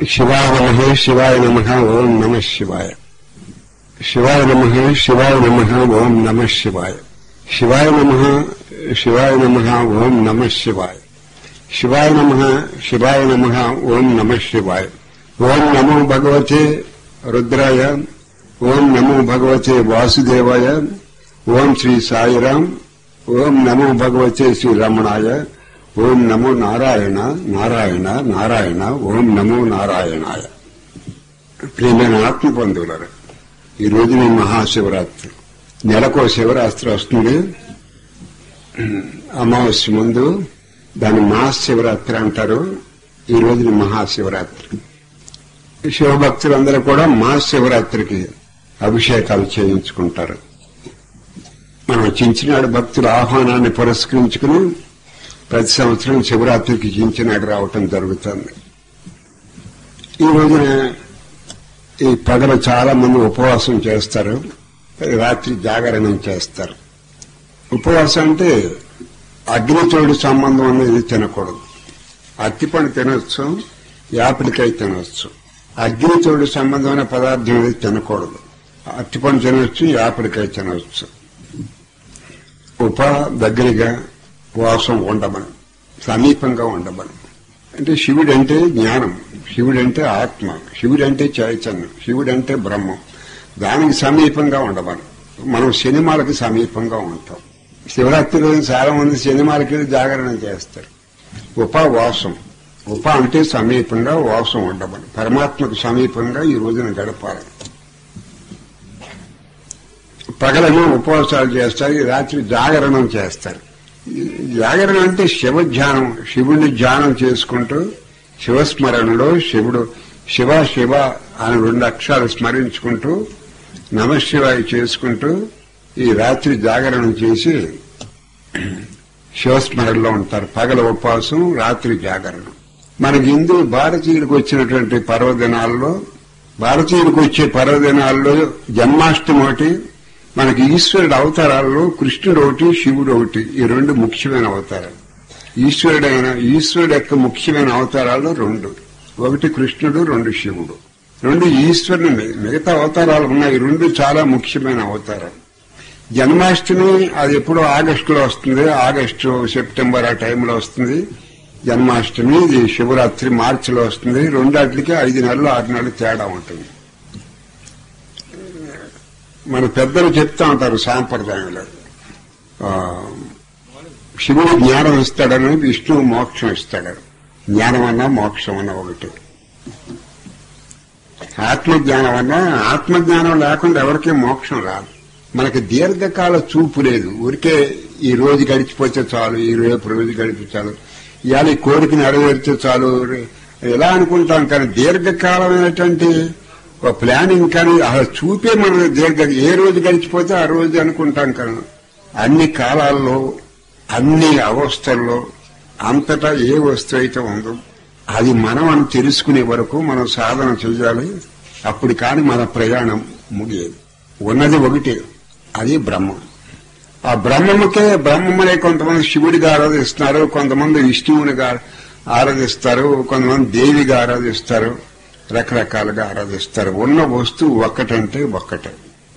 శివాయ నమ శివాయ నమ ఓం నమ శివాయ శివాయ నమ శివాయ నమ ఓం నమ శివాయ శివాయ నమ శివాయ నమ ఓం నమ శివాయ శివాయ నమ శివాయ నమ ఓం నమ శివాయ ఓం నమో భగవతే రుద్రాయ ఓం నమో భగవతే వాసుదేవాయ ఓం శ్రీ సాయిరాం ఓం నమో భగవతే శ్రీ రమణాయ ఓం నమో నారాయణ నారాయణ నారాయణ ఓం నమో నారాయణాయ ప్రియమైన ఆత్మ బంధువులరు ఈ రోజు నేను మహాశివరాత్రి నెలకో శివరాత్రి వస్తుంది అమావాస్య ముందు దాన్ని మహాశివరాత్రి అంటారు ఈ రోజుని మహాశివరాత్రి శివభక్తులందరూ కూడా మహాశివరాత్రికి అభిషేకాలు చేయించుకుంటారు మనం చించినాడు భక్తుల ఆహ్వానాన్ని పురస్కరించుకుని ప్రతి సంవత్సరం శివరాత్రికి చించినాడు రావటం జరుగుతుంది ఈ రోజున ఈ పగలు చాలా మంది ఉపవాసం చేస్తారు రాత్రి జాగరణం చేస్తారు ఉపవాసం అంటే అగ్నితోడి సంబంధం అనేది తినకూడదు అత్తిపండు తినొచ్చు యాపిడికాయ తినొచ్చు అగ్నితోడి సంబంధమైన పదార్థం అనేది తినకూడదు అత్తిపండు తినొచ్చు యాపిడికాయ తినవచ్చు ఉప దగ్గరగా వాసం ఉండమని సమీపంగా ఉండమని అంటే శివుడు అంటే జ్ఞానం శివుడు అంటే ఆత్మ శివుడు అంటే చైతన్యం శివుడు అంటే బ్రహ్మం దానికి సమీపంగా ఉండమని మనం సినిమాలకి సమీపంగా ఉంటాం శివరాత్రి రోజు చాలా మంది సినిమాలకి జాగరణ చేస్తారు ఉపవాసం ఉప అంటే సమీపంగా వాసం ఉండమని పరమాత్మకు సమీపంగా ఈ రోజున గడపాలి పగలను ఉపవాసాలు చేస్తారు ఈ రాత్రి జాగరణం చేస్తారు జాగరణ అంటే శివ ధ్యానం శివుడిని ధ్యానం చేసుకుంటూ శివస్మరణలో శివుడు శివ శివ అని రెండు అక్షరాలు స్మరించుకుంటూ నమశివాయ చేసుకుంటూ ఈ రాత్రి జాగరణం చేసి శివస్మరణలో ఉంటారు పగల ఉపవాసం రాత్రి జాగరణం మనకి హిందూ భారతీయులకు వచ్చినటువంటి పర్వదినాల్లో భారతీయులకు వచ్చే పర్వదినాల్లో జన్మాష్టమి ఒకటి మనకి ఈశ్వరుడు అవతారాల్లో కృష్ణుడు ఒకటి శివుడు ఒకటి ఈ రెండు ముఖ్యమైన అవతారాలు ఈశ్వరుడైన ఈశ్వరుడు యొక్క ముఖ్యమైన అవతారాల్లో రెండు ఒకటి కృష్ణుడు రెండు శివుడు రెండు ఈశ్వరుని మిగతా అవతారాలు ఉన్నాయి రెండు చాలా ముఖ్యమైన అవతారాలు జన్మాష్టమి అది ఎప్పుడో ఆగస్టులో వస్తుంది ఆగస్టు సెప్టెంబర్ ఆ టైంలో వస్తుంది జన్మాష్టమి ఇది శివరాత్రి మార్చిలో వస్తుంది రెండాటికి ఐదు నెలలు ఆరు నెలలు తేడా ఉంటుంది మన పెద్దలు చెప్తా ఉంటారు సాంప్రదాయంలో శివుడు జ్ఞానం ఇస్తాడని విష్ణువు మోక్షం ఇస్తాడని జ్ఞానం అన్నా మోక్షం అన్నా ఒకటి ఆత్మజ్ఞానం అన్నా ఆత్మజ్ఞానం లేకుండా ఎవరికీ మోక్షం రాదు మనకి దీర్ఘకాల చూపు లేదు ఊరికే ఈ రోజు గడిచిపోతే చాలు ఈ రేపు రోజు గడిపి చాలు ఇవాళ ఈ కోరిక నెరవేర్చే చాలు ఎలా అనుకుంటాం కానీ దీర్ఘకాలమైనటువంటి ఒక ప్లానింగ్ కానీ అసలు చూపే మన దీర్ఘ ఏ రోజు గడిచిపోతే ఆ రోజు అనుకుంటాం కానీ అన్ని కాలాల్లో అన్ని అవస్థల్లో అంతటా ఏ వస్తువు అయితే ఉందో అది మనం అని తెలుసుకునే వరకు మనం సాధన చేయాలి అప్పుడు కాని మన ప్రయాణం ముగియదు ఉన్నది ఒకటి అది బ్రహ్మం ఆ బ్రహ్మముకే బ్రహ్మమునే కొంతమంది శివుడిగా ఆరాధిస్తున్నారు కొంతమంది విష్ణువునిగా ఆరాధిస్తారు కొంతమంది దేవిగా ఆరాధిస్తారు రకరకాలుగా ఆరాధిస్తారు ఉన్న వస్తువు ఒక్కటంటే ఒక్కటే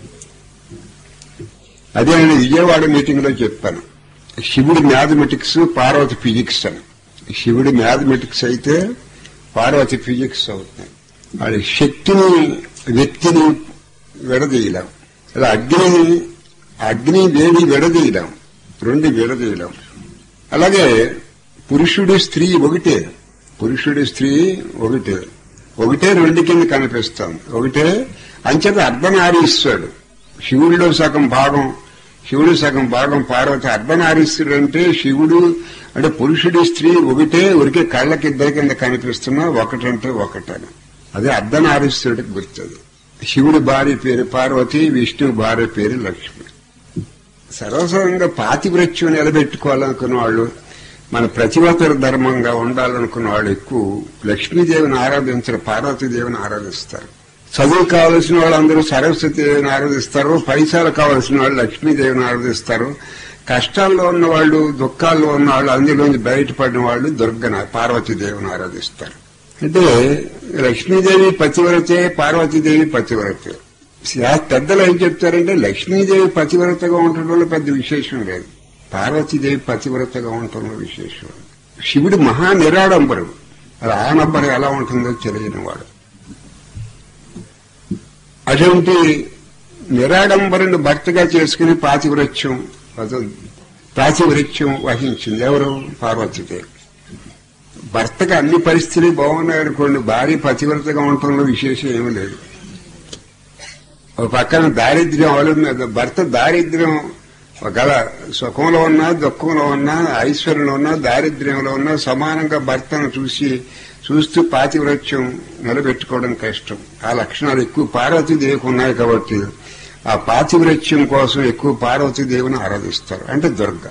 అదే నేను విజయవాడ మీటింగ్ లో చెప్పాను శివుడి మ్యాథమెటిక్స్ పార్వతి ఫిజిక్స్ అని శివుడి మ్యాథమెటిక్స్ అయితే పార్వతి ఫిజిక్స్ అవుతుంది అది శక్తిని వ్యక్తిని విడదీయలేం ఇలా అగ్నిని అగ్ని వేడి విడదీయలేం రెండు విడదీయలేం అలాగే పురుషుడి స్త్రీ ఒకటే పురుషుడి స్త్రీ ఒకటే ఒకటే రెండు కింద కనిపిస్తాం ఒకటే అంచేత అర్ధనారీశ్వరుడు శివుడిలో సగం భాగం శివుడు సగం భాగం పార్వతి అర్ధనారీశ్వరుడు అంటే శివుడు అంటే పురుషుడి స్త్రీ ఒకటే ఉరికే కళ్ళకి ఇద్దరి కింద కనిపిస్తున్నా ఒకటంటే ఒకటని అదే అర్ధనారీశ్వరుడికి గుర్తుంది శివుడి భార్య పేరు పార్వతి విష్ణు భార్య పేరు లక్ష్మి సర్వసంగా పాతివృత్యం నిలబెట్టుకోవాలనుకున్న వాళ్ళు మన ప్రతిభతర ధర్మంగా ఉండాలనుకున్న వాళ్ళు ఎక్కువ లక్ష్మీదేవిని ఆరాధించరు పార్వతీదేవిని ఆరాధిస్తారు చదువు కావలసిన వాళ్ళందరూ సరస్వతి దేవిని ఆరాధిస్తారు పైసలు కావలసిన వాళ్ళు లక్ష్మీదేవిని ఆరాధిస్తారు కష్టాల్లో ఉన్న వాళ్ళు దుఃఖాల్లో ఉన్న వాళ్ళు అందులోంచి బయటపడిన వాళ్ళు దుర్గన పార్వతీదేవిని ఆరాధిస్తారు అంటే లక్ష్మీదేవి పతివ్రతే పార్వతీదేవి పతివ్రతే శా- పెద్దలు ఏం చెప్తారంటే లక్ష్మీదేవి పతివ్రతగా ఉండటంలో పెద్ద విశేషం లేదు పార్వతీదేవి పతివ్రతగా ఉండటంలో విశేషం శివుడు మహా నిరాడంబరుడు అది ఆడంబరం ఎలా ఉంటుందో తెలియని వాడు అటువంటి నిరాడంబరుని భర్తగా చేసుకుని పాతివృత్యం ప్రాతివృత్యం వహించింది ఎవరు పార్వతీదేవి భర్తకు అన్ని పరిస్థితులు బాగున్నాయనుకోండి భార్య పతివ్రతగా ఉండటంలో విశేషం ఏమీ లేదు ఒక పక్కన దారిద్ర్యం అవలంబి భర్త దారిద్ర్యం ఒకవేళ సుఖంలో ఉన్నా దుఃఖంలో ఉన్నా ఐశ్వర్యంలో ఉన్నా దారిద్ర్యంలో ఉన్నా సమానంగా భర్తను చూసి చూస్తూ పాతివ్రత్యం నిలబెట్టుకోవడం కష్టం ఆ లక్షణాలు ఎక్కువ పార్వతీదేవికి ఉన్నాయి కాబట్టి ఆ పాతివ్రత్యం కోసం ఎక్కువ పార్వతీదేవిని ఆరాధిస్తారు అంటే దుర్గ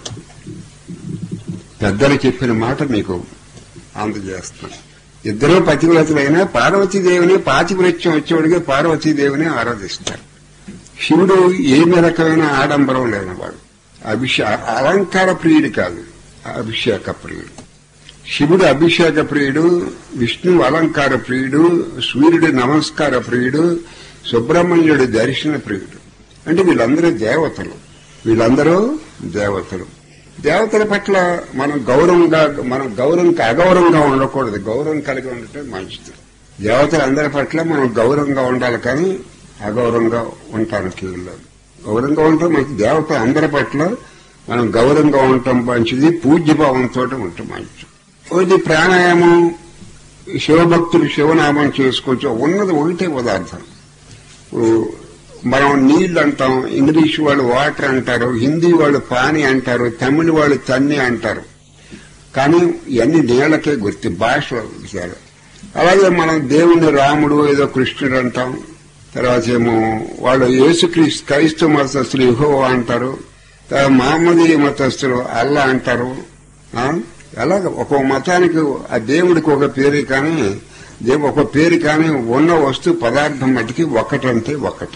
పెద్దలు చెప్పిన మాట మీకు అందజేస్తాను ఇద్దరు పతివ్రతులైనా పార్వతీదేవిని పాతివ్రత్యం వచ్చేవాడికి పార్వతీదేవిని ఆరాధిస్తారు శివుడు ఏమి రకమైన ఆడంబరం లేనివాడు అభిషే అలంకార ప్రియుడు కాదు అభిషేక ప్రియుడు శివుడు అభిషేక ప్రియుడు విష్ణువు అలంకార ప్రియుడు సూర్యుడు నమస్కార ప్రియుడు సుబ్రహ్మణ్యుడు దర్శన ప్రియుడు అంటే వీళ్ళందరూ దేవతలు వీళ్ళందరూ దేవతలు దేవతల పట్ల మనం గౌరవంగా మనం గౌరవంకి అగౌరవంగా ఉండకూడదు గౌరవం కలిగి ఉండటం మంచిది దేవతలందరి పట్ల మనం గౌరవంగా ఉండాలి కానీ అగౌరవంగా ఉండటానికి వెళ్ళాలి గౌరవంగా ఉండటం మంచిది దేవత అందరి పట్ల మనం గౌరవంగా ఉండటం మంచిది పూజ్యభావంతో ఉండటం మంచిది ఇది ప్రాణాయామం శివభక్తులు శివనామం చేసుకోవచ్చు ఉన్నది ఒకటే పదార్థం ఇప్పుడు మనం నీళ్లు అంటాం ఇంగ్లీష్ వాళ్ళు వాటర్ అంటారు హిందీ వాళ్ళు పాని అంటారు తమిళ వాళ్ళు తన్ని అంటారు కానీ ఇవన్నీ నీళ్ళకే గుర్తు భాష విషయాలు అలాగే మనం దేవుణ్ణి రాముడు ఏదో కృష్ణుడు అంటాం తర్వాత ఏమో వాళ్ళు యేసుక్రీస్తు క్రైస్తవ మతస్థులు యుహో అంటారు తర్వాత మహమ్మదీయ మతస్థులు అల్లా అంటారు ఆ? అలాగ ఒక మతానికి ఆ దేవుడికి ఒక పేరు కానీ దేవు ఒక పేరు కానీ ఉన్న వస్తు పదార్థం మటుకి ఒకటంటే ఒకటి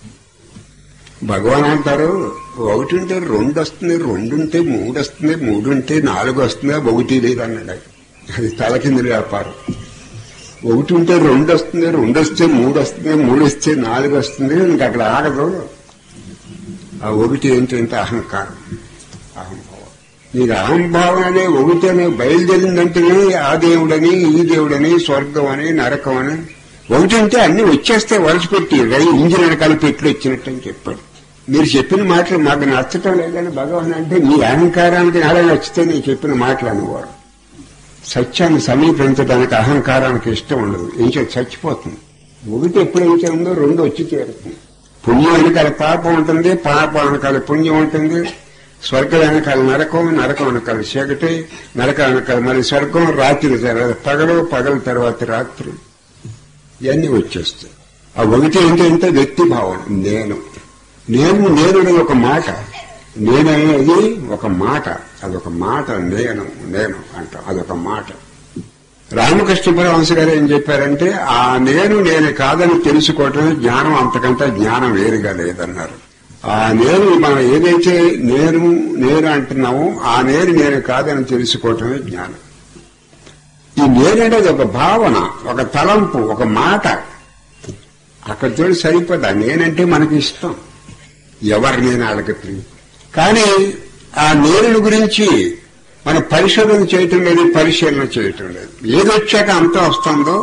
భగవాన్ అంటారు ఒకటి ఉంటే రెండు వస్తుంది రెండు ఉంటే మూడు వస్తుంది మూడు ఉంటే నాలుగు వస్తుంది ఒకటి లేదు అన్నాడు ఆయన. అది తలకింది వ్యాపారం ఒకటి ఉంటే రెండు వస్తుంది రెండు వస్తే మూడు వస్తుంది మూడు వస్తే నాలుగు వస్తుంది ఇంకా అక్కడ ఆగదు ఆ ఒకటి ఏంటంటే అహంకారం అహంభావం నీకు అహంభావం అనే ఒకటి అనే బయలుదేరిందంటేనే ఆ దేవుడని ఈ దేవుడని స్వర్గం అని నరకం అని ఒకటి అంటే అన్ని వచ్చేస్తే వలసపెట్టి రై ఇంజిన్ వెనకాల పెట్లు వచ్చినట్టు అని చెప్పాడు మీరు చెప్పిన మాటలు మాకు నచ్చటం లేదని భగవాన్ అంటే మీ అహంకారానికి నాడే నచ్చితే నేను చెప్పిన మాటలు అనేవాడు సత్యాన్ని సమీపించడానికి అహంకారానికి ఇష్టం ఉండదు ఏం చేసి చచ్చిపోతుంది ఒకటి ఎప్పుడైతే ఉందో రెండు వచ్చి తీరుతుంది పుణ్యం వెనకాల పాపం ఉంటుంది పాపం వెనకాల పుణ్యం ఉంటుంది స్వర్గం వెనకాల నరకం నరకం వెనకాల చీకటి నరకం వెనకాల మరి స్వర్గం రాత్రి తర్వాత పగలు పగల తర్వాత రాత్రి ఇవన్నీ వచ్చేస్తాయి ఆ ఒకటి ఏంటంటే వ్యక్తి భావన నేను నేను నేను అనేది ఒక మాట నేననేది ఒక మాట అదొక మాట నేను నేను అంటాం అదొక మాట రామకృష్ణ పరమహంస గారు ఏం చెప్పారంటే ఆ నేను నేను కాదని తెలుసుకోవటమే జ్ఞానం అంతకంటే జ్ఞానం వేరుగా లేదన్నారు ఆ నేను మనం ఏదైతే నేను నేను అంటున్నామో ఆ నేను నేను కాదని తెలుసుకోవటమే జ్ఞానం ఈ నేననేది ఒక భావన ఒక తలంపు ఒక మాట అక్కడితో సరిపోదా నేనంటే మనకి ఇష్టం ఎవరు నేను వాళ్ళకి ప్రియం కానీ ఆ నేరుని గురించి మన పరిశోధన చేయటం లేదు పరిశీలన చేయటం లేదు ఏదొచ్చాక అంతా వస్తుందో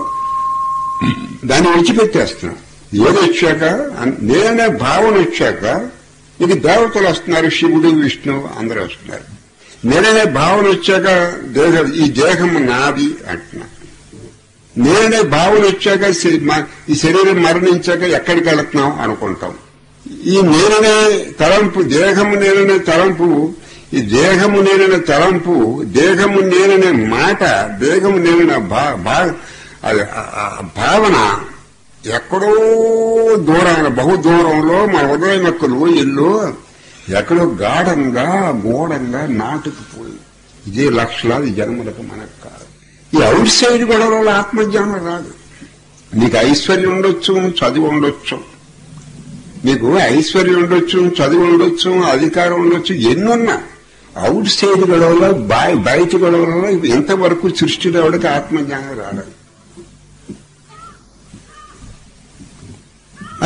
దాన్ని విడిచిపెట్టేస్తున్నాం ఏదొచ్చాక అన్- నేననే భావన వచ్చాక ఇది దేవతలు వస్తున్నారు శివుడు విష్ణువు అందరూ వస్తున్నారు నేననే భావన వచ్చాక దేహ ఈ దేహం నాది అంటున్నా నేననే భావన వచ్చాక శ- మ- ఈ శరీరం మరణించాక ఎక్కడికి వెళుతున్నాం అనుకుంటాం ఈ నేననే తలంపు దేహము నేననే తలంపు ఈ దేహము నేననే తలంపు దేహము నేననే మాట దేహము నేననే భా- భా- అది ఆ- ఆ భావన ఎక్కడో దూరాన బహు దూరంలో మన ఉదయం యొక్క ఇల్లు ఎక్కడో గాఢంగా గోడంగా నాటుకుపోయి ఇదే లక్షలాది జన్మలకు మనకు కాదు ఈ అవుట్ సైడ్ గొడవల ఆత్మజ్ఞానం రాదు నీకు ఐశ్వర్యం ఉండొచ్చు చదువు ఉండొచ్చు మీకు ఐశ్వర్యం ఉండొచ్చు చదువు ఉండొచ్చు అధికారం ఉండొచ్చు ఎన్నున్నా అవుట్ సైడ్ గొడవలో బాయ్ బయట గొడవలలో ఇంతవరకు సృష్టిలో ఎవరికి ఆత్మజ్ఞానం రాలేదు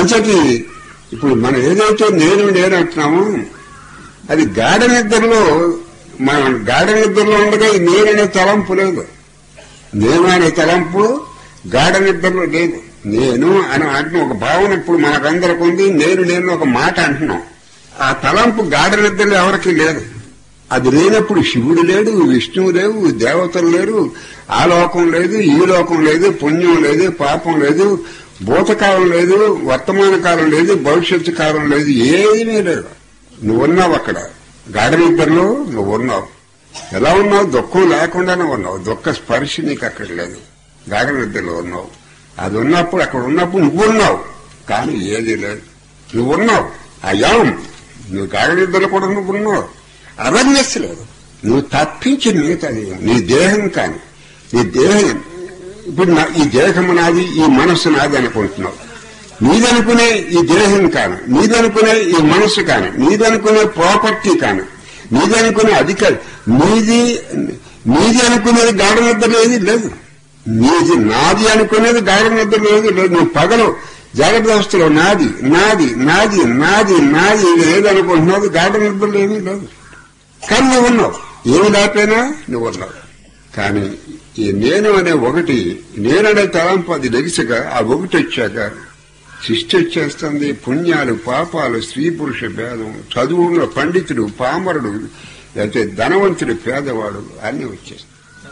అంచేటి ఇప్పుడు మనం ఏదైతే నేను నేను అంటున్నామో అది గాఢ నిద్రలో మనం గాఢ నిద్రలో ఉండగా ఈ నేననే తలంపు లేదు నేను అనే తలంపు గాఢ నిద్రలో లేదు నేను అని అంటున్న ఒక భావన ఇప్పుడు మనకందరికి ఉంది నేను నేను ఒక మాట అంటున్నాం ఆ తలంపు గాఢ నిద్రలో ఎవరికి లేదు అది లేనప్పుడు శివుడు లేడు విష్ణువు లేవు దేవతలు లేరు ఆ లోకం లేదు ఈ లోకం లేదు పుణ్యం లేదు పాపం లేదు భూతకాలం లేదు వర్తమాన కాలం లేదు భవిష్యత్తు కాలం లేదు ఏమీ లేదు నువ్వు ఉన్నావు అక్కడ గాఢ నిద్రలో నువ్వు ఉన్నావు ఎలా ఉన్నావు దుఃఖం లేకుండానే ఉన్నావు దుఃఖ స్పర్శ నీకు అక్కడ లేదు గాఢ నిద్రలో ఉన్నావు అది ఉన్నప్పుడు అక్కడ ఉన్నప్పుడు నువ్వు ఉన్నావు కానీ ఏది లేదు నువ్వు ఉన్నావు అయాం నువ్వు గాఢ నిద్రలో కూడా నువ్వు ఉన్నావు అవేర్నెస్ లేదు నువ్వు తప్పించి మిగతాది నీ దేహం కానీ నీ దేహం ఇప్పుడు నా ఈ దేహం నాది ఈ మనస్సు నాది అనుకుంటున్నావు నీదనుకునే ఈ దేహం కాను నీదనుకునే ఈ మనస్సు కాను నీదనుకునే ప్రాపర్టీ కాను నీదనుకునే అధికారి నీది నీది అనుకునేది గాఢ నిద్ర ఏది లేదు నీది నాది అనుకునేది గాఢ నిద్ర లేదు లేదు నువ్వు పగలు జాగ్రత్త అవస్థలో నాది నాది నాది నాది నాది ఇది లేదనుకుంటున్నది గాఢ నిద్రలో ఏమీ లేదు కానీ నువ్వు ఉన్నావు ఏమి లేకపోయినా నువ్వు ఉన్నావు కానీ ఈ నేను అనే ఒకటి నేననే తలంపు అది లెగిసగా ఆ ఒకటి వచ్చాక సృష్టి వచ్చేస్తుంది పుణ్యాలు పాపాలు స్త్రీ పురుష భేదం చదువున్న పండితుడు పామరుడు లేకపోతే ధనవంతుడు పేదవాడు అన్ని వచ్చేస్తాయి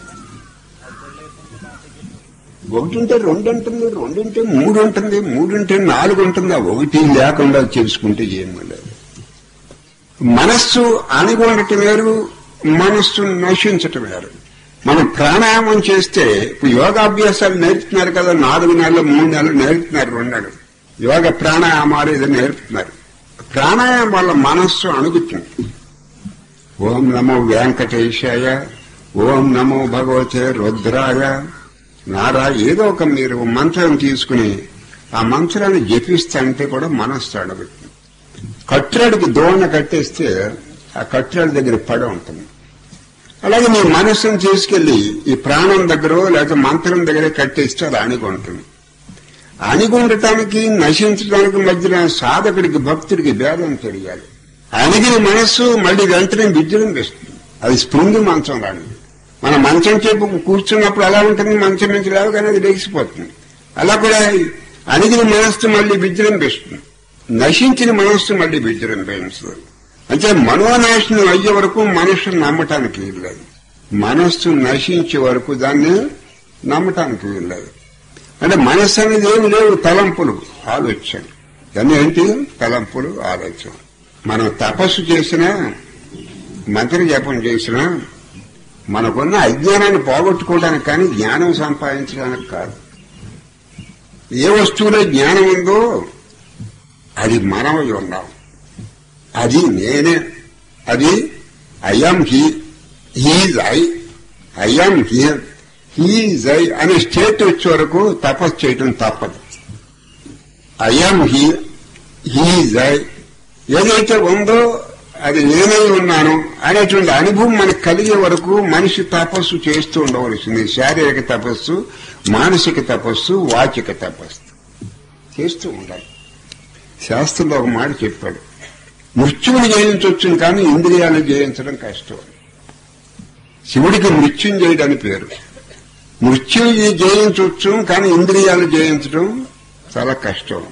ఒకటి ఉంటే రెండు ఉంటుంది రెండు ఉంటే మూడు ఉంటుంది మూడు ఉంటే నాలుగు ఉంటుంది ఆ ఒకటి లేకుండా తెలుసుకుంటే ఏమీ లేదు మనస్సు అణిగొండటం వేరు మనస్సు నశించటం వేరు మనం ప్రాణాయామం చేస్తే ఇప్పుడు యోగాభ్యాసాలు నేర్పుతున్నారు కదా నాలుగు నెలలు మూడు నెలలు నేర్పుతున్నారు రెండు నెలలు యోగ ప్రాణాయామాలు ఇది నేర్పుతున్నారు ప్రాణాయామం వల్ల మనస్సు అణుగుతుంది ఓం నమో వెంకటేశాయ ఓం నమో భగవతే రుద్రాయ నారా ఏదో ఒక మీరు మంత్రం తీసుకుని ఆ మంత్రాన్ని జపిస్తే కూడా మనస్సు అడుగుతుంది కట్టెడికి దోణ కట్టేస్తే ఆ కట్టెడి దగ్గర పడి ఉంటుంది అలాగే మీ మనస్సును తీసుకెళ్లి ఈ ప్రాణం దగ్గర లేకపోతే మంత్రం దగ్గర కట్టేస్తే అది అణిగుంటుంది అణిగుండటానికి నశించడానికి మధ్యన సాధకుడికి భక్తుడికి భేదం తెలియాలి అణిగిన మనస్సు మళ్ళీ వెంటనే విజృంభిస్తుంది అది స్పృంగి మంచం లాంటిది మన మంచం చేపు కూర్చున్నప్పుడు ఎలా ఉంటుంది మంచం నుంచి లేవగానే అది లేచిపోతుంది అలా కూడా అణిగిన మనస్సు మళ్ళీ విజృంభిస్తుంది నశించిన మనస్సు మళ్ళీ విజృంభిస్తుంది అంటే మనోనాశనం అయ్యే వరకు మనస్సును నమ్మటానికి వీల్లేదు మనస్సు నశించే వరకు దాన్ని నమ్మటానికి వీల్లేదు అంటే మనస్సు అనేది ఏమి లేవు తలంపులు ఆలోచన దాన్ని ఏంటి తలంపులు ఆలోచన మనం తపస్సు చేసినా మంత్ర జపం చేసినా మనకున్న అజ్ఞానాన్ని పోగొట్టుకోవడానికి కానీ జ్ఞానం సంపాదించడానికి కాదు ఏ వస్తువులో జ్ఞానం ఉందో అది మనమై ఉన్నాం అది నేనే అది I'm he he's I I'm here he's I అనే స్టేట్ వచ్చే వరకు తపస్సు చేయటం తప్పదు ఐఎం హీ హీజ్ ఐ ఏదైతే ఉందో అది నేనై ఉన్నాను అనేటువంటి అనుభవం మనకు కలిగే వరకు మనిషి తపస్సు చేస్తూ ఉండవలసింది శారీరక తపస్సు మానసిక తపస్సు వాచిక తపస్సు చేస్తూ ఉండాలి శాస్త్రంలో ఒక మాట చెప్పాడు మృత్యువుని జయించవచ్చు కానీ ఇంద్రియాలను జయించడం కష్టం శివుడికి మృత్యుంజయుడు అని పేరు మృత్యుని జయించవచ్చు కానీ ఇంద్రియాలు జయించడం చాలా కష్టం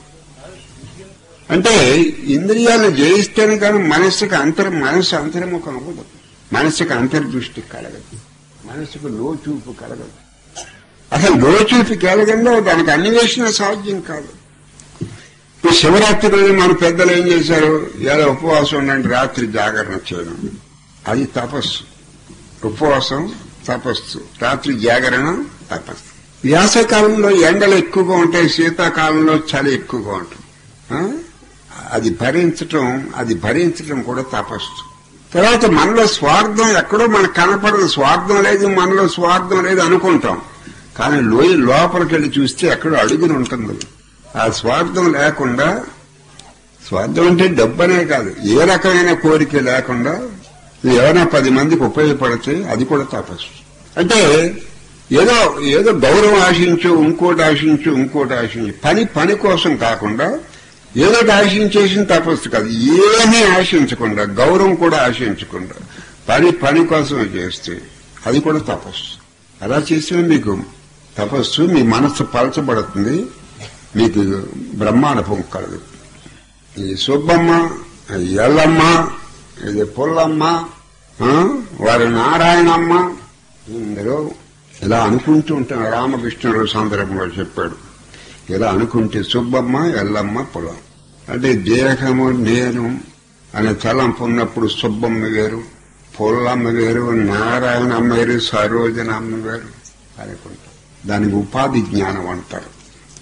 అంటే ఇంద్రియాలను జయిస్తేనే కానీ మనస్సుకు అంతర్ మనస్సు అంతర్ముఖం అవ్వదు మనస్సుకు అంతర్దృష్టి కలగదు మనస్సుకు లోచూపు కలగదు అసలు లోచూపు కలగంలో దానికి అన్వేషణ సాధ్యం కాదు ఇప్పుడు శివరాత్రి రోజు మన పెద్దలు ఏం చేశారు ఏదో ఉపవాసం ఉండండి రాత్రి జాగరణ చేయడం అది తపస్సు ఉపవాసం తపస్సు రాత్రి జాగరణ తపస్సు వ్యాసకాలంలో ఎండలు ఎక్కువగా ఉంటాయి శీతాకాలంలో చలి ఎక్కువగా ఉంటుంది ఆ? అది భరించటం అది భరించటం కూడా తపస్సు తర్వాత మనలో స్వార్థం ఎక్కడో మనకు కనపడదు స్వార్థం లేదు మనలో స్వార్థం లేదు అనుకుంటాం కానీ లోయ లోపలికి వెళ్ళి చూస్తే ఎక్కడో అడుగుని ఉంటుంది ఆ స్వార్థం లేకుండా స్వార్థం అంటే డబ్బనే కాదు ఏ రకమైన కోరిక లేకుండా నువ్వు ఏమైనా పది మందికి ఉపయోగపడితే అది కూడా తపస్సు అంటే ఏదో ఏదో గౌరవం ఆశించు ఇంకోటి ఆశించు ఇంకోటి ఆశించు పని పని కోసం కాకుండా ఏదో ఒకటి ఆశించేసిన తపస్సు కాదు ఏమీ ఆశించకుండా గౌరవం కూడా ఆశించకుండా పని పని కోసం చేస్తే అది కూడా తపస్సు అలా చేస్తే మీకు తపస్సు మీ మనస్సు పలచబడుతుంది మీకు బ్రహ్మానుభవం కలదు ఈ సుబ్బమ్మ ఈ ఎల్లమ్మ ఇది పుల్లమ్మ ఆ, వారి నారాయణమ్మ ఇందరూ ఇలా అనుకుంటూ ఉంటాం రామకృష్ణుడు సందర్భంలో చెప్పాడు ఇలా అనుకుంటే సుబ్బమ్మ ఎల్లమ్మ పొలం అంటే దేహము నేను అనే తలంపు ఉన్నప్పుడు సుబ్బమ్మ వేరు పొల్లమ్మ వేరు నారాయణమ్మ వేరు సరోజనమ్మ వేరు అనుకుంటాం దానికి ఉపాధి జ్ఞానం అంటారు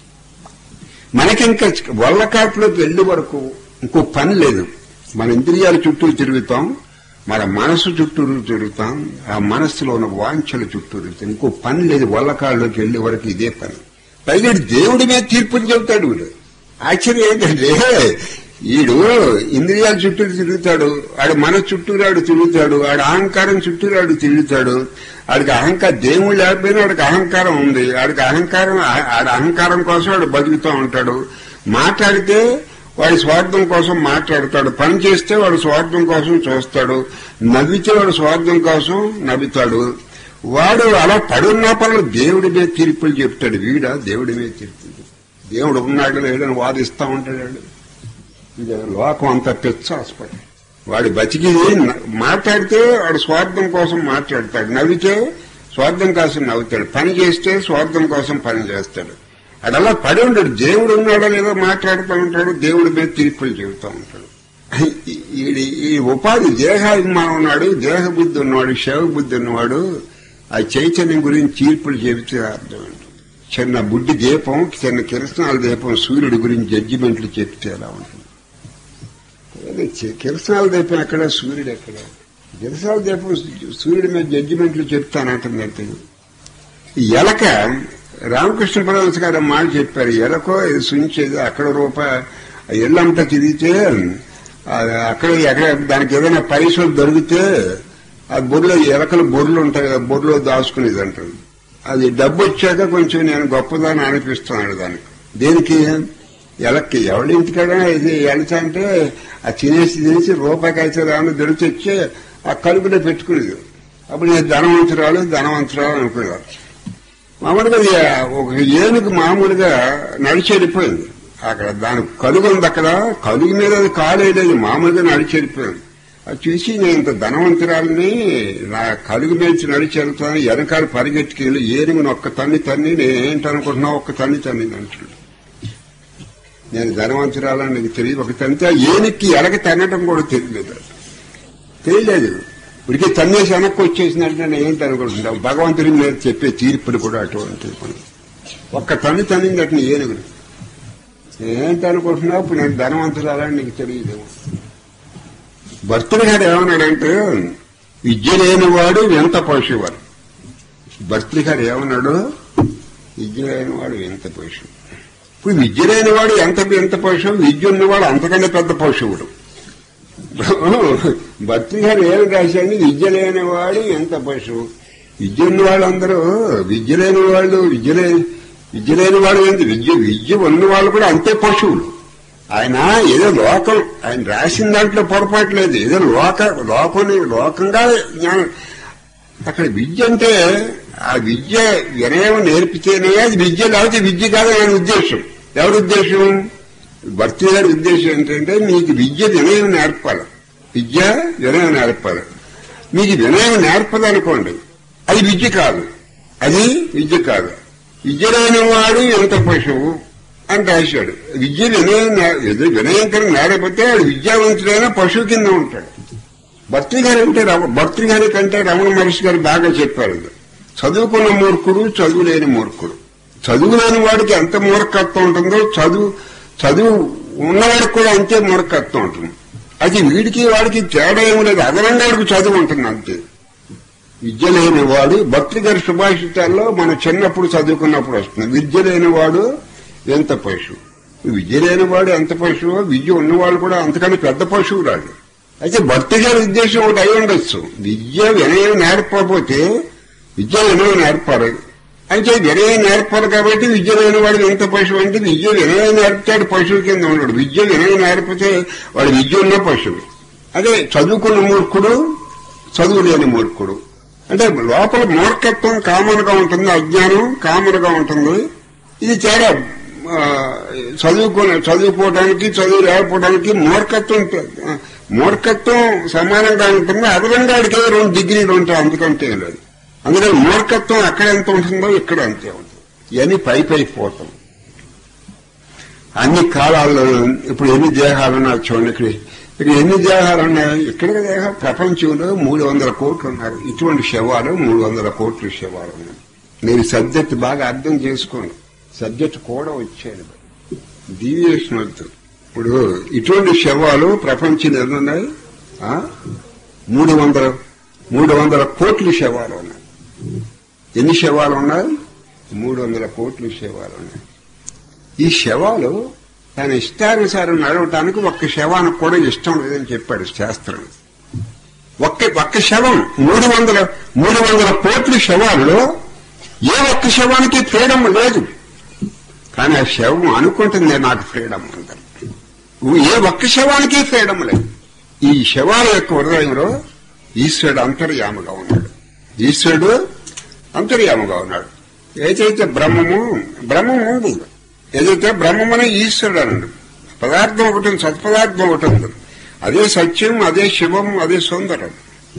మనకింకా వల్లకాట్లోకి వెళ్ళే వరకు ఇంకో పని లేదు మన ఇంద్రియాల చుట్టూ తిరుగుతాం మన మనసు చుట్టూరు తిరుగుతాం ఆ మనస్సులో ఉన్న వాంఛల చుట్టూ తిరుగుతాం ఇంకో పని లేదు వల్లకాళ్ళలోకి వెళ్ళే వరకు ఇదే పని పైగా ఈడు దేవుడి మీద తీర్పుని చెబుతాడు వీడు ఆశ్చర్యం ఏంటంటే ఈడు ఇంద్రియాల చుట్టూ తిరుగుతాడు ఆడు మన చుట్టూరాడు తిరుగుతాడు ఆడు అహంకారం చుట్టూరాడు తిరుగుతాడు ఆడికి అహంకారం దేవుడు లేకపోయినా ఆడికి అహంకారం ఉంది ఆడికి అహంకారం ఆడి అహంకారం కోసం ఆడు బతుకుతూ ఉంటాడు మాట్లాడితే వాడి స్వార్థం కోసం మాట్లాడతాడు పని చేస్తే వాడు స్వార్థం కోసం చూస్తాడు నవ్వితే వాడు స్వార్థం కోసం నవ్వుతాడు వాడు అలా పడున్న పనులు దేవుడి మీద తీర్పులు చెప్తాడు వీడ దేవుడి మీద తీర్పులు చెప్తాడు. దేవుడు ఉన్నాడు లేడని వాదిస్తా ఉంటాడు వాడు. ఇది లోకం అంతా పెచ్చ హాస్పిటల్ వాడి బతికి న- మాట్లాడితే వాడు స్వార్థం కోసం మాట్లాడతాడు నవ్వితే స్వార్థం కోసం నవ్వుతాడు పని చేస్తే స్వార్థం కోసం పని చేస్తాడు అడలా పడి ఉంటాడు దేవుడు ఉన్నాడో లేదో మాట్లాడుతూ ఉంటాడు దేవుడి మీద తీర్పులు చెబుతూ ఉంటాడు ఈ- ఈ- ఈ ఉపాధి దేహాభిమానం ఉన్నాడు దేహ బుద్ధి ఉన్నవాడు శవ బుద్ధి ఉన్నవాడు ఆ చైతన్యం గురించి తీర్పులు చెబితే అర్థం ఉంటుంది చిన్న బుడ్డి దీపం చిన్న కిరసనాల దీపం సూర్యుడి గురించి జడ్జిమెంట్లు చెప్తే ఎలా ఉంటుంది అదే చి- కిరసనాల దీపం ఎక్కడ సూర్యుడు ఎక్కడ కిరసనాల దీపం సూర్యుడి మీద జడ్జిమెంట్లు చెప్తానంటుందంటే ఈ ఎలక రామకృష్ణ పరమహంస గారు మాట చెప్పారు ఎలకో ఇది సుంచేది అక్కడ రూపాయి ఆ ఇల్లంతా తిరిగితే ఆ అక్కడ ఎక్కడ దానికి ఏదైనా పైసలు దొరికితే ఆ బొర్రెలో ఎలకలు బొర్రెలు ఉంటాయి కదా బొర్రెలో దాచుకునేది అంటారు అది డబ్బు వచ్చాక కొంచెం నేను గొప్పదాన్ని అనిపిస్తున్నాడు దానికి దేనికి ఎలక్కి ఎవరి ఇంటికాడ ఇది ఎలచ అంటే ఆ తినేసి తినేసి రూపాయికి అయితే రాను దొరికి వచ్చి ఆ కలుపులో పెట్టుకునేది అప్పుడు నేను ధనవంతురాలు ధనవంతురాలు అనుకునేవారు మామూలుగా ఇది ఒక ఏనుగు మామూలుగా నడిచి వెళ్ళిపోయింది అక్కడ దాని కలుగు ఉంది అక్కడ కలుగు మీద అది కాలేదు మామూలుగా నడిచి వెళ్ళిపోయింది అది చూసి నేను ఇంత ధనవంతురాలని నా కలుగు మీద నడిచి వెళ్తాను వెనకాల పరిగెట్టుకెళ్ళి ఏనుగుని ఒక్క తన్ని తన్ని నేనేంటనుకుంటున్నా ఒక్క తన్ని తన్ని అంటున్నాడు నేను ధనవంతురాలని నీకు తెలియదు ఒక తన్నితే ఆ ఏనుక్కి ఎలక తన్నటం కూడా తెలియలేదు తెలియలేదు ఇప్పటికే తన్నేసి వెనక్కి వచ్చేసినట్టు నేను ఏంటి అనుకుంటున్నా భగవంతుడి మీద చెప్పే తీర్పులు కూడా అటువంటి ఒక్క తన్ని తన్నిందట ఏనుగుడు ఏంటి అనుకుంటున్నావు ఇప్పుడు నేను ధనవంతురాలని నీకు తెలియదేమో భర్తలు గారు ఏమన్నాడంటే విద్య లేనివాడు ఎంత పశువారు భర్తలు గారు ఏమన్నాడు విద్య లేనివాడు ఎంత పశువు ఇప్పుడు విద్య లేనివాడు ఎంత ఎంత పశువు విద్య ఉన్నవాడు అంతకంటే పెద్ద పశువుడు భర్తీ గారు ఏమి రాశాడు విద్య లేనివాడు ఎంత పశువు విద్య ఉన్న వాళ్ళందరూ విద్య లేని వాళ్ళు విద్య లేని విద్య లేని వాడు ఏంటి విద్య విద్య ఉన్న వాళ్ళు కూడా అంతే పశువులు ఆయన ఏదో లోకం ఆయన రాసిన దాంట్లో పొరపాటు లేదు ఏదో లోక లోకం లోకంగా జ్ఞానం అక్కడ విద్య అంటే ఆ విద్య వినయం నేర్పితేనే అది విద్య లేకపోతే విద్య కాదు ఆయన ఉద్దేశం ఎవరి ఉద్దేశం భర్తీ గారి ఉద్దేశం ఏంటంటే మీకు విద్య వినయం నేర్పాలి విద్య వినయం నేర్పాలి మీకు వినయం నేర్పదనుకోండి అది విద్య కాదు అది విద్య కాదు విద్య లేని వాడు ఎంత పశువు అని రాశాడు విద్య వినయం నే- ఏదో వినయం కనుక నేరపోతే వాడు విద్యావంతుడైన పశువు కింద ఉంటాడు భర్తీ గారు అంటే రమ- భర్తీ గారి కంటే రమణ మహర్షి గారు బాగా చెప్పారు ఇది. చదువుకున్న మూర్ఖుడు చదువు లేని మూర్ఖుడు చదువు లేని వాడికి ఎంత మూర్ఖత్వం ఉంటుందో చదువు చదువు ఉన్నవాడికి కూడా అంతే మూర్ఖత్వం ఉంటుంది అది వీడికి వాడికి తేడా ఏమి లేదు అదనంగా వాడికి చదువు ఉంటుంది అంతే విద్య లేనివాడు భక్తి గారి సుభాషితాల్లో మన చిన్నప్పుడు చదువుకున్నప్పుడు వస్తుంది విద్య లేనివాడు ఎంత పశువు విద్య లేనివాడు ఎంత పశువు విద్య ఉన్నవాడు కూడా అంతకన్నా పెద్ద పశువు రాడు అయితే భక్తి గారి ఉద్దేశం ఒకటి అయి ఉండొచ్చు విద్య వినయం నేర్పకపోతే విద్య వినయం నేర్పాలి అంటే వినయం నేర్పాలి కాబట్టి విద్య లేని వాడు ఎంత పశువు అంటే విద్య వినయం నేర్పుతాడు పశువు కింద ఉన్నాడు విద్య వినయం నేర్పితే వాడు విద్య ఉన్న పశువు అదే చదువుకున్న మూర్ఖుడు చదువు లేని మూర్ఖుడు అంటే లోపల మూర్ఖత్వం కామన్ గా ఉంటుంది అజ్ఞానం కామన్ గా ఉంటుంది ఇది చాలా ఆ, చదువుకుని చదువుకోవడానికి చదువు లేకపోవడానికి మూర్ఖత్వం ఆ, మూర్ఖత్వం సమానంగా ఉంటుంది అదనంగా అడిగే రెండు డిగ్రీలు ఉంటాయి అందుకంటే ఏం లేదు అందుకని మూర్ఖత్వం అక్కడ ఎంత ఉంటుందో ఇక్కడ అంతే ఉంటుంది ఇవన్నీ పై పై పోతాం అన్ని కాలాల్లో ఇప్పుడు ఎన్ని దేహాలు ఉన్నాయి చూడండి ఇక్కడ ఇక్కడ ఎన్ని దేహాలు ఉన్నాయి ఇక్కడ దేహం ప్రపంచంలో మూడు వందల కోట్లు ఉన్నారు ఇటువంటి శవాలు మూడు వందల కోట్లు శవాలు ఉన్నాయి మీరు సబ్జెక్ట్ బాగా అర్థం చేసుకోండి సబ్జెక్ట్ కూడా వచ్చాడు డీవియేషన్ వద్దు ఇప్పుడు ఇటువంటి శవాలు ప్రపంచంలో ఎన్ని ఉన్నాయి ఆ? మూడు వందల మూడు వందల కోట్ల శవాలు ఉన్నాయి ఎన్ని శవాలు ఉన్నాయి మూడు వందల కోట్ల శవాలు ఉన్నాయి ఈ శవాలు తన ఇష్టానుసారం నడవటానికి ఒక్క శవానికి కూడా ఇష్టం లేదని చెప్పాడు శాస్త్రం ఒక్క ఒక్క శవం మూడు వందల మూడు వందల కోట్ల శవాల్లో ఏ ఒక్క శవానికి ఫ్రీడమ్ లేదు కానీ ఆ శవం అనుకుంటుంది నాకు ఫ్రీడమ్ అంటారు ఏ ఒక్క శవానికి ఫ్రీడమ్ లేదు ఈ శవాల యొక్క హృదయంలో ఈశ్వరుడు అంతర్యాముగా ఉన్నాడు ఈశ్వరుడు అంతర్యాముగా ఉన్నాడు ఏదైతే బ్రహ్మము బ్రహ్మం ఉంది ఏదైతే బ్రహ్మమనే ఈశ్వరుడు అన్నాడు పదార్థం ఒకటి ఉంది, సత్పదార్థం ఒకటి ఉంది అదే సత్యం అదే శివం అదే సుందరం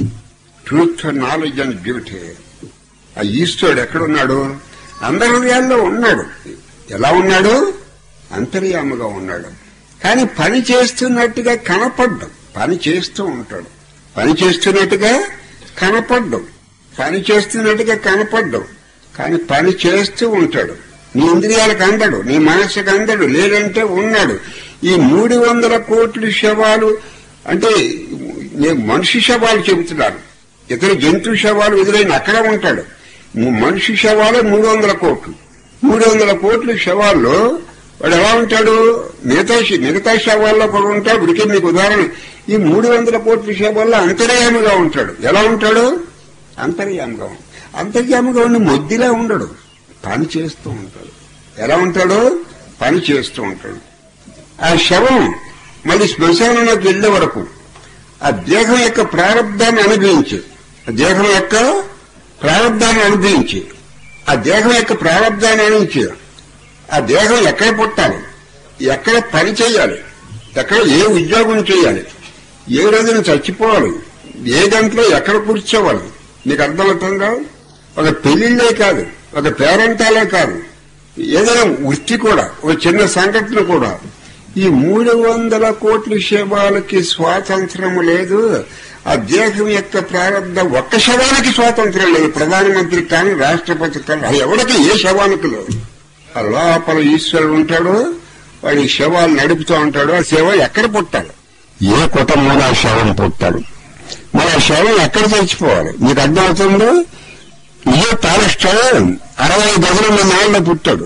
ట్రూత్ నాలెడ్జ్ అండ్ బ్యూటీ ఆ ఈశ్వరుడు ఎక్కడున్నాడు అందరి హృదయాల్లో ఉన్నాడు ఎలా ఉన్నాడు అంతర్యాముగా ఉన్నాడు కానీ పని చేస్తున్నట్టుగా కనపడ్డం పని చేస్తూ ఉంటాడు పని చేస్తున్నట్టుగా కనపడ్డం పని చేస్తున్నట్టుగా కనపడ్డం కానీ పని చేస్తూ ఉంటాడు నీ ఇంద్రియాలకు అందడు నీ మనస్సుకు అందడు లేదంటే ఉన్నాడు ఈ మూడు వందల కోట్ల శవాలు అంటే నేను మనిషి శవాలు చెబుతున్నాను ఇతర జంతు శవాలు ఎదురైన అక్కడ ఉంటాడు మనిషి శవాలు మూడు వందల కోట్లు మూడు వందల కోట్ల శవాల్లో వాడు ఎలా ఉంటాడు మిగతా శ- మిగతా శవాల్లో కూడా ఉంటాడు ఇప్పటికే మీకు ఉదాహరణ ఈ మూడు వందల కోట్ల శవాల్లో అంతర్యామిగా ఉంటాడు ఎలా ఉంటాడు అంతర్యామిగా ఉంటాడు అంతర్యామిగా ఉండి మొద్దిలా ఉండడు పని చేస్తూ ఉంటాడు ఎలా ఉంటాడు పని చేస్తూ ఉంటాడు ఆ శవం మళ్ళీ శ్మశానంలోకి వెళ్లే వరకు ఆ దేహం యొక్క ప్రారంధాన్ని అనుభవించి ఆ దేహం యొక్క ప్రారంధాన్ని అనుభవించి ఆ దేహం యొక్క ప్రారంధాన్ని అనుభవించి ఆ దేహం ఎక్కడ పుట్టాలి ఎక్కడ పని చేయాలి ఎక్కడ ఏ ఉద్యోగం చేయాలి ఏ రోజున చచ్చిపోవాలి ఏ గంటలో ఎక్కడ కూర్చోవాలి నీకు అర్థమవుతుందా ఒక పెళ్లిళ్ళే కాదు ఒక పేరెంటాలే కాదు ఏదైనా వృత్తి కూడా ఒక చిన్న సంఘటన కూడా ఈ మూడు వందల కోట్ల శవాలకి స్వాతంత్రం లేదు ఆ దేశం యొక్క ప్రారంభ ఒక్క శవానికి స్వాతంత్రం లేదు ప్రధానమంత్రికి కానీ రాష్ట్రపతి కానీ అది ఎవరికి ఏ శవానికి లేదు ఆ లోపల ఈశ్వరుడు ఉంటాడు వాడి శవాలు నడుపుతూ ఉంటాడు ఆ శవం ఎక్కడ పుట్టాలి ఏ కుటుంబంలో ఆ శవం పుట్టాడు మరి ఆ శవం ఎక్కడ చచ్చిపోవాలి మీకు అర్థమవుతుందో ఇదే తారస్టాడు అరవై గదుల నాళ్ళ పుట్టాడు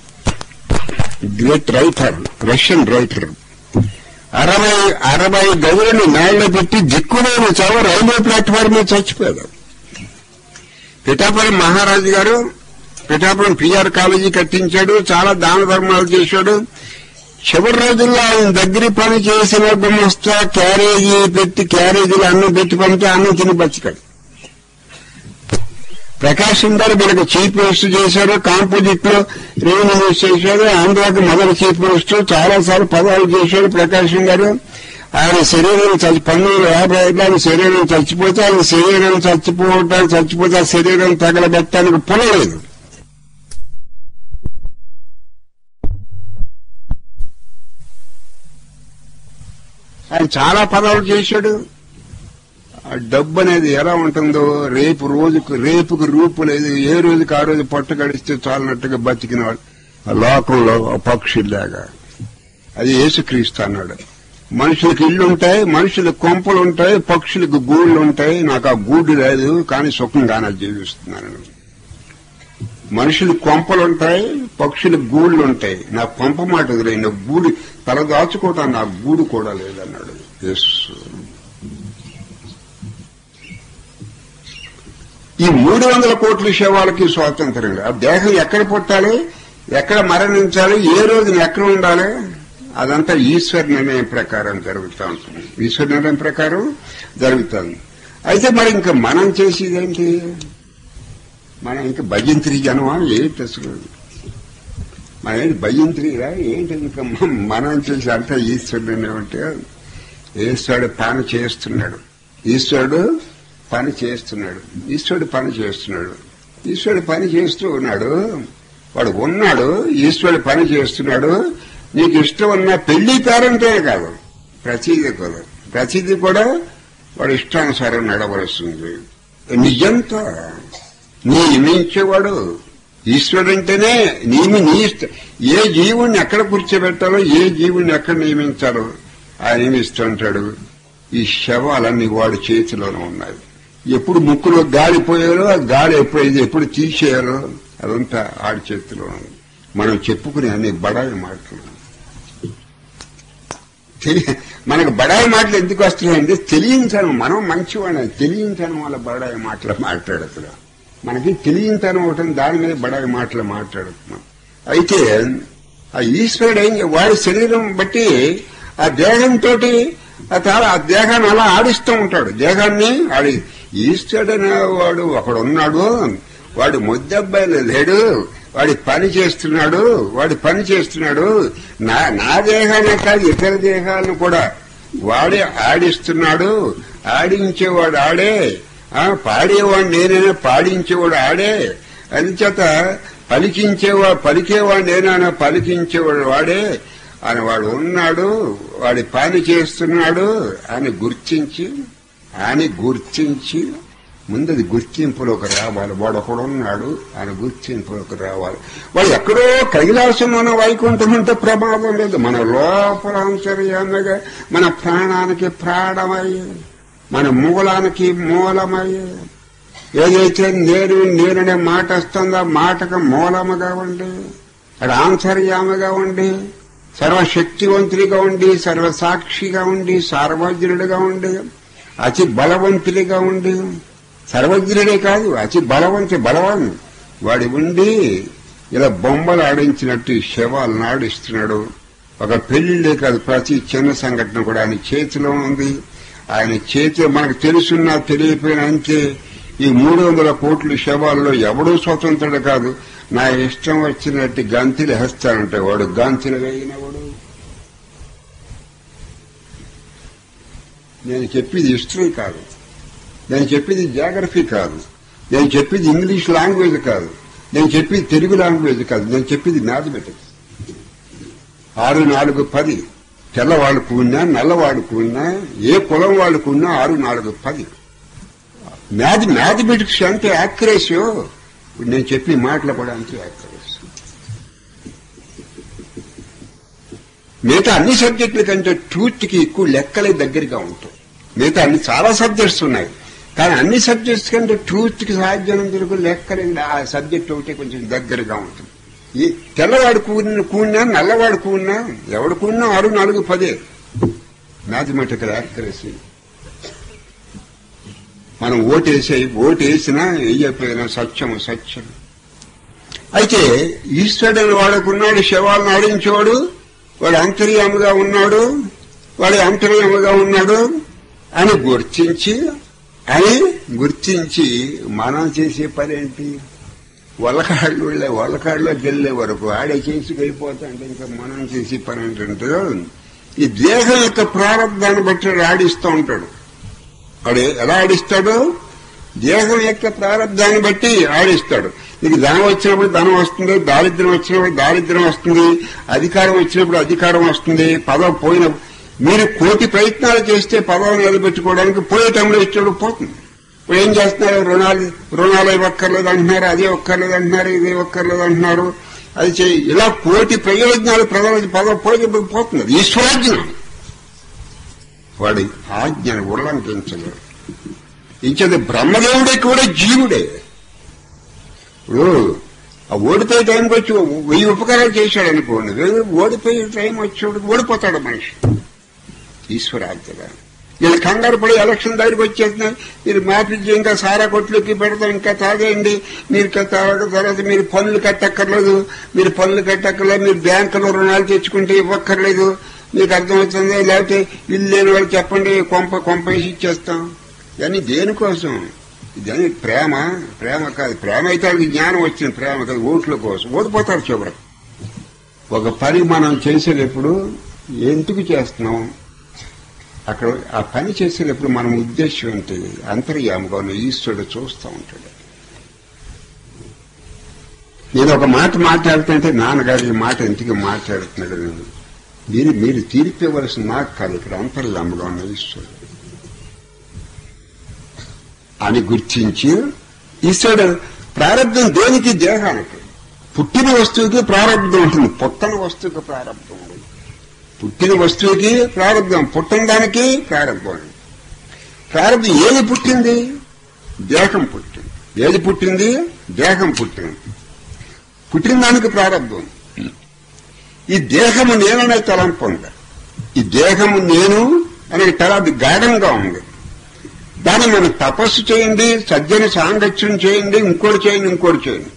గ్రేట్ రైటర్ రష్యన్ రైటర్ అరవై అరవై గదులను నాళ్ళ పెట్టి దిక్కులేని చావ రైల్వే ప్లాట్ఫామ్ మీద చచ్చిపోయాడు పిఠాపురం మహారాజు గారు పిఠాపురం పిఆర్ కాలేజీ కట్టించాడు చాలా దాన ధర్మాలు చేశాడు చివరి రోజుల్లో ఆయన దగ్గర పని చేసిన గుమస్తా క్యారేజీ పెట్టి క్యారేజీలు అన్నం పెట్టి పంపితే అన్నం తిని బతికాడు ప్రకాశం గారు మనకు చీఫ్ మినిస్టర్ చేశారు కాంపోజిట్ లో రెవెన్యూ మినిస్టర్ చేశారు ఆంధ్రాకి మొదటి చీఫ్ మినిస్టర్ చాలా సార్లు పదవులు చేశాడు ప్రకాశం గారు ఆయన శరీరం చచ్చి పంతొమ్మిది వందల యాభై ఐదులో ఆయన శరీరం చచ్చిపోతే ఆయన శరీరం చచ్చిపోవటానికి చచ్చిపోతే ఆ శరీరం తగలబెట్టడానికి పొలలేదు ఆయన చాలా పదవులు చేశాడు ఆ డబ్బు అనేది ఎలా ఉంటుందో రేపు రోజుకు రేపుకు రూపు లేదు ఏ రోజుకి ఆ రోజు పట్టు గడిస్తే చాలన్నట్టుగా బతికిన వాడు ఆ లోకంలో ఆ పక్షుల్లాగా అది యేసుక్రీస్తు అన్నాడు మనుషులకు ఇల్లు ఉంటాయి మనుషులకు కొంపలు ఉంటాయి పక్షులకు గూళ్ళు ఉంటాయి నాకు ఆ గూడు లేదు కానీ సుఖంగానే జీవిస్తున్నాను మనుషులకు కొంపలు ఉంటాయి పక్షులకు గూళ్ళు ఉంటాయి నా కొంప మాట వదిలేయి నా గూడు తల దాచుకోవటానికి నా గూడు కూడా లేదన్నాడు యేసు ఈ మూడు వందల కోట్ల శవాలకి స్వాతంత్రం లేదు. ఆ దేహం ఎక్కడ పుట్టాలి ఎక్కడ మరణించాలి ఏ రోజున ఎక్కడ ఉండాలి అదంతా ఈశ్వర నిర్ణయం ప్రకారం జరుగుతూ ఉంటుంది ఈశ్వర నిర్ణయం ప్రకారం జరుగుతుంది అయితే మరి ఇంకా మనం చేసేదేంటి మనం ఇంకా భజంత్రి జనమా ఏంటి అసలు మన ఏంటి భజంత్రిరా ఏంటి ఇంకా మ- మనం చేసి అంతా ఈశ్వరుడు నిర్ణయం అంటే ఈశ్వరుడు పని చేస్తున్నాడు ఈశ్వరుడు పని చేస్తున్నాడు ఈశ్వరుడు పని చేస్తున్నాడు ఈశ్వరుడు పని చేస్తూ ఉన్నాడు వాడు ఉన్నాడు ఈశ్వరుడు పని చేస్తున్నాడు నీకు ఇష్టం ఉన్న పెళ్లి పేరంటే కాదు ప్రతిదీ కూడా ప్రతిదీ కూడా వాడు ఇష్టానుసారం నడవలసింది నిజంతో నియమించేవాడు ఈశ్వరుడు అంటేనే నియమి నీ ఇష్టం ఏ జీవుణ్ణి ఎక్కడ కూర్చోబెట్టాలో ఏ జీవుణ్ణి ఎక్కడ నియమించాలో ఆయన నియమిస్తుంటాడు ఈ శవాలన్నీ వాడి చేతిలోనే ఉన్నాయి ఎప్పుడు ముక్కులో గాలి పోయాలో ఆ గాలి ఎప్పుడైతే ఎప్పుడు తీసేయాలో అదంతా ఆడి చేతిలో ఉంది మనం చెప్పుకునే అన్ని బడాయి మాటలు తెలి- మనకు బడాయి మాటలు ఎందుకు వస్తున్నాయంటే తెలియంతనం మనం మంచివాళ్ళం తెలియంతనం వల్ల బడాయి మాటలు మాట్లాడుతున్నాం మనకి తెలియంతనం ఒకటి దాని మీద బడాయి మాటలు మాట్లాడుతున్నాం అయితే ఆ ఈశ్వరుడు ఏం చే- వాడి శరీరం బట్టి ఆ దేహంతో ఆ తాను ఆ దేహాన్ని అలా ఆడిస్తూ ఉంటాడు దేహాన్ని ఆడి ఈశ్వరుడు అనేవాడు ఒకడున్నాడు వాడు ముద్దబ్బాయిలు లేడు వాడి పని చేస్తున్నాడు వాడి పని చేస్తున్నాడు నా నా దేహాన్ని కాదు ఇతర దేహాలను కూడా వాడే ఆడిస్తున్నాడు ఆడించేవాడు ఆడే ఆ పాడేవాడు నేనైనా పాడించేవాడు ఆడే అందుచేత పలికించేవా పలికేవాడు నేనైనా పలికించేవాడు వాడే అని వాడు ఉన్నాడు వాడి పని చేస్తున్నాడు అని గుర్తించి అని గుర్తించి ముందు అది గుర్తింపులోకి రావాలి వాడు ఒకడున్నాడు ఆయన గుర్తింపులోకి రావాలి వాడు ఎక్కడో కైలాసంలోన వైకుంఠం ఉంటే ప్రమాదం లేదు మన లోపల అంతర్యామగా మన ప్రాణానికి ప్రాణమయ్యే మన మూలానికి మూలమయ్యే ఏదైతే నేను నేననే మాట వస్తుందో ఆ మాటకు మూలముగా ఉండి అది ఆంతర్యామగా ఉండి సర్వశక్తివంతుడిగా ఉండి సర్వసాక్షిగా ఉండి సార్వజ్ఞుడిగా ఉండి అతి బలవంతుడిగా ఉండి సర్వజ్ఞుడే కాదు అతి బలవంతు బలవాన్ వాడి ఉండి ఇలా బొమ్మలు ఆడించినట్టు ఈ శవాలను ఆడిస్తున్నాడు ఒక పెళ్లిళ్ళే కాదు ప్రతి చిన్న సంఘటన కూడా ఆయన చేతిలో ఉంది ఆయన చేతిలో మనకు తెలుసున్నా తెలియపోయినా అంతే ఈ మూడు వందల కోట్ల శవాల్లో ఎవడూ స్వతంత్రుడు కాదు నా ఇష్టం వచ్చినట్టు గంతులు వేస్తానంటే వాడు గంతులు వేయినవాడు నేను చెప్పేది హిస్టరీ కాదు నేను చెప్పేది జాగ్రఫీ కాదు నేను చెప్పేది ఇంగ్లీష్ లాంగ్వేజ్ కాదు నేను చెప్పేది తెలుగు లాంగ్వేజ్ కాదు నేను చెప్పేది మ్యాథమెటిక్స్ ఆరు నాలుగు పది తెల్లవాడు కూడినా నల్లవాడు కూడినా ఏ కులం వాడు కూడినా ఆరు నాలుగు పది మ్యాథ్ మ్యాథమెటిక్స్ అంటే యాక్యురేసియో ఇప్పుడు నేను చెప్పి మాటలు కూడా అంతే యాక్యురేసి మిగతా అన్ని సబ్జెక్టుల కంటే ట్రూత్ కి ఎక్కువ లెక్కలే దగ్గరగా ఉంటాయి మిగతా అన్ని చాలా సబ్జెక్ట్స్ ఉన్నాయి కానీ అన్ని సబ్జెక్ట్స్ కంటే ట్రూత్ కి సాధ్యం తిరుగు లెక్కలే ఆ సబ్జెక్ట్ ఒకటి కొంచెం దగ్గరగా ఉంటుంది ఈ తెల్లవాడు కూడిన కూడినా నల్లవాడు కూడినా ఎవడు కూడినా ఆరు నాలుగు పదే మ్యాథమెటికల్ యాక్యురసీ మనం ఓటేసే ఓటేసినా వేయకపోయినా సత్యం సత్యం అయితే ఈశ్వరుడు వాడుకున్నాడు శవాలను ఆడించేవాడు వాడు అంతర్యాముగా ఉన్నాడు వాడు అంతర్యాముగా ఉన్నాడు అని గుర్తించి అని గుర్తించి మనం చేసే పని ఏంటి వల్లకాళ్ళు వెళ్ళే వల్లకాళ్ళలోకి వెళ్ళే వరకు ఆడే చేసి వెళ్ళిపోతాంటే ఇంకా మనం చేసే పని ఏంటంటే ఈ దేహం యొక్క ప్రారంభాన్ని బట్టి వాడు ఆడిస్తూ ఉంటాడు వాడు ఎలా ఆడిస్తాడు దేహం యొక్క ప్రారంభాన్ని బట్టి ఆడిస్తాడు నీకు ధనం వచ్చినప్పుడు ధనం వస్తుంది దారిద్ర్యం వచ్చినప్పుడు దారిద్ర్యం వస్తుంది అధికారం వచ్చినప్పుడు అధికారం వస్తుంది పదవి పోయిన మీరు కోటి ప్రయత్నాలు చేస్తే పదవిని నిలబెట్టుకోవడానికి పోయే టైంలో ఇచ్చేప్పుడు పోతుంది ఇప్పుడు ఏం చేస్తున్నారు రుణాలు రుణాలు ఇవ్వక్కర్లేదు అంటున్నారు అదే ఒక్కర్లేదు అంటున్నారు ఇది ఒక్కర్లేదు అంటున్నారు అది చేయి ఇలా కోటి ప్రయోజనాలు ప్రజల పదవి పోయేటప్పుడు పోతుంది అది ఈశ్వరాజ్ఞ వాడి ఆజ్ఞను ఉల్లంఘించలేడు ఇంచేది బ్రహ్మదేవుడే కూడా జీవుడే ఇప్పుడు ఆ ఓడిపోయే టైంకి వచ్చి వెయ్యి ఉపకారాలు చేశాడు అనుకోండి వెయ్యి ఓడిపోయే టైం వచ్చేవాడికి ఓడిపోతాడు మనిషి ఈశ్వరాజ్ఞగా వీళ్ళు కంగారు పడి ఎలక్షన్ దగ్గరికి వచ్చేస్తున్నాయి మీరు మ్యాపించి ఇంకా సారా కొట్లకి పెడతాం ఇంకా తాగేయండి మీరు ఇంకా తాగ తర్వాత మీరు పనులు కట్టక్కర్లేదు మీరు పనులు కట్టక్కర్లేదు మీరు బ్యాంకులో రుణాలు తెచ్చుకుంటే ఇవ్వక్కర్లేదు మీకు అర్థమవుతుంది లేకపోతే ఇల్లు లేని వాళ్ళు చెప్పండి కొంప కొంప వేసి ఇచ్చేస్తాం ఇవన్నీ దేనికోసం ఇదని ప్రేమ ప్రేమ కాదు ప్రేమ అయితే వాళ్ళకి జ్ఞానం వచ్చింది ప్రేమ కాదు ఓట్ల కోసం ఓడిపోతారు చివరకు ఒక పని మనం చేసేటప్పుడు ఎందుకు చేస్తున్నాం అక్కడ ఆ పని చేసేటప్పుడు మన ఉద్దేశం ఏంటి అంతర్యాముగా ఉన్న ఈశ్వరుడు చూస్తూ ఉంటాడు నేను ఒక మాట మాట్లాడుతుంటే నాన్నగారు ఈ మాట ఎందుకు మాట్లాడుతున్నాడు నేను మీరు మీరు తీర్పివ్వలసిన నాకు కాదు ఇక్కడ అంతర్యాముగా ఉన్న ఈశ్వరుడు అని గుర్తించి ఈశ్వరుడు ప్రారంభం దేనికి దేహానికి పుట్టిన వస్తువుకి ప్రారంభం ఉంటుంది పుట్టన వస్తువుకి ప్రారంభం ఉంటుంది పుట్టిన వస్తువుకి ప్రారంభం పుట్టిన దానికి ప్రారంభం ప్రారంభం ఏది పుట్టింది దేహం పుట్టింది ఏది పుట్టింది దేహం పుట్టింది పుట్టిన దానికి ప్రారంభం ఈ దేహము నేననే తలంపు ఉంది ఈ దేహము నేను అనే తల అది గాఢంగా ఉంది దాన్ని మనం తపస్సు చేయండి సజ్జన సాంగత్యం చేయండి ఇంకోటి చేయండి ఇంకోటి చేయండి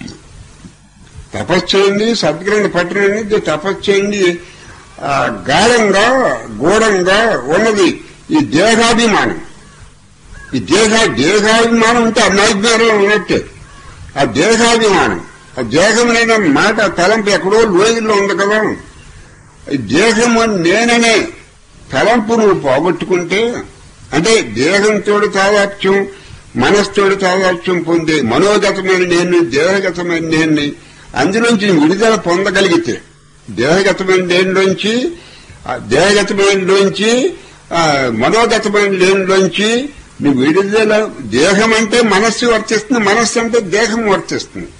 తపస్సు చేయండి సద్గ్రహణ పట్టణండి తపస్సు చేయండి ఆ, గాఢంగా గూఢంగా ఉన్నది ఈ దేహాభిమానం ఈ దేహ దేహాభిమానం ఉంటే అన్నాజ్ఞానంలో ఉన్నట్టే ఆ దేహాభిమానం ఆ దేహమునైన మాట తలంపు ఎక్కడో లోయల్లో ఉంది కదా ఈ దేహము నేననే తలంపు నువ్వు పోగొట్టుకుంటే అంటే దేహంతో తాదాత్యం మనస్తోడు తాదాత్యం పొందే మనోగతమైన నేను దేహగతమైన నేను అందులోంచి నువ్వు విడుదల పొందగలిగితే దేహగతమైన దేనిలోంచి ఆ దేహగతమైనలోంచి ఆ మనోగతమైన దేనిలోంచి నువ్వు విడుదల దేహం అంటే మనస్సు వర్తిస్తుంది మనస్సు అంటే దేహం వర్తిస్తుంది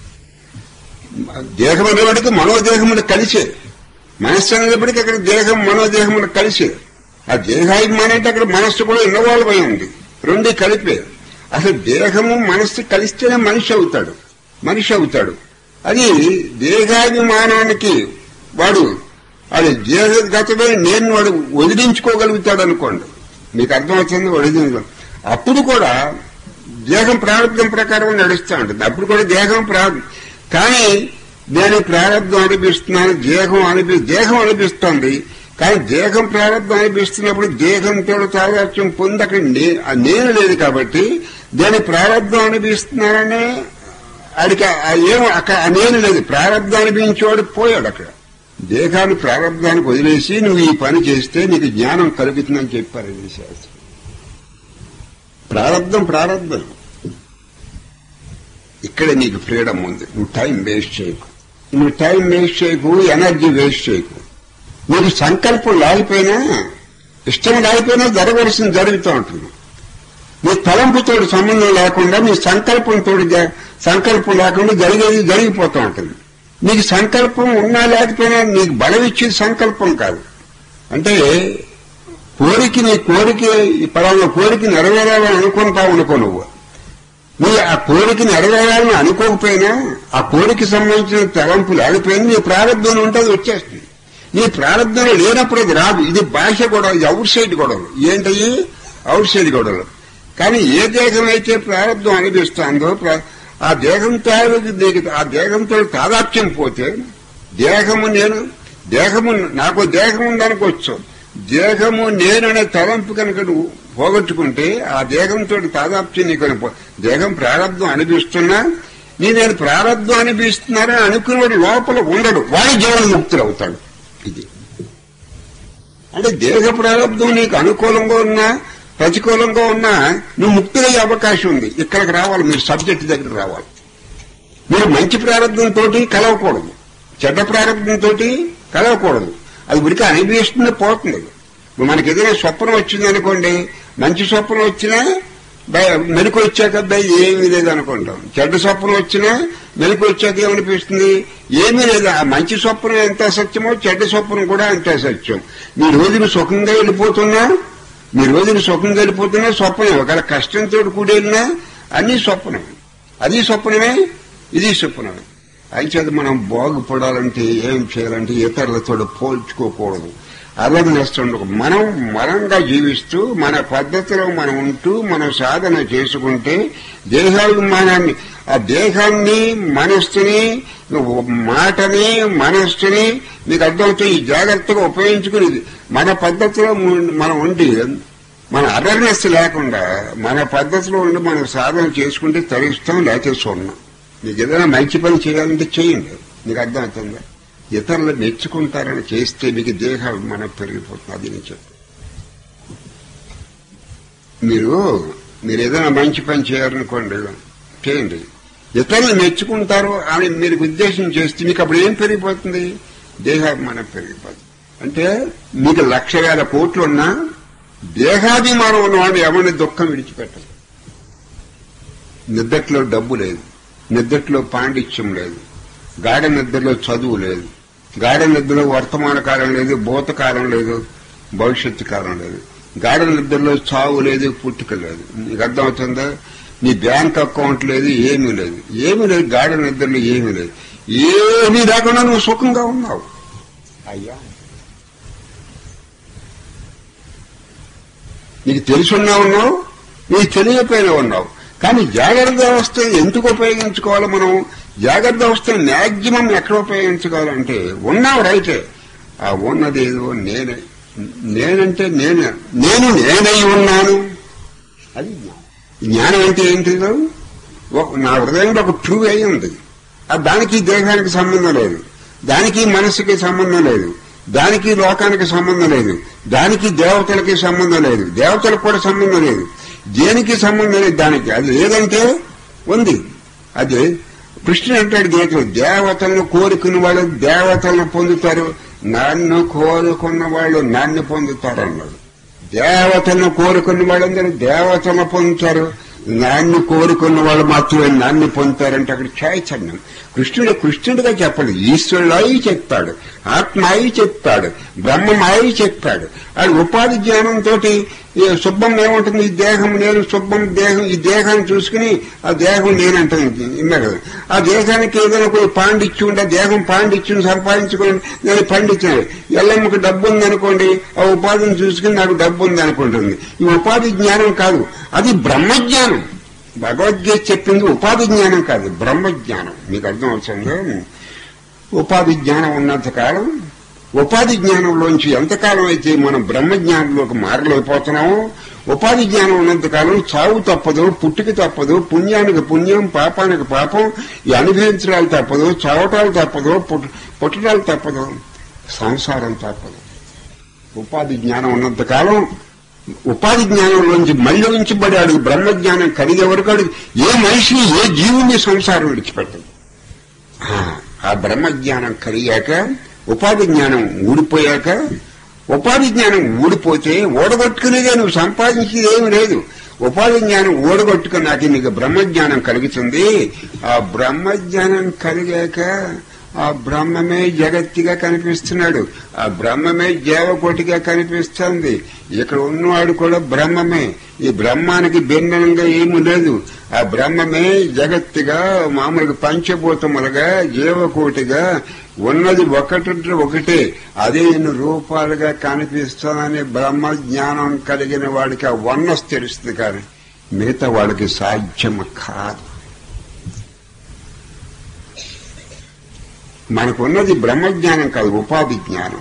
దేహం అనేవాడికి మనోదేహములు కలిసే మనస్సు అనేటప్పటికీ అక్కడ దేహం మనోదేహములు కలిసే ఆ దేహాభిమానం అంటే అక్కడ మనస్సు కూడా ఇన్వాల్వ్ అయి ఉంది రెండు కలిపే అసలు దేహము మనస్సు కలిస్తేనే మనిషి అవుతాడు మనిషి అవుతాడు అది దేహాభిమానానికి వాడు అది దేహగతమైన నేను వాడు వదిలించుకోగలుగుతాడు అనుకోండి మీకు అర్థమవుతుంది వదిలించడం అప్పుడు కూడా దేహం ప్రారంభం ప్రకారం నడుస్తూ ఉంటుంది అప్పుడు కూడా దేహం ప్రారంభం కానీ నేను ప్రారంభం అనిపిస్తున్నాను దేహం అనిపి దేహం అనిపిస్తుంది కానీ దేహం ప్రారంభం అనిపిస్తున్నప్పుడు దేహంతో తాదాత్యం పొంది అక్కడ నే- ఆ నేను లేదు కాబట్టి దాని ప్రారంభం అనిపిస్తున్నాననే ఆడికి ఆ ఏం అక్కడ ఆ నేను లేదు ప్రారంభం అనిపించేవాడు పోయాడు అక్కడ దేహాన్ని ప్రారంభానికి వదిలేసి నువ్వు ఈ పని చేస్తే నీకు జ్ఞానం కలుగుతుందని చెప్పారు ఇది శాస్త్రం ప్రారంధం ప్రారంధం ఇక్కడ నీకు ఫ్రీడమ్ ఉంది నువ్వు టైం వేస్ట్ చేయకు నువ్వు టైం వేస్ట్ చేయకు ఎనర్జీ వేస్ట్ చేయకు నీకు సంకల్పం లేకపోయినా ఇష్టం లేకపోయినా జరగవలసింది జరుగుతూ ఉంటుంది నీ తలంపుతో సంబంధం లేకుండా నీ సంకల్పంతో జ- సంకల్పం లేకుండా జరిగేది జరిగిపోతూ ఉంటుంది నీకు సంకల్పం ఉన్నా లేకపోయినా నీకు బలం ఇచ్చేది సంకల్పం కాదు అంటే కోరిక నీ కోరిక ఈ పలానా కోరిక నెరవేరాలని అనుకుంటావు అనుకో నువ్వు నీ ఆ కోరిక నెరవేరాలని అనుకోకపోయినా ఆ కోరిక సంబంధించిన తలంపు లేకపోయినా నీ ప్రారంభం ఉంటుంది వచ్చేస్తుంది నీ ప్రారంభంలో లేనప్పుడు అది రాదు ఇది భాష గొడవ ఇది అవుట్ సైడ్ గొడవలు ఏంటయ్యి అవుట్ సైడ్ గొడవలు కానీ ఏ దేహం అయితే ప్రారంభం అనిపిస్తుందో ప్ర- ఆ దేహంతో నీకు ఆ దేహంతో తాదాత్యం పోతే దేహము నేను దేహము నాకు దేహం ఉందనుకోవచ్చు దేహము నేననే తలంపు కనుక నువ్వు పోగొట్టుకుంటే ఆ దేహంతో తాదాప్యం నీకు అనుకో- దేహం ప్రారంభం అనిపిస్తున్నా నీ నేను ప్రారంభం అనిపిస్తున్నానని అనుకునేవాడు లోపల ఉండడు వాడి జీవన ముక్తులు అవుతాడు ఇది అంటే దేహ ప్రారంభం నీకు అనుకూలంగా ఉన్నా ప్రతికూలంగా ఉన్నా నువ్వు ముక్తులయ్యే అవకాశం ఉంది ఇక్కడికి రావాలి మీరు సబ్జెక్ట్ దగ్గర రావాలి మీరు మంచి ప్రారంభంతో కలవకూడదు చెడ్డ ప్రారంభంతో కలవకూడదు అది ఉడికి అనిపిస్తుంది పోతుంది ఇప్పుడు మనకి ఏదైనా స్వప్నం వచ్చింది అనుకోండి మంచి స్వప్నం వచ్చినా బయ- మెలకు వచ్చాక అబ్బాయి ఏమీ లేదు అనుకుంటాం చెడ్డ స్వప్నం వచ్చినా మెలకు వచ్చాక ఏమనిపిస్తుంది ఏమీ లేదు ఆ మంచి స్వప్నం ఎంత సత్యమో చెడ్డ స్వప్నం కూడా అంతే సత్యం మీ రోజును సుఖంగా వెళ్ళిపోతున్నా మీ రోజును సుఖంగా వెళ్ళిపోతున్నా స్వప్నం ఒకవేళ కష్టంతో కూడి వెళ్ళినా అన్ని స్వప్నం అది స్వప్నమే ఇది స్వప్నమే అయితే మనం బాగుపడాలంటే ఏం చేయాలంటే ఇతరులతో పోల్చుకోకూడదు అవేర్నెస్ ఉండకు మనం మనంగా జీవిస్తూ మన పద్ధతిలో మనం ఉంటూ మనం సాధన చేసుకుంటే దేహాభిమానాన్ని ఆ దేహాన్ని మనస్సుని మాటని మనస్సుని మీకు అర్థమవుతుంది ఈ జాగ్రత్తగా ఉపయోగించుకుని మన పద్ధతిలో ము- మనం ఉండి మన అవేర్నెస్ లేకుండా మన పద్ధతిలో ఉండి మనం సాధన చేసుకుంటే తరిస్తాం లేకపోతే చూడడం మీకు ఏదైనా మంచి పని చేయాలంటే చేయండి మీకు అర్థమవుతుందా ఇతరులు మెచ్చుకుంటారని చేస్తే మీకు దేహాభిమానం పెరిగిపోతుంది అది నేను చెప్పాను మీరు మీరు ఏదైనా మంచి పని చేయాలనుకోండి చేయండి ఇతరులు మెచ్చుకుంటారు అని మీరు ఉద్దేశం చేస్తే మీకు అప్పుడు ఏం పెరిగిపోతుంది దేహాభిమానం పెరిగిపోతుంది అంటే మీకు లక్ష వేల కోట్లు ఉన్నా దేహాభిమానం ఉన్నవాడు ఎవరిని దుఃఖం విడిచిపెట్టదు నిద్దట్లో డబ్బు లేదు నిద్దట్లో పాండిత్యం లేదు గాఢ నిద్రలో చదువు లేదు గాఢ నిద్రలో వర్తమాన కాలం లేదు భూతకాలం లేదు భవిష్యత్తు కాలం లేదు గాఢ నిద్రలో చావు లేదు పుట్టుక లేదు నీకు అర్థమవుతుందా నీ బ్యాంక్ అకౌంట్ లేదు ఏమీ లేదు ఏమీ లేదు గాఢ నిద్రలో ఏమీ లేదు ఏమీ లేకుండా నువ్వు సుఖంగా ఉన్నావు అయ్యా నీకు తెలుసున్నా ఉన్నావు నీకు తెలియకపోయినా ఉన్నావు కానీ జాగ్రత్త వ్యవస్థ ఎందుకు ఉపయోగించుకోవాలి మనం జాగ్రత్త వ్యవస్థను మ్యాక్సిమం ఎక్కడ ఉపయోగించుకోవాలంటే ఉన్నావు రైటే ఆ ఉన్నది ఏదో నేనే నేనంటే నేనే నేను నేనై ఉన్నాను అది జ్ఞానం జ్ఞానం అంటే ఏంటిదో ఒక- నా హృదయంలో ఒక ట్రూ అయి ఉంది ఆ దానికి దేహానికి సంబంధం లేదు దానికి మనసుకి సంబంధం లేదు దానికి లోకానికి సంబంధం లేదు దానికి దేవతలకి సంబంధం లేదు దేవతలకు కూడా సంబంధం లేదు దేనికి సంబంధం లేదు దానికి అది లేదంటే ఉంది అదే కృష్ణుడు అంటాడు గీతలు దేవతలను కోరుకున్న వాళ్ళు దేవతలను పొందుతారు నన్ను కోరుకున్న వాళ్ళు నన్ను పొందుతారు అన్నాడు దేవతలను కోరుకున్న వాళ్ళందరూ దేవతలను పొందుతారు నాన్ని కోరుకున్న వాళ్ళు మాత్రమే నాన్ని పొందుతారంటే అక్కడ చైతన్యం కృష్ణుడు కృష్ణుడిగా చెప్పడు ఈశ్వరుడు అయి చెప్తాడు ఆత్మ అయి చెప్తాడు బ్రహ్మం అయి చెప్తాడు అది ఉపాధి జ్ఞానంతో శుభ్రం ఏముంటుంది ఈ దేహం నేను శుభ్రం దేహం ఈ దేహాన్ని చూసుకుని ఆ దేహం నేనంటుంది ఇన్నా కదా ఆ దేహానికి ఏదైనా કોઈ పాండిత్యం ఉంటే దేహం పాండిత్యం సంపాదించుకుని నేను పండించాను ఎల్లమ్మకి డబ్బు ఉందనుకోండి ఆ ఉపాధిని చూసుకుని నాకు డబ్బు ఉంది అనుకుంటుంది ఈ ఉపాధి జ్ఞానం కాదు అది బ్రహ్మజ్ఞానం భగవద్గీత చెప్పింది ఉపాధి జ్ఞానం కాదు బ్రహ్మజ్ఞానం మీకు అర్థం అవుతుందో ఉపాధి జ్ఞానం ఉన్నంత కాలం ఉపాధి జ్ఞానంలోంచి ఎంతకాలం అయితే మనం బ్రహ్మజ్ఞానంలోకి మారలేకపోతున్నామో ఉపాధి జ్ఞానం ఉన్నంత కాలం చావు తప్పదు పుట్టుక తప్పదు పుణ్యానికి పుణ్యం పాపానికి పాపం ఈ అనుభవించడాలు తప్పదు చావటాలు తప్పదు పుట్ట- పుట్టడాలు తప్పదు సంసారం తప్పదు ఉపాధి జ్ఞానం ఉన్నంత కాలం ఉపాధి జ్ఞానంలోంచి మళ్ళీ ఉంచబడాడు బ్రహ్మజ్ఞానం కలిగే వరకు వాడు ఏ మనిషిని ఏ జీవుని సంసారం విడిచిపెట్టదు ఆ, ఆ బ్రహ్మజ్ఞానం కలిగాక ఉపాధి జ్ఞానం ఊడిపోయాక ఉపాధి జ్ఞానం ఊడిపోతే ఓడగొట్టుకునేదే నువ్వు సంపాదించేది ఏమి లేదు ఉపాధి జ్ఞానం ఓడగొట్టుకున్నాక నీకు బ్రహ్మజ్ఞానం కలుగుతుంది ఆ బ్రహ్మజ్ఞానం కలిగాక ఆ బ్రహ్మమే జగత్తిగా కనిపిస్తున్నాడు ఆ బ్రహ్మమే జీవకోటిగా కనిపిస్తుంది ఇక్కడ ఉన్నవాడు కూడా బ్రహ్మమే ఈ బ్రహ్మానికి భిన్నంగా ఏమీ లేదు ఆ బ్రహ్మమే జగత్తుగా మామూలుగా పంచభూతములుగా జీవకోటిగా ఉన్నది ఒకటి ఒకటే అదే ఎన్ని రూపాలుగా కనిపిస్తుందని బ్రహ్మ జ్ఞానం కలిగిన వాడికి ఆ వన్నస్ తెలుస్తుంది కానీ మిగతా వాడికి సాధ్యం కాదు మనకున్నది బ్రహ్మజ్ఞానం కాదు ఉపాధి జ్ఞానం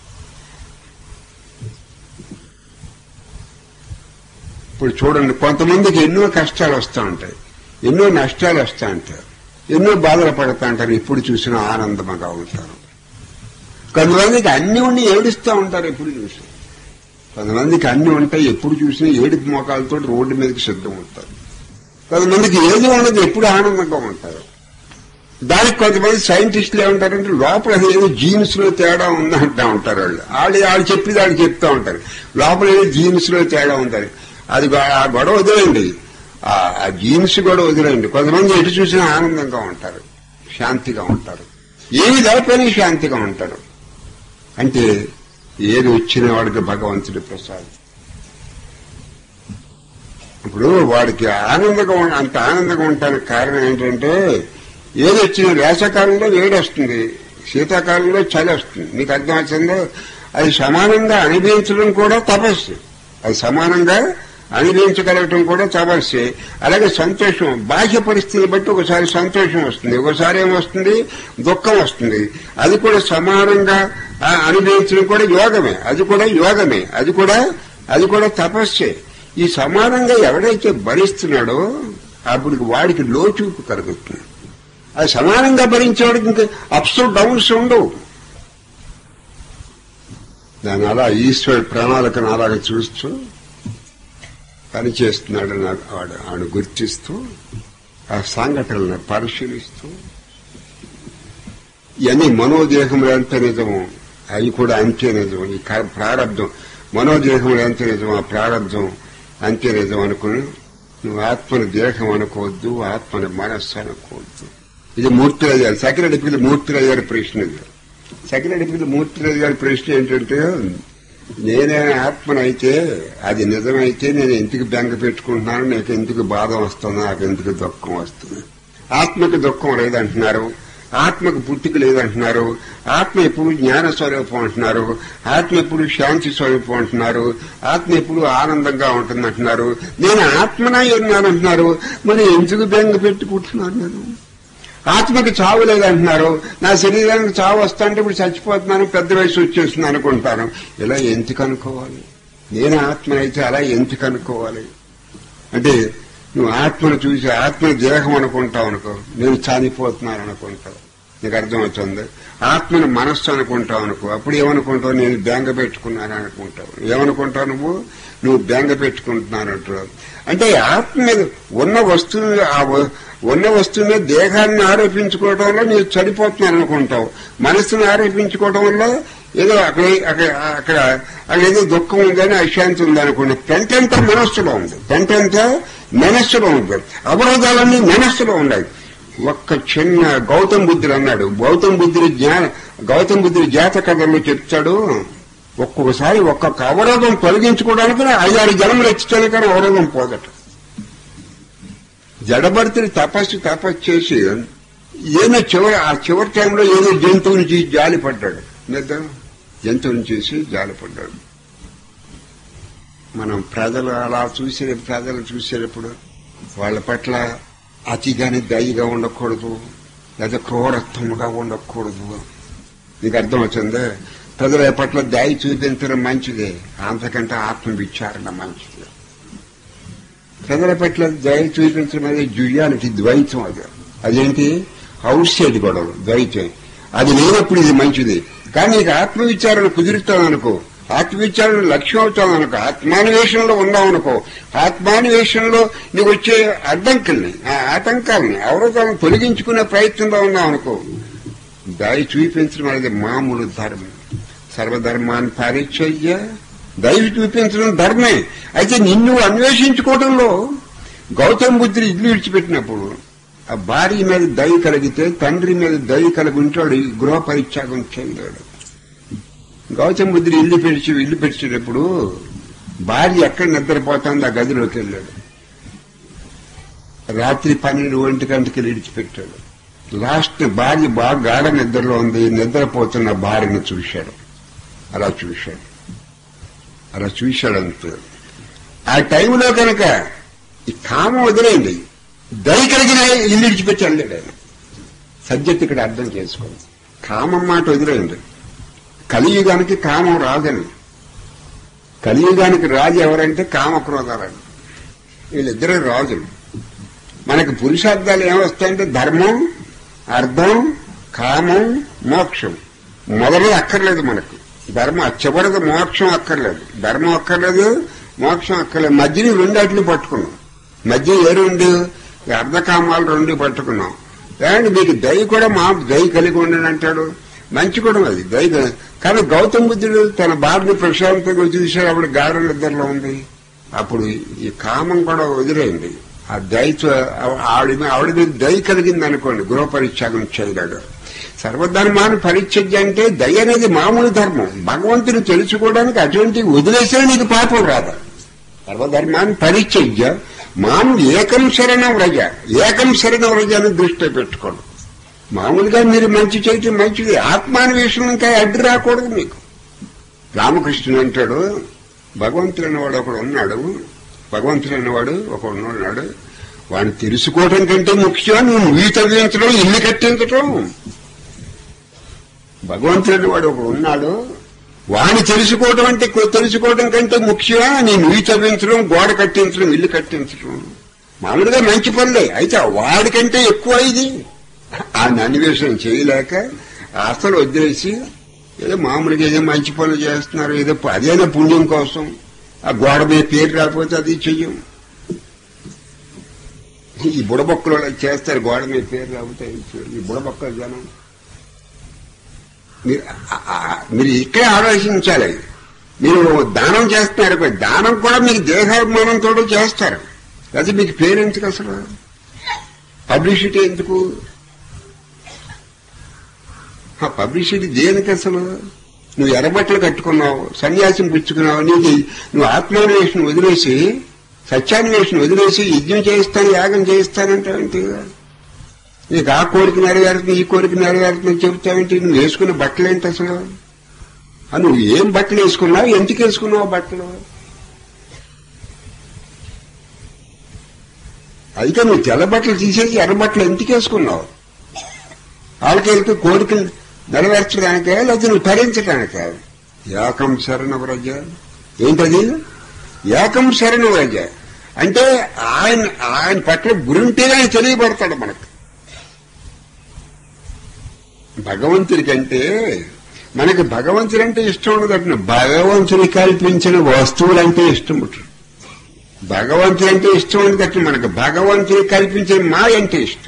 ఇప్పుడు చూడండి కొంతమందికి ఎన్నో కష్టాలు వస్తూ ఉంటాయి ఎన్నో నష్టాలు వస్తూ ఉంటాయి ఎన్నో బాధలు పడుతూ ఉంటారు ఇప్పుడు చూసినా ఆనందంగా ఉంటారు కొంతమందికి అన్ని ఉండి ఏడుస్తూ ఉంటారు ఎప్పుడు చూసి కొంతమందికి అన్ని ఉంటాయి ఎప్పుడు చూసినా ఏడుపు మోకాలతో రోడ్డు మీదకి సిద్ధం అవుతారు కొంతమందికి ఏది ఉండదు ఎప్పుడు ఆనందంగా ఉంటారు దానికి కొంతమంది సైంటిస్టులు ఏమంటారంటే లోపల ఏదో జీన్స్ లో తేడా ఉంది అంటా ఉంటారు వాళ్ళు వాళ్ళు వాళ్ళు చెప్పి వాళ్ళు చెప్తా ఉంటారు లోపల ఏదో జీన్స్ లో తేడా ఉంటారు అది గొ- ఆ గొడవ వదిలేండి ఆ ఆ జీన్స్ కూడా వదిలేండి కొంతమంది ఎటు చూసినా ఆనందంగా ఉంటారు శాంతిగా ఉంటారు ఏమి లేకపోయినా శాంతిగా ఉంటారు అంటే ఏది వచ్చిన వాడికి భగవంతుడి ప్రసాదం ఇప్పుడు వాడికి ఆనందంగా ఉన్న- అంత ఆనందంగా ఉండటానికి కారణం ఏంటంటే ఏది వచ్చిన వేసవకాలంలో వేడి వస్తుంది శీతాకాలంలో చలి వస్తుంది మీకు అర్థం వచ్చిందో అది సమానంగా అనుభవించడం కూడా తపస్సు అది సమానంగా అనుభవించగలగటం కూడా తపస్సే అలాగే సంతోషం బాహ్య పరిస్థితిని బట్టి ఒకసారి సంతోషం వస్తుంది ఒకసారి ఏమొస్తుంది దుఃఖం వస్తుంది అది కూడా సమానంగా ఆ, అనుభవించడం కూడా యోగమే అది కూడా యోగమే అది కూడా అది కూడా తపస్సే ఈ సమానంగా ఎవడైతే భరిస్తున్నాడో అప్పుడు వాడికి లోచూపు కలుగుతుంది అది సమానంగా భరించేవాడికి ఇంకా అప్స్ డౌన్స్ ఉండవు దాని అలా ఈశ్వరుడు ప్రణాళికను అలాగ చూస్తూ పని చేస్తున్నాడు నాకు వాడు ఆడు గుర్తిస్తూ ఆ సంఘటనలను పరిశీలిస్తూ ఇవన్నీ మనోదేహములు ఎంత నిజము అవి కూడా అంతే నిజం ఈ క- ప్రారంధం మనోదేహములు ఎంత నిజం ఆ ప్రారంధం అంతే నిజం అనుకుని నువ్వు ఆత్మని దేహం అనుకోవద్దు ఆత్మని మనస్సు అనుకోవద్దు ఇది మూర్తిరాజు గారు సెక్రటరీ మూర్తిరాజు గారి ప్రశ్న ఇది సెక్రటరీ మూర్తిరాజు గారి ప్రశ్న ఏంటంటే నేనే ఆత్మనైతే అది నిజమైతే నేను ఎందుకు బెంగ పెట్టుకుంటున్నాను నాకు ఎందుకు బాధ వస్తుంది నాకు ఎందుకు దుఃఖం వస్తుంది ఆత్మకి దుఃఖం లేదంటున్నారు ఆత్మకు పుట్టుక లేదంటున్నారు ఆత్మ ఎప్పుడు జ్ఞాన స్వరూపం అంటున్నారు ఆత్మ ఎప్పుడు శాంతి స్వరూపం అంటున్నారు ఆత్మ ఎప్పుడు ఆనందంగా ఉంటుందంటున్నారు నేను ఆత్మనా ఉన్నానంటున్నారు మరి ఎందుకు బెంగ పెట్టుకుంటున్నాను నేను ఆత్మకి చావు లేదంటున్నారు నా శరీరానికి చావు వస్తాంటే ఇప్పుడు చచ్చిపోతున్నాను పెద్ద వయసు వచ్చేస్తుంది అనుకుంటాను ఇలా ఎందుకు అనుకోవాలి నేను ఆత్మనైతే అలా ఎందుకు అనుకోవాలి అంటే నువ్వు ఆత్మను చూసి ఆత్మ దేహం అనుకుంటావు అనుకో నేను చనిపోతున్నాను అనుకుంటావు నీకు అర్థమవుతుంది ఆత్మను మనస్సు అనుకుంటావు అనుకో అప్పుడు ఏమనుకుంటావు నేను బెంగ పెట్టుకున్నాను అనుకుంటావు ఏమనుకుంటావు నువ్వు నువ్వు బెంగ పెట్టుకుంటున్నాను అంటావు అంటే ఆత్మ మీద ఉన్న వస్తువు ఆ వ- ఉన్న వస్తువు మీద దేహాన్ని ఆరోపించుకోవడం వల్ల నీవు చనిపోతున్నాను అనుకుంటావు మనస్సును ఆరోపించుకోవడం వల్ల ఏదో అక్కడ అక్కడ అక్కడ అక్కడ ఏదో దుఃఖం ఉందని అశాంతి ఉంది అనుకున్నా పెంటంతా మనస్సులో ఉంది పెంటంతా మనస్సులో ఉంది అవరోధాలన్నీ మనస్సులో ఉన్నాయి ఒక్క చిన్న గౌతమ్ బుద్ధుడు అన్నాడు గౌతమ్ బుద్ధుడి జ్ఞాన గౌతమ్ బుద్ధుడి జాత కథల్లో చెప్తాడు ఒక్కొక్కసారి ఒక్కొక్క అవరోధం తొలగించుకోవడానికి ఐదారు జన్మలు ఎత్తితేనే కానీ అవరోధం పోదట జడభర్తుడి తపస్సు తపస్సు చేసి ఏదో చివరి ఆ చివరి టైంలో ఏదో జంతువుని చూసి జాలి పడ్డాడు నిద్ర జంతువుని చూసి జాలి పడ్డాడు మనం ప్రజలు అలా చూసే ప్రజలు చూసేటప్పుడు వాళ్ళ పట్ల అతిగాని దయగా ఉండకూడదు లేదా క్రూరత్వముగా ఉండకూడదు నీకు అర్థమవుతుంది ప్రజల పట్ల దయ చూపించడం మంచిదే అంతకంటే ఆత్మ విచారణ మంచిది ప్రజల పట్ల దయ చూపించడం అనేది జుయాలిటీ ద్వైతం అది అదేంటి అవుట్ సైడ్ గొడవ ద్వైతం అది లేనప్పుడు ఇది మంచిది కానీ నీకు ఆత్మవిచారణ కుదురుతాననుకో ఆత్మవిచారణ లక్ష్యం అవుతాననుకో ఆత్మాన్వేషణలో ఉన్నావనుకో ఆత్మాన్వేషణలో నీకు వచ్చే అడ్డంకుల్ని ఆ ఆటంకాలని అవరోధాలను తొలగించుకునే ప్రయత్నంలో ఉన్నావనుకో దయ చూపించడం అనేది మామూలు ధర్మం సర్వధర్మాన్ని పరిచర్య దయ చూపించడం ధర్మే అయితే నిన్ను అన్వేషించుకోవడంలో గౌతమ బుద్ధుడు ఇల్లు విడిచిపెట్టినప్పుడు ఆ భార్య మీద దయ కలిగితే తండ్రి మీద దయ కలిగి ఉంటాడు ఈ గృహ పరిత్యాగం చెందాడు గౌతమ బుద్ధుడు ఇల్లు పెడిచి ఇల్లు పెట్టేటప్పుడు భార్య ఎక్కడ నిద్రపోతుందో ఆ గదిలోకి వెళ్ళాడు రాత్రి పన్నెండు ఒంటి గంటకి విడిచిపెట్టాడు లాస్ట్ భార్య బాగా గాఢ నిద్రలో ఉంది నిద్రపోతున్న భార్యను చూశాడు అలా చూశాడు అలా చూశాడు అంతే ఆ టైంలో కనుక ఈ కామం వదిలేయండి దయ కలిగిన ఇల్లు విడిచిపెట్టి వెళ్ళాడు ఆయన సబ్జెక్ట్ ఇక్కడ అర్థం చేసుకోండి కామం మాట వదిలేయండి కలియుగానికి కామం రాదని కలియుగానికి రాజు ఎవరంటే కామక్రోధాలని వీళ్ళిద్దరే రాజులు మనకి పురుషార్థాలు ఏమొస్తాయంటే ధర్మం అర్థం కామం మోక్షం మొదలు అక్కర్లేదు మనకు ధర్మం చివరిది మోక్షం అక్కర్లేదు ధర్మం అక్కర్లేదు మోక్షం అక్కర్లేదు మధ్యని రెండు అట్లు పట్టుకున్నాం మధ్య ఏ రెండు ఈ అర్ధకామాలు రెండు పట్టుకున్నాం ఏమంటే మీకు దయ కూడా మా దయ కలిగి ఉండండి అంటాడు మంచి కూడా అది దయ క- కానీ గౌతమ బుద్ధుడు తన భార్యని ప్రశాంతంగా చూశాడు అప్పుడు గాఢ నిద్రలో ఉంది అప్పుడు ఈ కామం కూడా వదిలేయండి ఆ దయతో ఆవిడ మీద- ఆవిడ మీద దయ కలిగింది అనుకోండి గృహ పరిత్యాగం చేయలేడు సర్వధర్మాన్ని పరిత్యజ్య అంటే దయ అనేది మామూలు ధర్మం భగవంతుని తెలుసుకోవడానికి అటువంటి వదిలేసినా నీకు పాపం రాదు సర్వధర్మాన్ని పరిత్యజ్య మాం ఏకం శరణం వ్రజ ఏకం శరణం వ్రజ అని దృష్టిలో పెట్టుకోండి మామూలుగా మీరు మంచి చేయటం మంచిది ఆత్మాన్వేషణ ఇంకా అడ్డు రాకూడదు మీకు రామకృష్ణుడు అంటాడు భగవంతుడు అనేవాడు ఒకడు ఉన్నాడు భగవంతుడు అనేవాడు ఒకడు ఉన్నాడు వాడిని తెలుసుకోవటం కంటే ముఖ్యం నువ్వు నువ్వు తవ్వించడం ఇల్లు కట్టించటం భగవంతుడు అనేవాడు ఒకడు ఉన్నాడు వాడిని తెలుసుకోవటం అంటే కొ- తెలుసుకోవటం కంటే ముఖ్యమా నీ నువ్వు తవ్వించడం గోడ కట్టించడం ఇల్లు కట్టించడం మామూలుగా మంచి పనులే అయితే వాడికంటే ఎక్కువ ఇది ఆ అన్వేషణ చేయలేక అసలు వదిలేసి ఏదో మామూలుగా ఏదో మంచి పనులు చేస్తున్నారు ఏదో ప- అదేనా పుణ్యం కోసం ఆ గోడ మీద పేరు రాకపోతే అది చెయ్యం ఈ బుడబొక్కలు అలా చేస్తారు గోడ మీద పేరు రాకపోతే అది చెయ్యం. ఈ బుడబొక్కల జనం మీరు ఆ- ఆ- మీరు ఇక్కడే ఆలోచించాలి మీరు దానం చేస్తున్నారు కదా, దానం కూడా మీకు దేహాభిమానంతో చేస్తారు అది మీకు పేరు ఎందుకు అసలు పబ్లిసిటీ ఎందుకు ఆ పబ్లిసిటీ దేనికి అసలు నువ్వు ఎర్రబట్టలు కట్టుకున్నావు సన్యాసం పుచ్చుకున్నావు నీకు నువ్వు ఆత్మాన్వేషణ వదిలేసి సత్యాన్వేషణ వదిలేసి యజ్ఞం చేయిస్తాను యాగం చేయిస్తానంటావేంటి నీకు ఆ కోరిక నెరవేరుతుంది ఈ కోరిక నెరవేరుతుంది చెబుతావేంటి నువ్వు వేసుకున్న బట్టలు ఏంటి అసలు ఆ నువ్వు ఏం బట్టలు వేసుకున్నావు ఎందుకు వేసుకున్నావు బట్టలు అయితే నువ్వు తెల్ల బట్టలు తీసేసి ఎర్ర బట్టలు ఎందుకు వేసుకున్నావు వాళ్ళకి కోరికలు నెరవేర్చడానికే లేకపోతే నువ్వు తరించడానికే ఏకం శరణ వ్రజ ఏంటది ఏకం శరణ వ్రజ అంటే ఆయన ఆయన పట్ల గురుంటేనే ఆయన తెలియబడతాడు మనకు భగవంతుడి కంటే మనకి భగవంతుడు అంటే ఇష్టం ఉండదు భగవంతుని కల్పించిన వస్తువులంటే ఇష్టం ఉంటుంది భగవంతుడు అంటే ఇష్టం ఉండదు మనకు భగవంతుని కల్పించిన మాయ అంటే ఇష్టం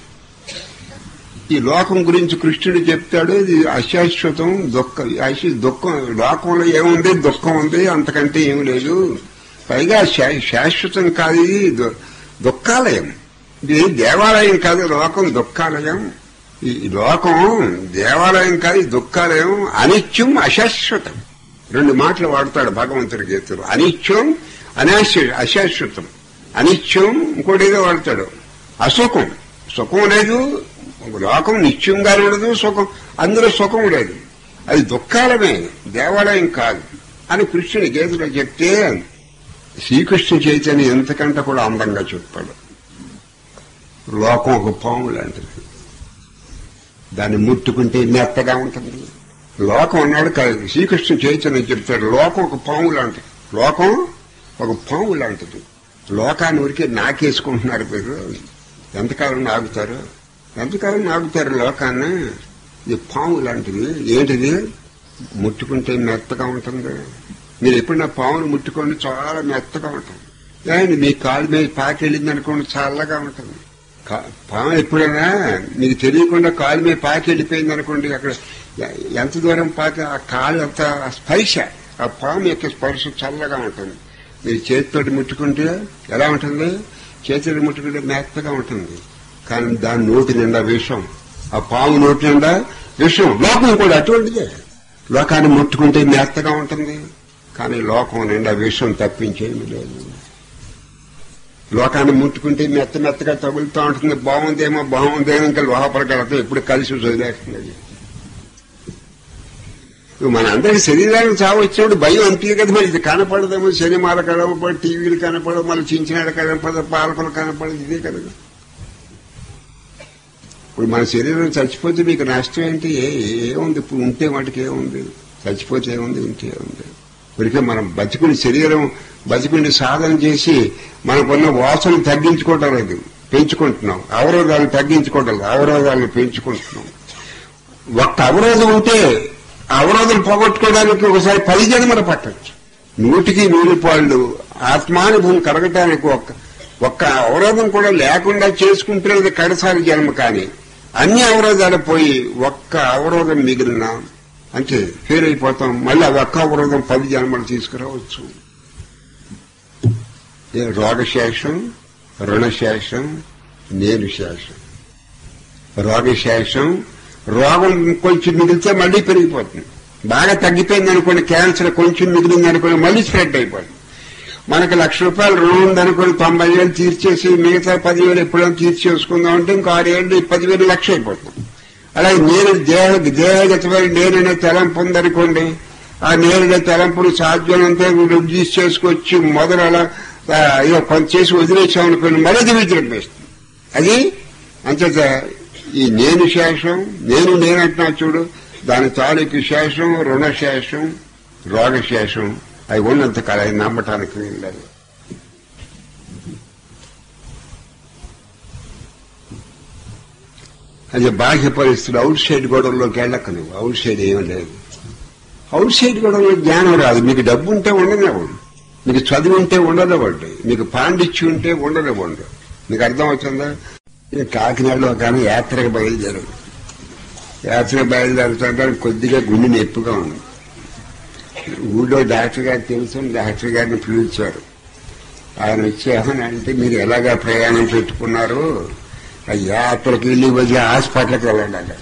ఈ లోకం గురించి కృష్ణుడు చెప్తాడు ఇది అశాశ్వతం దుఃఖం అశ- దుఃఖం లోకంలో ఏముంది దుఃఖం ఉంది అంతకంటే ఏమి లేదు పైగా శా- శాశ్వతం కాదు ఇది దు- దుఃఖాలయం ఇది దేవాలయం కాదు లోకం దుఃఖాలయం ఈ లోకం దేవాలయం కాదు ఇది దుఃఖాలయం అనిత్యం అశాశ్వతం రెండు మాటలు వాడతాడు భగవంతుడి గీతలు అనిత్యం అనాశ్వ అశాశ్వతం అనిత్యం ఇంకోటి ఏదో వాడతాడు అసుఖం సుఖం లేదు లోకం నిత్యంగా ఉండదు సుఖం అందులో సుఖం లేదు అది దుఃఖాలమే దేవాలయం కాదు అని కృష్ణుని గీతలో చెప్తే శ్రీకృష్ణ చైతన్య ఎంతకంటే కూడా అందంగా చెప్పాడు లోకం ఒక పాము లాంటిది దాన్ని ముట్టుకుంటే మెత్తగా ఉంటుంది లోకం అన్నాడు కాదు శ్రీకృష్ణ చైతన్యం చెప్తాడు లోకం ఒక పాము లాంటిది లోకం ఒక పాము లాంటిది లోకాన్ని ఉరికే నాకేసుకుంటున్నారు మీరు ఎంతకాలం నాగుతారు ఎంతకాలం నాగుతారు లోకాన్ని ఇది పాము లాంటిది ఏంటిది ముట్టుకుంటే మెత్తగా ఉంటుంది మీరు ఎప్పుడైనా పామును ముట్టుకోండి చాలా మెత్తగా ఉంటుంది ఏమండి మీ కాలు మీద పాకి వెళ్ళింది అనుకోండి చల్లగా ఉంటుంది కా- పాము ఎప్పుడైనా మీకు తెలియకుండా కాలు మీద పాకి వెళ్ళిపోయింది అనుకోండి అక్కడ ఎ- ఎంత దూరం పాకి ఆ కాలు అంత ఆ స్పర్శ ఆ పాము యొక్క స్పర్శ చల్లగా ఉంటుంది మీరు చేతితోటి ముట్టుకుంటే ఎలా ఉంటుంది చేతితో ముట్టుకుంటే మెత్తగా ఉంటుంది కానీ దాని నోటి నిండా విషం ఆ పాము నోటి నిండా విషం లోకం కూడా అటువంటిదే లోకాన్ని ముట్టుకుంటే మెత్తగా ఉంటుంది కానీ లోకం నిండా విషం తప్పించేమి లేదు లోకాన్ని ముట్టుకుంటే మెత్త మెత్తగా తగులుతూ ఉంటుంది బాగుందేమో బాగుందేమో ఇంకా లోపలికి వెళ్తే ఎప్పుడు కలిసి వదిలేస్తుంది అది. ఇప్పుడు మన అందరికి శరీరానికి చావు వచ్చినప్పుడు భయం అంతే కదా మరి ఇది కనపడదేమో సినిమాలు కనపడదు టీవీలు కనపడదు మళ్ళీ చించినాడు కనపడదు పాలకులు కనపడదు ఇదే కదా ఇప్పుడు మన శరీరం చచ్చిపోతే మీకు నష్టం ఏంటి ఏ ఏముంది ఇప్పుడు ఉంటే వాటికి ఏముంది చచ్చిపోతే ఏముంది ఉంటే ఏముంది ఇప్పటికే మనం బతికుని శరీరం బతికుని సాధన చేసి మనకున్న వాసన తగ్గించుకోవటం లేదు పెంచుకుంటున్నాం అవరోధాలను తగ్గించుకోవటం లేదు అవరోధాలను పెంచుకుంటున్నాం ఒక్క అవరోధం ఉంటే ఆ అవరోధం పోగొట్టుకోవడానికి ఒకసారి పది జన్మలు పట్టచ్చు నూటికి నూరు పాళ్ళు ఆత్మానుభవం కలగటానికి ఒక్క ఒక్క అవరోధం కూడా లేకుండా చేసుకుంటున్నది కడసారి జన్మ కానీ అన్ని అవరోధాలు పోయి ఒక్క అవరోధం మిగిలిన అంటే ఫెయిల్ అయిపోతాం మళ్ళీ ఆ ఒక్క అవరోధం పది జన్మలు తీసుకురావచ్చు ఏ రోగశేషం రుణశేషం నేను శేషం రోగశేషం రోగం కొంచెం మిగిలితే మళ్ళీ పెరిగిపోతుంది బాగా తగ్గిపోయింది అనుకోండి క్యాన్సర్ కొంచెం మిగిలింది అనుకోండి మళ్ళీ స్ప్రెడ్ అయిపోతుంది మనకి లక్ష రూపాయలు రుణం ఉందనుకోని తొంభై వేలు తీర్చేసి మిగతా పదివేలు ఎప్పుడైనా తీర్చేసుకుందాం అంటే ఇంకో ఆరు ఏళ్ళు ఈ పదివేలు లక్ష అయిపోతుంది అలాగే నేను దేహ దేహగతమైన నేననే తలంపు ఉందనుకోండి ఆ నేరుగా తలంపులు సాధ్యమంతా రిడ్యూస్ చేసుకొచ్చి మొదలు అలా ఆ, ఇక కొంత చేసి వదిలేసామనుకోండి మరీ అది విజృంభిస్తుంది అది అంచేత ఈ నేను శేషం నేను నేనంటున్నా చూడు దాని తాలూకు శేషం రుణశేషం రోగశేషం అవి ఉన్నంత కాలం నమ్మటానికి వీల్లేదు అది బాహ్య పరిస్థితులు అవుట్ సైడ్ గొడవల్లోకి వెళ్ళక నువ్వు అవుట్ సైడ్ ఏమీ లేదు అవుట్ సైడ్ గొడవలో జ్ఞానం రాదు మీకు డబ్బు ఉంటే ఉండనివ్వండి మీకు చదువు ఉంటే ఉండనివ్వండి మీకు పాండిత్యం ఉంటే ఉండనివ్వండి మీకు అర్థం అవుతుందా ఇది కాకినాడలో కానీ యాత్రకు బయలుదేరు యాత్రకు బయలుదేరుతుంటే కొద్దిగా గుండె నొప్పిగా ఉంది ఊళ్ళో డాక్టర్ గారు తెలుసు డాక్టర్ గారిని పిలిచారు ఆయన వచ్చి ఏమని అంటే మీరు ఎలాగా ప్రయాణం పెట్టుకున్నారు ఆ యాత్రకి వెళ్ళి వచ్చి హాస్పిటల్కి వెళ్ళండి అన్నారు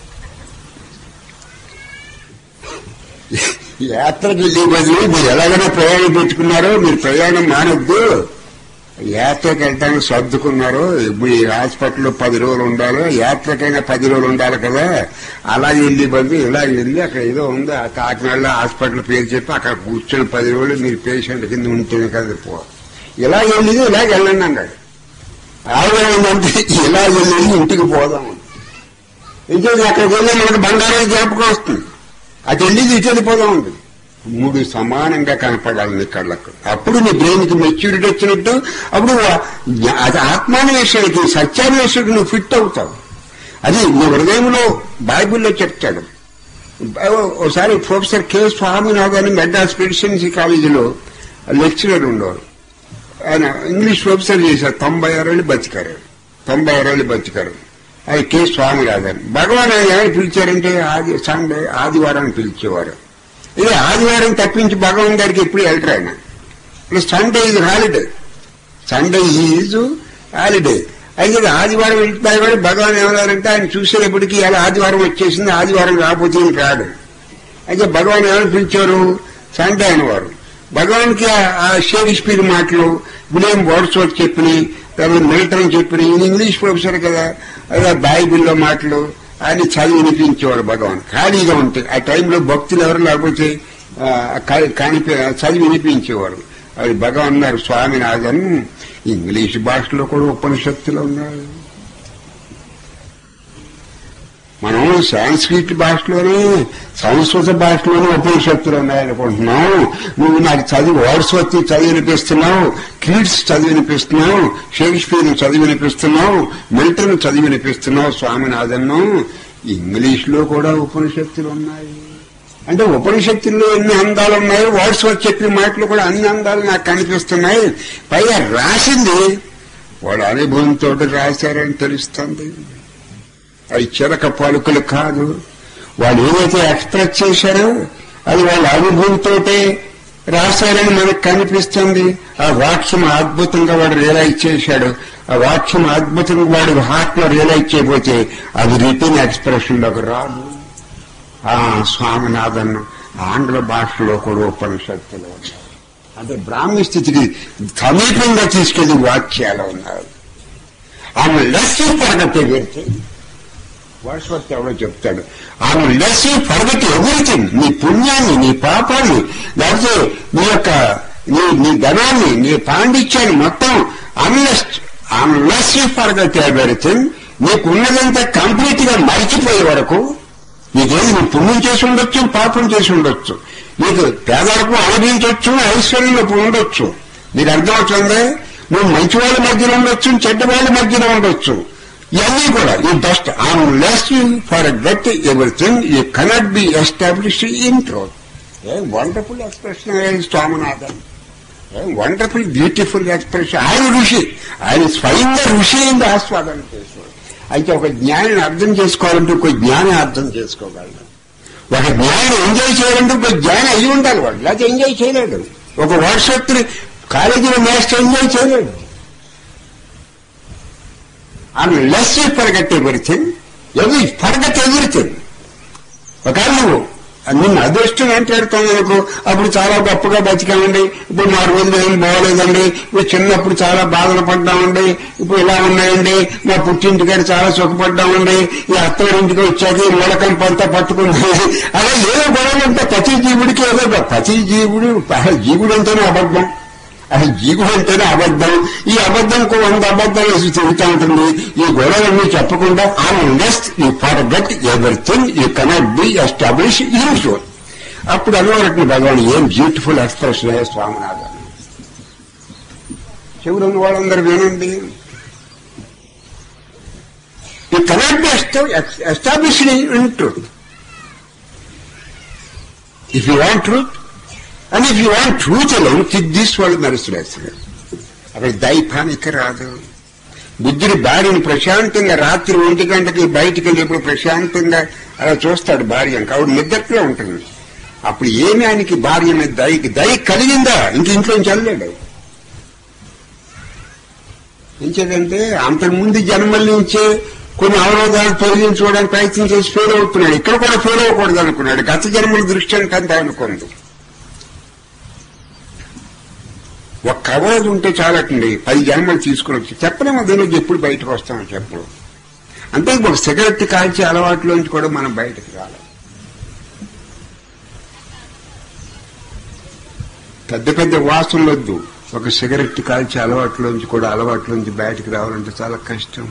యాత్రకి వెళ్ళి బదులు మీరు ఎలాగైనా ప్రయాణం పెట్టుకున్నారో మీరు ప్రయాణం మానొద్దు యాత్రకి వెళ్ళటానికి సర్దుకున్నారు ఇప్పుడు ఈ హాస్పిటల్లో పది రోజులు ఉండాలి యాత్రకైనా పది రోజులు ఉండాలి కదా అలా వెళ్ళి బదులు ఇలా వెళ్ళి అక్కడ ఏదో ఉంది ఆ కాకినాడలో హాస్పిటల్ పేరు చెప్పి అక్కడ కూర్చొని పది రోజులు మీరు పేషెంట్ కింద ఉంటేనే కదా పో ఇలా వెళ్ళి ఇలా వెళ్ళండి అన్నాడు ఆవిడ ఏంటంటే ఇలా వెళ్ళి ఇంటికి పోదాం ఇంకేది అక్కడికి వెళ్ళి మనకు బంగారం జ్ఞాపకం వస్తుంది అటు వెళ్ళి ఇటు వెళ్ళిపోదాం ఉంటుంది మూడు సమానంగా కనపడాలి నీ కళ్ళకు అప్పుడు నీ బ్రెయిన్కి మెచ్యూరిటీ వచ్చినట్టు అప్పుడు జ్ఞా- అది ఆత్మాన్వేషణకి సత్యాన్వేషణకి నువ్వు ఫిట్ అవుతావు అది నీ హృదయంలో బైబిల్లో చెప్తాడు ఒకసారి ప్రొఫెసర్ కె స్వామినాథ్ అని మెడ్రాస్ ప్రెసిడెన్సీ కాలేజీలో లెక్చరర్ ఉండేవారు ఆయన ఇంగ్లీష్ ప్రొఫెసర్ చేశారు తొంభై ఆరేళ్ళు బతికారు తొంభై ఆరేళ్ళు బతికారు అది కె స్వామినాథన్ భగవాన్ ఆయన ఏమని పిలిచారంటే ఆది సండే ఆదివారం పిలిచేవారు ఇది ఆదివారం తప్పించి భగవాన్ గారికి ఎప్పుడు వెళ్ళరు ఆయన ఇప్పుడు సండే ఇది హాలిడే సండే ఈజ్ హాలిడే అయితే ఇది ఆదివారం వెళ్తున్నారు కూడా భగవాన్ ఏమన్నారంటే ఆయన చూసేటప్పటికి ఇలా ఆదివారం వచ్చేసింది ఆదివారం రాకపోతే ఈయన రాడు అయితే భగవాన్ ఎవరు పిలిచారు సండే అనేవారు భగవాన్కి ఆ- ఆ షేక్స్పియర్ మాటలు విలియం వర్డ్స్వర్త్ చెప్పినాయి తర్వాత మిలిటరీ చెప్పినాయి ఈయన ఇంగ్లీష్ ప్రొఫెసర్ కదా అదే బైబిల్లో మాటలు ఆయన చదివి వినిపించేవారు భగవాన్ ఖాళీగా ఉంటే ఆ టైంలో భక్తులు ఎవరు లేకపోతే ఆ, కా- కానిపి చదివి వినిపించేవారు అది భగవాన్ అన్నారు స్వామినాథన్ ఇంగ్లీష్ భాషలో కూడా ఉపనిషత్తులు ఉన్నాయి మనం సాంస్క్రిట్ భాషలోనే సంస్కృత భాషలోనే ఉపనిషత్తులు ఉన్నాయనుకుంటున్నాం నువ్వు నాకు చదివి వారస్వతి చదివి వినిపిస్తున్నావు క్రీడ్స్ చదివి వినిపిస్తున్నావు షేక్స్పియర్ చదివి వినిపిస్తున్నావు మిల్టన్ చదివి వినిపిస్తున్నావు స్వామినాథన్ను ఇంగ్లీష్ లో కూడా ఉపనిషత్తులు ఉన్నాయి అంటే ఉపనిషత్తుల్లో ఎన్ని అందాలు ఉన్నాయో వాట్స్వర్త్ చెప్పిన మాటలు కూడా అన్ని అందాలు నాకు కనిపిస్తున్నాయి పైగా రాసింది వాళ్ళ అనుభవంతో రాశారని తెలుస్తుంది అవి చిరక పలుకులు కాదు వాళ్ళు ఏదైతే ఎక్స్ప్రెస్ చేశారో అది వాళ్ళ అనుభవంతోటే రాశారని మనకు కనిపిస్తుంది ఆ వాక్యం అద్భుతంగా వాడు రియలైజ్ చేశాడు ఆ వాక్యం అద్భుతంగా వాడు హార్ట్ లో రియలైజ్ చేయబోతే అది రిటర్న్ ఎక్స్ప్రెషన్ లోకి రాదు ఆ స్వామినాథన్ ఆంగ్ల భాషలో కూడా ఉపనిషత్తులు ఉన్నాయి అంటే బ్రాహ్మీ స్థితికి సమీపంగా తీసుకెళ్లి వాక్యాలు ఉన్నారు ఆమె లస్సీ పరగతి వీరికి వర్షవత్ ఎవరో చెప్తాడు ఆమె లస్సీ పరగతి ఎవ్రీథింగ్ నీ పుణ్యాన్ని నీ పాపాన్ని లేకపోతే నీ యొక్క నీ నీ ధనాన్ని నీ పాండిత్యాన్ని మొత్తం అన్లెస్ట్ ఆమె లస్సీ పరగతి ఎవ్రీథింగ్ నీకు ఉన్నదంతా కంప్లీట్ గా మరిచిపోయే వరకు నీకేది నువ్వు పుణ్యం చేసి ఉండొచ్చు పాపం చేసి ఉండొచ్చు నీకు పేదలకు అనుభవించవచ్చు ఐశ్వర్యంలో ఉండొచ్చు నీకు అర్థమవుతుంది నువ్వు మంచి వాళ్ళ మధ్యలో ఉండొచ్చు చెడ్డ వాళ్ళ మధ్యలో ఉండొచ్చు ఇవన్నీ కూడా ఈ dust unless forget everything you cannot be establish in truth a wonderful expression Swaminathan wonderful beautiful expression ఆయన ఋషి ఆయన స్వయంగా ఋషి అయింది ఆస్వాదన చేసేవాడు అయితే ఒక జ్ఞానిని అర్థం చేసుకోవాలంటే ఒక జ్ఞాని అర్థం చేసుకోగలడు ఒక జ్ఞాని ఎంజాయ్ చేయాలంటే ఒక జ్ఞాని అయి ఉండాలి వాడు లేకపోతే ఎంజాయ్ చేయలేడు ఒక వర్షత్తుని కాలేజీలో మాస్టర్ ఎంజాయ్ చేయలేడు ఆమె లెస్ ఫర్గట్ ఎవ్రీథింగ్ ఎవరి ఫర్గట్ ఎవ్రీథింగ్ ఒకవేళ నువ్వు నిన్ను అదృష్టం అంటాడుతాను అనుకో అప్పుడు చాలా గొప్పగా బతికామండి ఇప్పుడు మా రోజులు ఏం బాగోలేదండి ఇప్పుడు చిన్నప్పుడు చాలా బాధలు పడ్డామండి ఇప్పుడు ఇలా ఉన్నాయండి మా పుట్టింటికాడ చాలా సుఖపడ్డామండి ఈ అత్తగారింటికి వచ్చాక ఈ మూలకం పంత పట్టుకుంది అలా ఏదో గొడవలు ఉంటే ప్రతి జీవుడికి ఏదో ఒక- ప్రతి జీవుడు అసలు జీవుడు అంటేనే అబద్ధం అసలు జీవుడు అంటేనే అబద్ధం ఈ అబద్ధంకు వంద అబద్ధాలు వేసి తిరుగుతూ ఉంటుంది ఈ గొడవలన్నీ చెప్పకుండా ఆ next you forget everything you cannot be establish usual అప్పుడు అనువరట్ని భగవాన్ ఏం బ్యూటిఫుల్ ఎక్స్ప్రెషన్ స్వామినాథన్ చెవులు ఉన్న వాళ్ళందరూ వినండి you cannot be establish in truth if you want truth and if you want truth alone kick this world నడుస్తున్నారు అక్కడ దైపానికి రాదు బుద్ధుడి భార్యని ప్రశాంతంగా రాత్రి ఒంటి గంటకి బయటికి వెళ్ళినప్పుడు ప్రశాంతంగా అలా చూస్తాడు భార్య ఆవిడ నిద్రలో ఉంటుంది అప్పుడు ఏమి ఆయనకి భార్య మీద దయకి దయ కలిగిందా ఇంక ఇంట్లోంచి వెళ్ళాడు ఎంచేదంటే అంతకుముందు జన్మల నుంచే కొన్ని అవరోధాలు తొలగించుకోవడానికి ప్రయత్నం చేసి ఫెయిల్ అవుతున్నాడు ఇక్కడ కూడా ఫెయిల్ అవ్వకూడదు అనుకున్నాడు గత జన్మల దృష్టి అంటే అనుకుంది ఒక్క అవరోధం ఉంటే చాలటండి పది జన్మలు తీసుకుని వచ్చి చెప్పలేము దీనికి ఎప్పుడు బయటకు వస్తామో చెప్పు అంటే ఒక సిగరెట్ కాల్చే అలవాట్లోంచి కూడా మనం బయటకు రాలి పెద్ద పెద్ద వాసనలు వద్దు ఒక సిగరెట్ కాల్చే అలవాట్లోంచి కూడా అలవాట్లోంచి బయటకు రావాలంటే చాలా కష్టం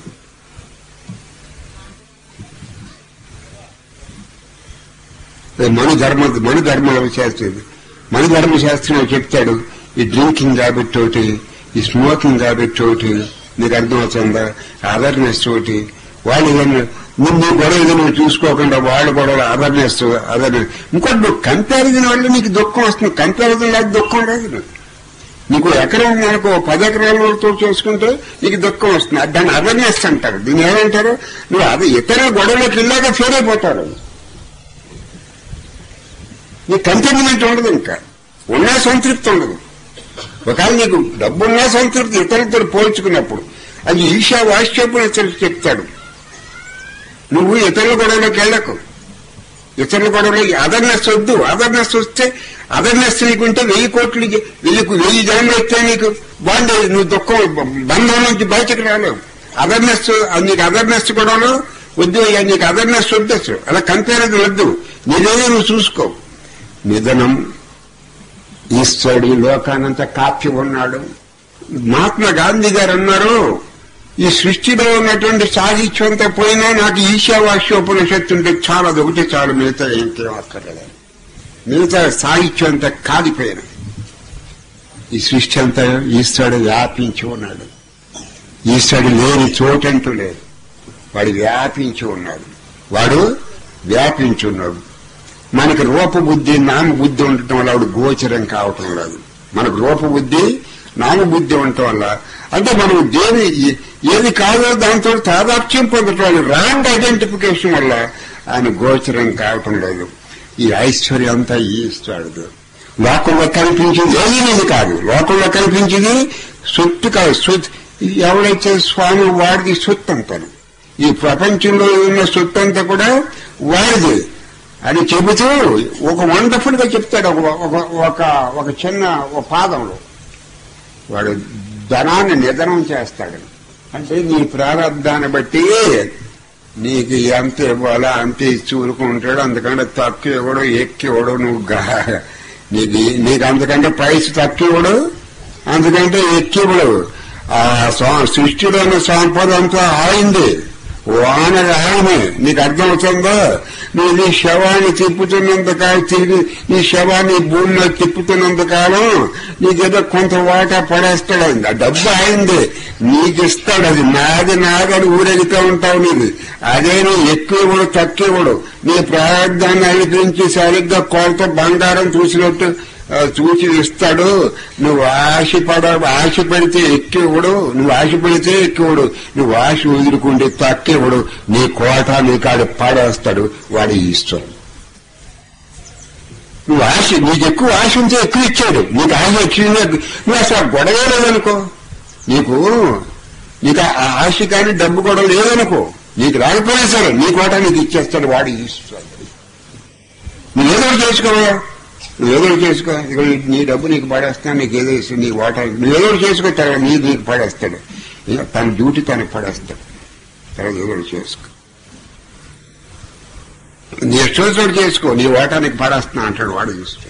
మన ధర్మ మన ధర్మ శాస్త్రం మన ధర్మ శాస్త్రం చెప్తాడు ఈ డ్రింకింగ్ హ్యాబిట్ తోటి ఈ స్మోకింగ్ హ్యాబిట్ తోటి నీకు అర్థమవుతుందా అవేర్నెస్ తోటి వాళ్ళు ఏదైనా నువ్వు నీ గొడవ ఏదో నువ్వు చూసుకోకుండా వాళ్ళ గొడవ అవేర్నెస్ అవేర్నెస్ ఇంకోటి నువ్వు కంపారిజన్ వల్ల నీకు దుఃఖం వస్తుంది కంపారిజన్ లేక దుఃఖం రాదు నీకు. నీకు ఎకరం మనకు పది ఎకరాలతో చేసుకుంటే నీకు దుఃఖం వస్తుంది దాన్ని అవేర్నెస్ అంటారు దీన్ని ఏమంటారు నువ్వు అది ఇతర గొడవలోకి వెళ్ళాక ఫెయిల్ అయిపోతారు నీ కంటెంట్మెంట్ ఉండదు ఇంకా ఉన్నా సంతృప్తి ఉండదు ఒకవేళ నీకు డబ్బున్నా సంతృప్తి ఇతరులతో పోల్చుకున్నప్పుడు అది ఈశా వాశ్యపుడు ఇతరులకు చెప్తాడు నువ్వు ఇతరుల గొడవలోకి వెళ్ళకు ఇతరుల గొడవలోకి అదర్నెస్ వద్దు అదర్నెస్ వస్తే అదర్నెస్ నీకుంటే వెయ్యి కోట్లు వెయ్యి వెయ్యి జనం వస్తే నీకు బాగుండేది నువ్వు దుఃఖం బంధం నుంచి బయటకు రాలేవు అదర్నెస్ నీకు అదర్నెస్ గొడవలు వద్దు అయ్యా నీకు అదర్నెస్ వద్దు అసలు అలా కంపేరది వద్దు నీదేదో నువ్వు చూసుకో నిధనం ఈశ్వరుడు ఈ లోకానంతా కాపి ఉన్నాడు మహాత్మా గాంధీ గారు అన్నారు ఈ సృష్టిలో ఉన్నటువంటి సాహిత్యం అంతా పోయినా నాకు ఈశావాస్యోపనిషత్తు ఉంటే చాలా అది ఒకటి చాలు మిగతా ఇంకేం అక్కర్లేదు మిగతా సాహిత్యం అంతా కాలిపోయిన ఈ సృష్టి అంతా ఈశ్వరుడు వ్యాపించి ఉన్నాడు ఈశ్వరుడు లేని చోటంటూ లేదు వాడు వ్యాపించి ఉన్నాడు వాడు వ్యాపించి ఉన్నాడు మనకి రూపబుద్ధి నామబుద్ధి ఉండటం వల్ల ఆవిడ గోచరం కావటం లేదు మనకు రూపబుద్ధి నామబుద్ధి ఉండటం వల్ల అంటే మనం దేని ఏది కాదో దాంతో తాదాప్యం పొందటం వల్ల రాంగ్ ఐడెంటిఫికేషన్ వల్ల ఆయన గోచరం కావటం లేదు ఈ ఐశ్వర్యం అంతా ఈశ్వరుడు లోకంలో కనిపించింది ఏది ఇది కాదు లోకంలో కనిపించింది సొత్తు కాదు సొత్తు ఎవడైతే స్వామి వాడిది సొత్తు అంటాను ఈ ప్రపంచంలో ఉన్న సొత్తు అంతా కూడా వాడిది అని చెబుతూ ఒక వండర్ఫుల్ గా చెప్తాడు ఒక ఒక- ఒక ఒక చిన్న ఒక పాదంలో వాడు ధనాన్ని నిధనం చేస్తాడు అంటే నీ ప్రారంధాన్ని బట్టి నీకు ఎంత ఇవ్వాలా అంతే ఇచ్చి ఊరుకుంటాడు అందుకంటే తక్కువ ఇవ్వడు ఎక్కువ ఇవ్వడు నువ్వు గా- నీకు నీకు అంతకంటే ప్రైస్ తక్కువ ఇవ్వడు అందుకంటే ఎక్కువ ఇవ్వడు ఆ సా- సృష్టిలో ఉన్న సంపద అంతా ఆయింది వాన ఆయనే నీకు అర్థమవుతుందో నువ్వు నీ శవాన్ని తిప్పుతున్నంత కాలం తిరిగి నీ శవాన్ని భూమి మీద తిప్పుతున్నంత కాలం నీకేదో కొంత వాటా పడేస్తాడు ఆయన. ఆ డబ్బు అయింది నీకు ఇస్తాడు అది నాది నాదని ఊరెగుతూ ఉంటావు నీది అదే నువ్వు ఎక్కువ ఇవ్వడు తక్కువ ఇవ్వడు నీ ప్రారంధాన్ని అనిపించి సరిగ్గా కొలత బంగారం చూసినట్టు ఆ, చూసి ఇస్తాడు నువ్వు ఆశపడ ఆశపడితే ఎక్కువడు నువ్వు ఆశపడితే ఎక్కువడు నువ్వు ఆశ వదులుకుంటే తక్కువడు నీ కోట నీ కాడు పాడేస్తాడు వాడి ఇష్టం నువ్వు ఆశ నీకు ఎక్కువ ఆశ ఉంటే ఎక్కువ ఇచ్చాడు నీకు ఆశ వచ్చింది నువ్వు అసలు ఆ గొడవ లేదనుకో నీకు నీకు ఆ ఆశ కానీ డబ్బు గొడవ లేదనుకో నీకు రాకపోయినా సరే నీ కోట నీకు ఇచ్చేస్తాడు వాడి ఇస్తాడు నువ్వు ఏదో ఒకటి చేసుకోవా నువ్వు ఏదో ఒకటి చేసుకో ఇక నీ డబ్బు నీకు పడేస్తాను నీకు ఏదో ఇస్తుంది నీ వాటా నువ్వు ఏదో ఒకటి చేసుకో తర్వాత నీ నీకు పడేస్తాడు ఇక తన డ్యూటీ తనకు పడేస్తాడు తర్వాత ఏదో ఒకటి చేసుకో నీ ఇష్టం వచ్చినట్టు చేసుకో నీ వాటా నీకు పడేస్తున్నా అంటాడు వాడు చూస్తే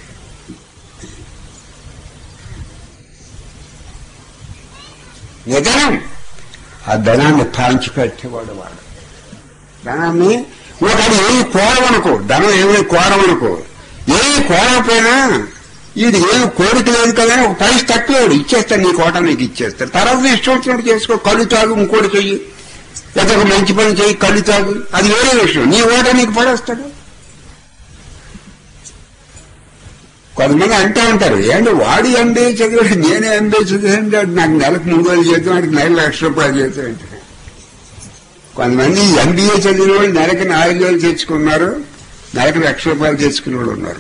నిజం ఆ ధనాన్ని పాంచిపెట్టేవాడు వాడు ధనాన్ని ఒకడు ఏమి కోరవనుకో ధనం ఏమి కోరవనుకో ఏమి కోరకపోయినా ఇది ఏమి కోరిక లేదు కదా ఒక పైస తక్కువ ఇచ్చేస్తాడు నీ కోట నీకు ఇచ్చేస్తాడు తర్వాత నీ ఇష్టం వచ్చినట్టు చేసుకో కళ్ళు తాగు ఇంకోటి చెయ్యి లేదా ఒక మంచి పని చెయ్యి కళ్ళు తాగు అది వేరే విషయం నీ ఓట నీకు పడేస్తాడు కొంతమంది అంటూ ఉంటారు ఏంటి వాడి ఎంబీఏ చదివాడు నేనే ఎంబీఏ చదివాడు వాడు నాకు నెలకు మూడు వేలు చేద్దాం వాడికి నెల లక్ష రూపాయలు చేద్దాం అంటే కొంతమంది ఎంబీఏ చదివిన వాళ్ళు నెలకి నాలుగు వేలు తెచ్చుకున్నారు నెలకి లక్ష రూపాయలు తెచ్చుకునే వాళ్ళు ఉన్నారు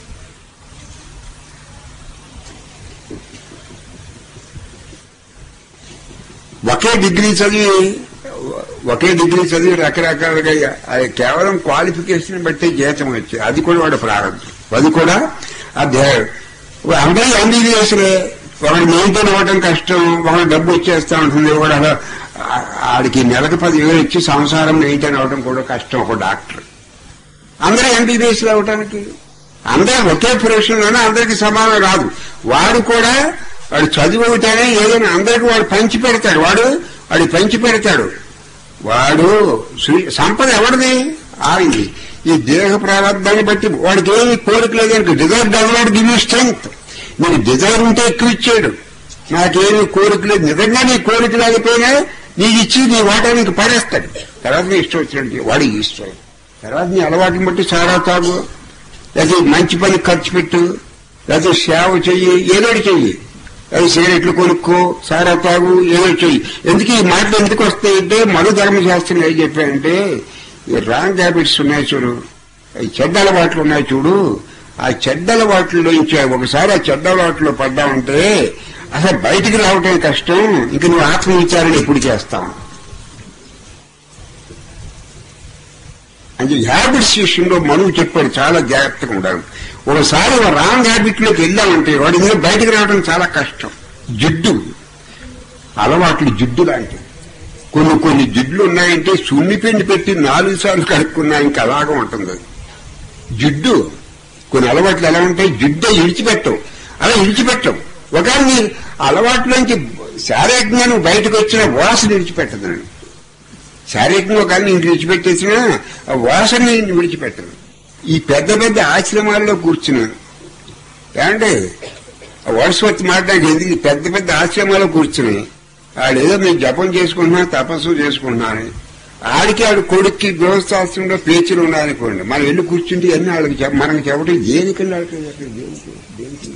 ఒకే డిగ్రీ చదివి ఒకే డిగ్రీ చదివి రకరకాలుగా అది కేవలం క్వాలిఫికేషన్ బట్టి జీతం వచ్చేది అది కూడా వాడు ప్రారంభం అది కూడా అదే అందరూ ఎంబీబీఎస్లే ఒకటి మెయింటైన్ అవ్వడం కష్టం ఒకటి డబ్బు వచ్చేస్తా ఉంటుంది కూడా ఆడికి నెలకు పదివేలు ఇచ్చి సంసారం మెయింటైన్ అవ్వడం కూడా కష్టం ఒక డాక్టర్ అందరూ ఎంబీబీఎస్ అవ్వటానికి అందరూ ఒకే ప్రొఫెషన్లోనే అందరికి సమానం రాదు వాడు కూడా వాడు చదువు అవుతానే ఏదైనా అందరికి వాడు పంచి పెడతాడు వాడు వాడు పంచి పెడతాడు వాడు శ్రీ- సంపద ఎవరిది ఆయింది ఈ దేహ ప్రారంభాన్ని బట్టి వాడికి ఏమి కోరిక లేదు డిజైర్ డెవలప్ గివ్ స్ట్రెంగ్త్ నీకు డిజైర్ ఉంటే ఎక్కువ ఇచ్చాడు నాకేమి కోరిక లేదు నిజంగా నీ కోరిక లేకపోయినా నీకు ఇచ్చి నీ వాటా నీకు పడేస్తాడు తర్వాత నీ ఇష్టం వచ్చినట్టు వాడికి ఇష్టం తర్వాత నీ అలవాటుని బట్టి సారా తాగు లేకపోతే మంచి పని ఖర్చు పెట్టు లేకపోతే సేవ చెయ్యి ఏదో ఒకటి చెయ్యి అది సిగరెట్లు కొనుక్కో సారా తాగు ఏదో చెయ్యి ఎందుకు ఈ మాటలు ఎందుకు వస్తాయంటే మను ధర్మశాస్త్రం ఏం చెప్పారంటే ఈ రాంగ్ హ్యాబిట్స్ ఉన్నాయి చూడు ఈ చెడ్డ అలవాట్లు ఉన్నాయి చూడు ఆ చెడ్డ అలవాట్లలోంచి ఒకసారి ఆ చెడ్డ అలవాట్లో పడ్డామంటే అసలు బయటికి రావటం కష్టం ఇంక నువ్వు ఆత్మ విచారణ ఎప్పుడు చేస్తావు అంటే హ్యాబిట్స్ విషయంలో మనువు చెప్పాడు చాలా జాగ్రత్తగా ఉండాలి ఒకసారి ఒక రాంగ్ హ్యాబిట్ లోకి వెళ్ళామంటే వాడి మీద బయటకు రావడం చాలా కష్టం జిడ్డు అలవాట్లు జిడ్డు లాంటివి కొన్ని కొన్ని జిడ్లు ఉన్నాయంటే సున్నిపిండి పెట్టి నాలుగు సార్లు కడుక్కున్నా ఇంకా అలాగా ఉంటుంది అది జిడ్డు కొన్ని అలవాట్లు ఎలా ఉంటాయి జిడ్డే ఇడిచిపెట్టవు అలా ఇడిచిపెట్టవు ఒకవేళ నీ అలవాట్లోంచి శారీరకంగా నువ్వు బయటకు వచ్చిన వాసన విడిచిపెట్టదు శారీరకంగా కానీ నేను విడిచిపెట్టేసిన ఆ వాసన నేను విడిచిపెట్టను ఈ పెద్ద పెద్ద ఆశ్రమాల్లో కూర్చున్నాను ఏమంటే ఆ వర్డ్స్వర్త్ మాట్లాడి ఎందుకు ఈ పెద్ద పెద్ద ఆశ్రమాల్లో కూర్చుని ఆడేదో నేను జపం చేసుకుంటున్నా తపస్సు చేసుకుంటున్నాను ఆడికి ఆడు కొడుక్కి గృహస్థాశ్రంలో పేచీలు ఉన్నాయనుకోండి మనం వెళ్ళి కూర్చుంటే అన్ని వాళ్ళకి చెప్ మనకి చెప్పడం దేనికండి వాళ్ళకి చెప్పడం దేనికి దేనికి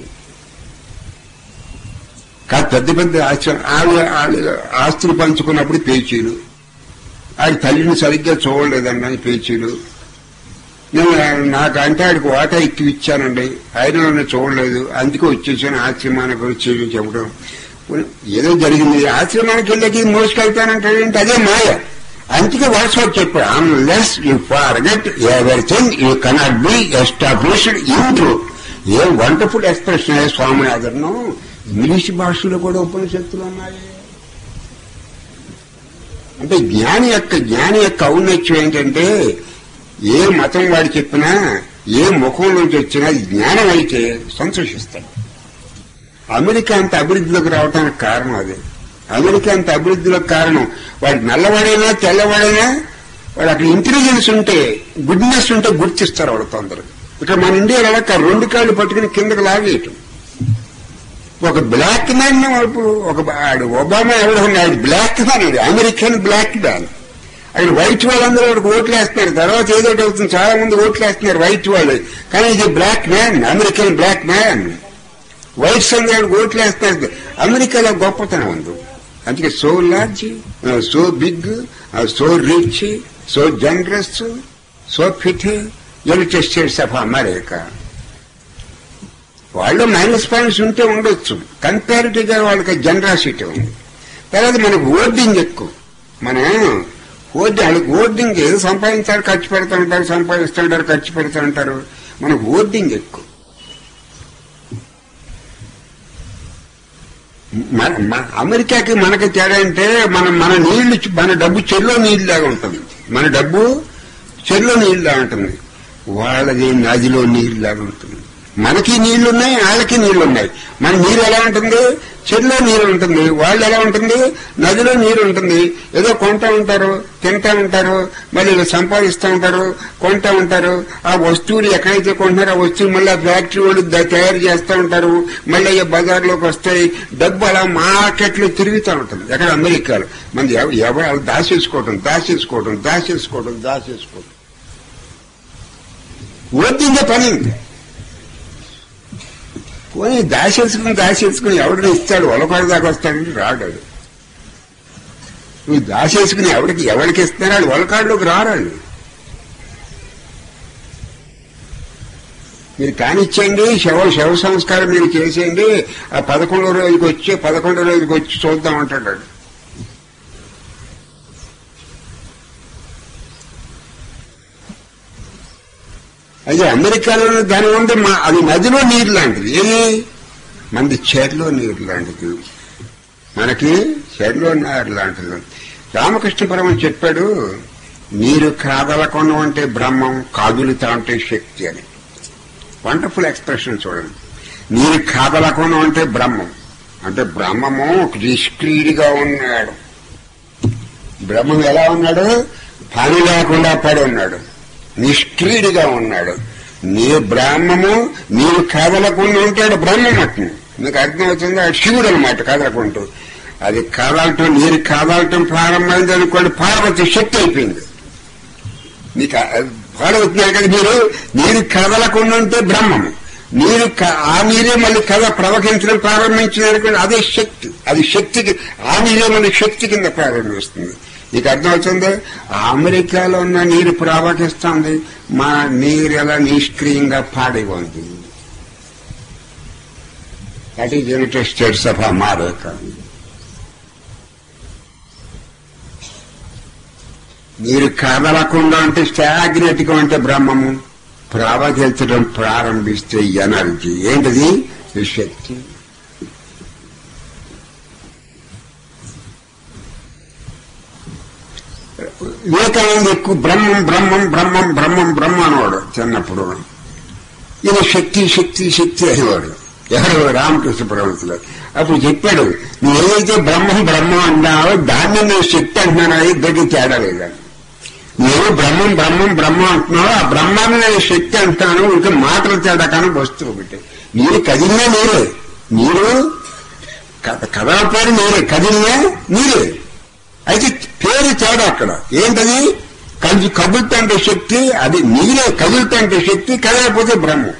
కాదు పెద్ద పెద్ద ఆశ్రమం ఆవిడ ఆవిడ ఆస్తులు పంచుకున్నప్పుడు పేచీలు ఆడి తల్లిని సరిగ్గా చూడలేదండి పేచీలు నేను నాకు అంటే ఆడికి వాటా ఎక్కువ ఇచ్చానండి ఆయన నన్ను చూడలేదు అందుకే వచ్చేసాను ఆశ్రమానికి వచ్చేసి చెప్పడం ఏదో జరిగింది ఆశ్రమానికి వెళ్ళకి మోసుకెళ్తానంటాడేంటి అదే మాయ అందుకే వాట్సాప్ చెప్పాడు unless you forget everything you cannot be established in truth a wonderful expression Swaminathan English భాషలో కూడా ఉపనిషత్తులు ఉన్నాయి అంటే జ్ఞాని యొక్క జ్ఞాని యొక్క ఔన్నత్యం ఏంటంటే ఏ మతం వాడు చెప్పినా ఏ ముఖం నుంచి వచ్చినా అది జ్ఞానం అయితే సంతోషిస్తాడు అమెరికా అంత అభివృద్ధిలోకి రావడానికి కారణం అదే అమెరికా అంత అభివృద్ధిలోకి కారణం వాడు నల్లవాడైనా తెల్లవాడైనా వాడు అక్కడ ఇంటెలిజెన్స్ ఉంటే గుడ్నెస్ ఉంటే గుర్తిస్తారు వాడు తొందరగా ఇక్కడ మన ఇండియాలో అలా కాదు, రెండు కాళ్ళు పట్టుకుని కిందకి లాగేయటం ఒక బ్లాక్ మ్యాన్ ఇప్పుడు ఒక ఆడు ఒబామా ఎవడో ఉన్నాడు బ్లాక్ మ్యాన్ అది అమెరికన్ బ్లాక్ మ్యాన్ అక్కడ వైట్ వాళ్ళందరూ వాడికి ఓట్లు వేస్తున్నారు తర్వాత ఏదో ఒకటి అవుతుంది చాలా మంది ఓట్లు వేస్తున్నారు వైట్ వాళ్ళు కానీ ఇది black man American black man whites అందరూ ఓట్లు వేస్తున్నారు అమెరికాలో గొప్పతనం ఉంది అందుకే so large so big so rich so generous so fit United States of America వాళ్ళు మైనస్ పాయింట్స్ ఉంటే ఉండొచ్చు కంపారిటివ్ గా వాళ్ళకి జనరాసిటీ ఉంది తర్వాత మనకు ఓర్డింగ్ ఎక్కువ మనం ఓర్డింగ్ వాళ్ళకి ఓర్డింగ్ ఏదో సంపాదించారు ఖర్చు పెడతా ఉంటారు సంపాదిస్తుంటారు ఖర్చు పెడతా ఉంటారు మన ఓటింగ్ ఎక్కువ మన మన- అమెరికాకి మనకి తేడా అంటే మన మన నీళ్లు చ- మన డబ్బు చెరులో నీళ్ళలాగా ఉంటుంది మన డబ్బు చెరులో నీళ్ళలాగా ఉంటుంది వాళ్ళది నదిలో నీళ్ళలాగా ఉంటుంది మనకి నీళ్లు ఉన్నాయి వాళ్ళకి నీళ్లు ఉన్నాయి మన నీరు ఎలా ఉంటుంది చెరులో నీరు ఉంటుంది వాళ్ళు ఎలా ఉంటుంది నదిలో నీరు ఉంటుంది ఏదో కొంటా ఉంటారు తింటా ఉంటారు మళ్ళీ ఇలా సంపాదిస్తూ ఉంటారు కొంటా ఉంటారు ఆ వస్తువులు ఎక్కడైతే కొంటున్నారో ఆ వస్తువులు మళ్ళీ ఆ ఫ్యాక్టరీ వాళ్ళు ద- తయారు చేస్తూ ఉంటారు మళ్ళీ అయ్యే బజార్లోకి వస్తాయి డబ్బు అలా మార్కెట్లో తిరుగుతూ ఉంటుంది ఎక్కడ అమెరికాలో మంది ఎవ- ఎవరు దాచేసుకోవటం దాచేసుకోవటం దాచేసుకోవటం దాచేసుకోవటం వద్దిందే పని ఇంకా పోనీ దాచేసుకుని దాచేసుకుని ఎవరిని ఇస్తాడు ఒలకొడ దాకా వస్తాడంటే రాడాడు నువ్వు దాచేసుకుని ఎవరికి ఎవరికి ఇస్తున్నాడు ఒలకాడులోకి రారాడు మీరు కానిచ్చేయండి శవ శవ సంస్కారం మీరు చేసేయండి ఆ పదకొండో రోజుకి వచ్చి పదకొండో రోజుకి వచ్చి చూద్దాం అంటాడు వాడు. అయితే అమెరికాలో దాని ఉంది మా అది నదిలో నీరు లాంటిది ఏది మనది చెరులో నీరు లాంటిది మనకి చెరులో నీరు లాంటిది రామకృష్ణ పరమ చెప్పాడు నీరు కాదలకొనం అంటే బ్రహ్మం కాదులుతా అంటే శక్తి అని వండర్ఫుల్ ఎక్స్ప్రెషన్ చూడండి నీరు కాదలకొనం అంటే బ్రహ్మం అంటే బ్రహ్మము నిష్క్రియుడిగా ఉన్నాడు బ్రహ్మం ఎలా ఉన్నాడు పని లేకుండా పడి ఉన్నాడు నిష్క్రియుడిగా ఉన్నాడు నీ బ్రాహ్మము నీవు కదలకుండా ఉంటాడు బ్రహ్మం అట్ను మీకు అర్థమవుతుంది ఆ శివుడు అనమాట కదలకుంటూ అది కదలటం నీరు కదలటం ప్రారంభమైంది అనుకోండి పార్వతి శక్తి అయిపోయింది మీకు పాడవుతున్నారు కదా మీరు నీరు కదలకుండా ఉంటే బ్రహ్మము నీరు క- ఆ నీరే మళ్ళీ కథ ప్రవహించడం ప్రారంభించింది అనుకోండి అదే శక్తి అది శక్తికి ఆ నీరే మళ్ళీ శక్తి కింద ప్రారంభిస్తుంది నీకు అర్థమవుతుంది ఆ అమెరికాలో ఉన్న నీరు ప్రవహిస్తుంది మా నీరు ఎలా నిష్క్రియంగా పాడి ఉంది that is United States of America నీరు కదలకుండా అంటే స్టాగ్నెట్ గా ఉంటే బ్రహ్మము ప్రవహించడం ప్రారంభిస్తే ఎనర్జీ ఏంటిది ఈ శక్తి వివేకానంద ఎక్కువ బ్రహ్మం బ్రహ్మం బ్రహ్మం బ్రహ్మం బ్రహ్మ అనేవాడు చిన్నప్పుడు ఈయన శక్తి శక్తి శక్తి అనేవాడు ఎవరు రామకృష్ణ పరమతులు అప్పుడు చెప్పాడు నువ్వు ఏదైతే బ్రహ్మం బ్రహ్మం అన్నావో దాన్ని నేను శక్తి అంటున్నాను అది ఇద్దరికి తేడా లేదని నేను బ్రహ్మం బ్రహ్మం బ్రహ్మం అంటున్నావు ఆ బ్రహ్మాన్ని నేను శక్తి అంటాను ఇంకా మాటలు తేడా కానీ వస్తువు ఒకటి నీరు కదిలినా నీరే నీరు కథ కథల పేరు నీరే కదిలినా నీరే అయితే పేరు తేడా అక్కడ ఏంటది కది కదులుతంటే శక్తి అది నీరే కదులుతంటే శక్తి కదలకపోతే బ్రహ్మం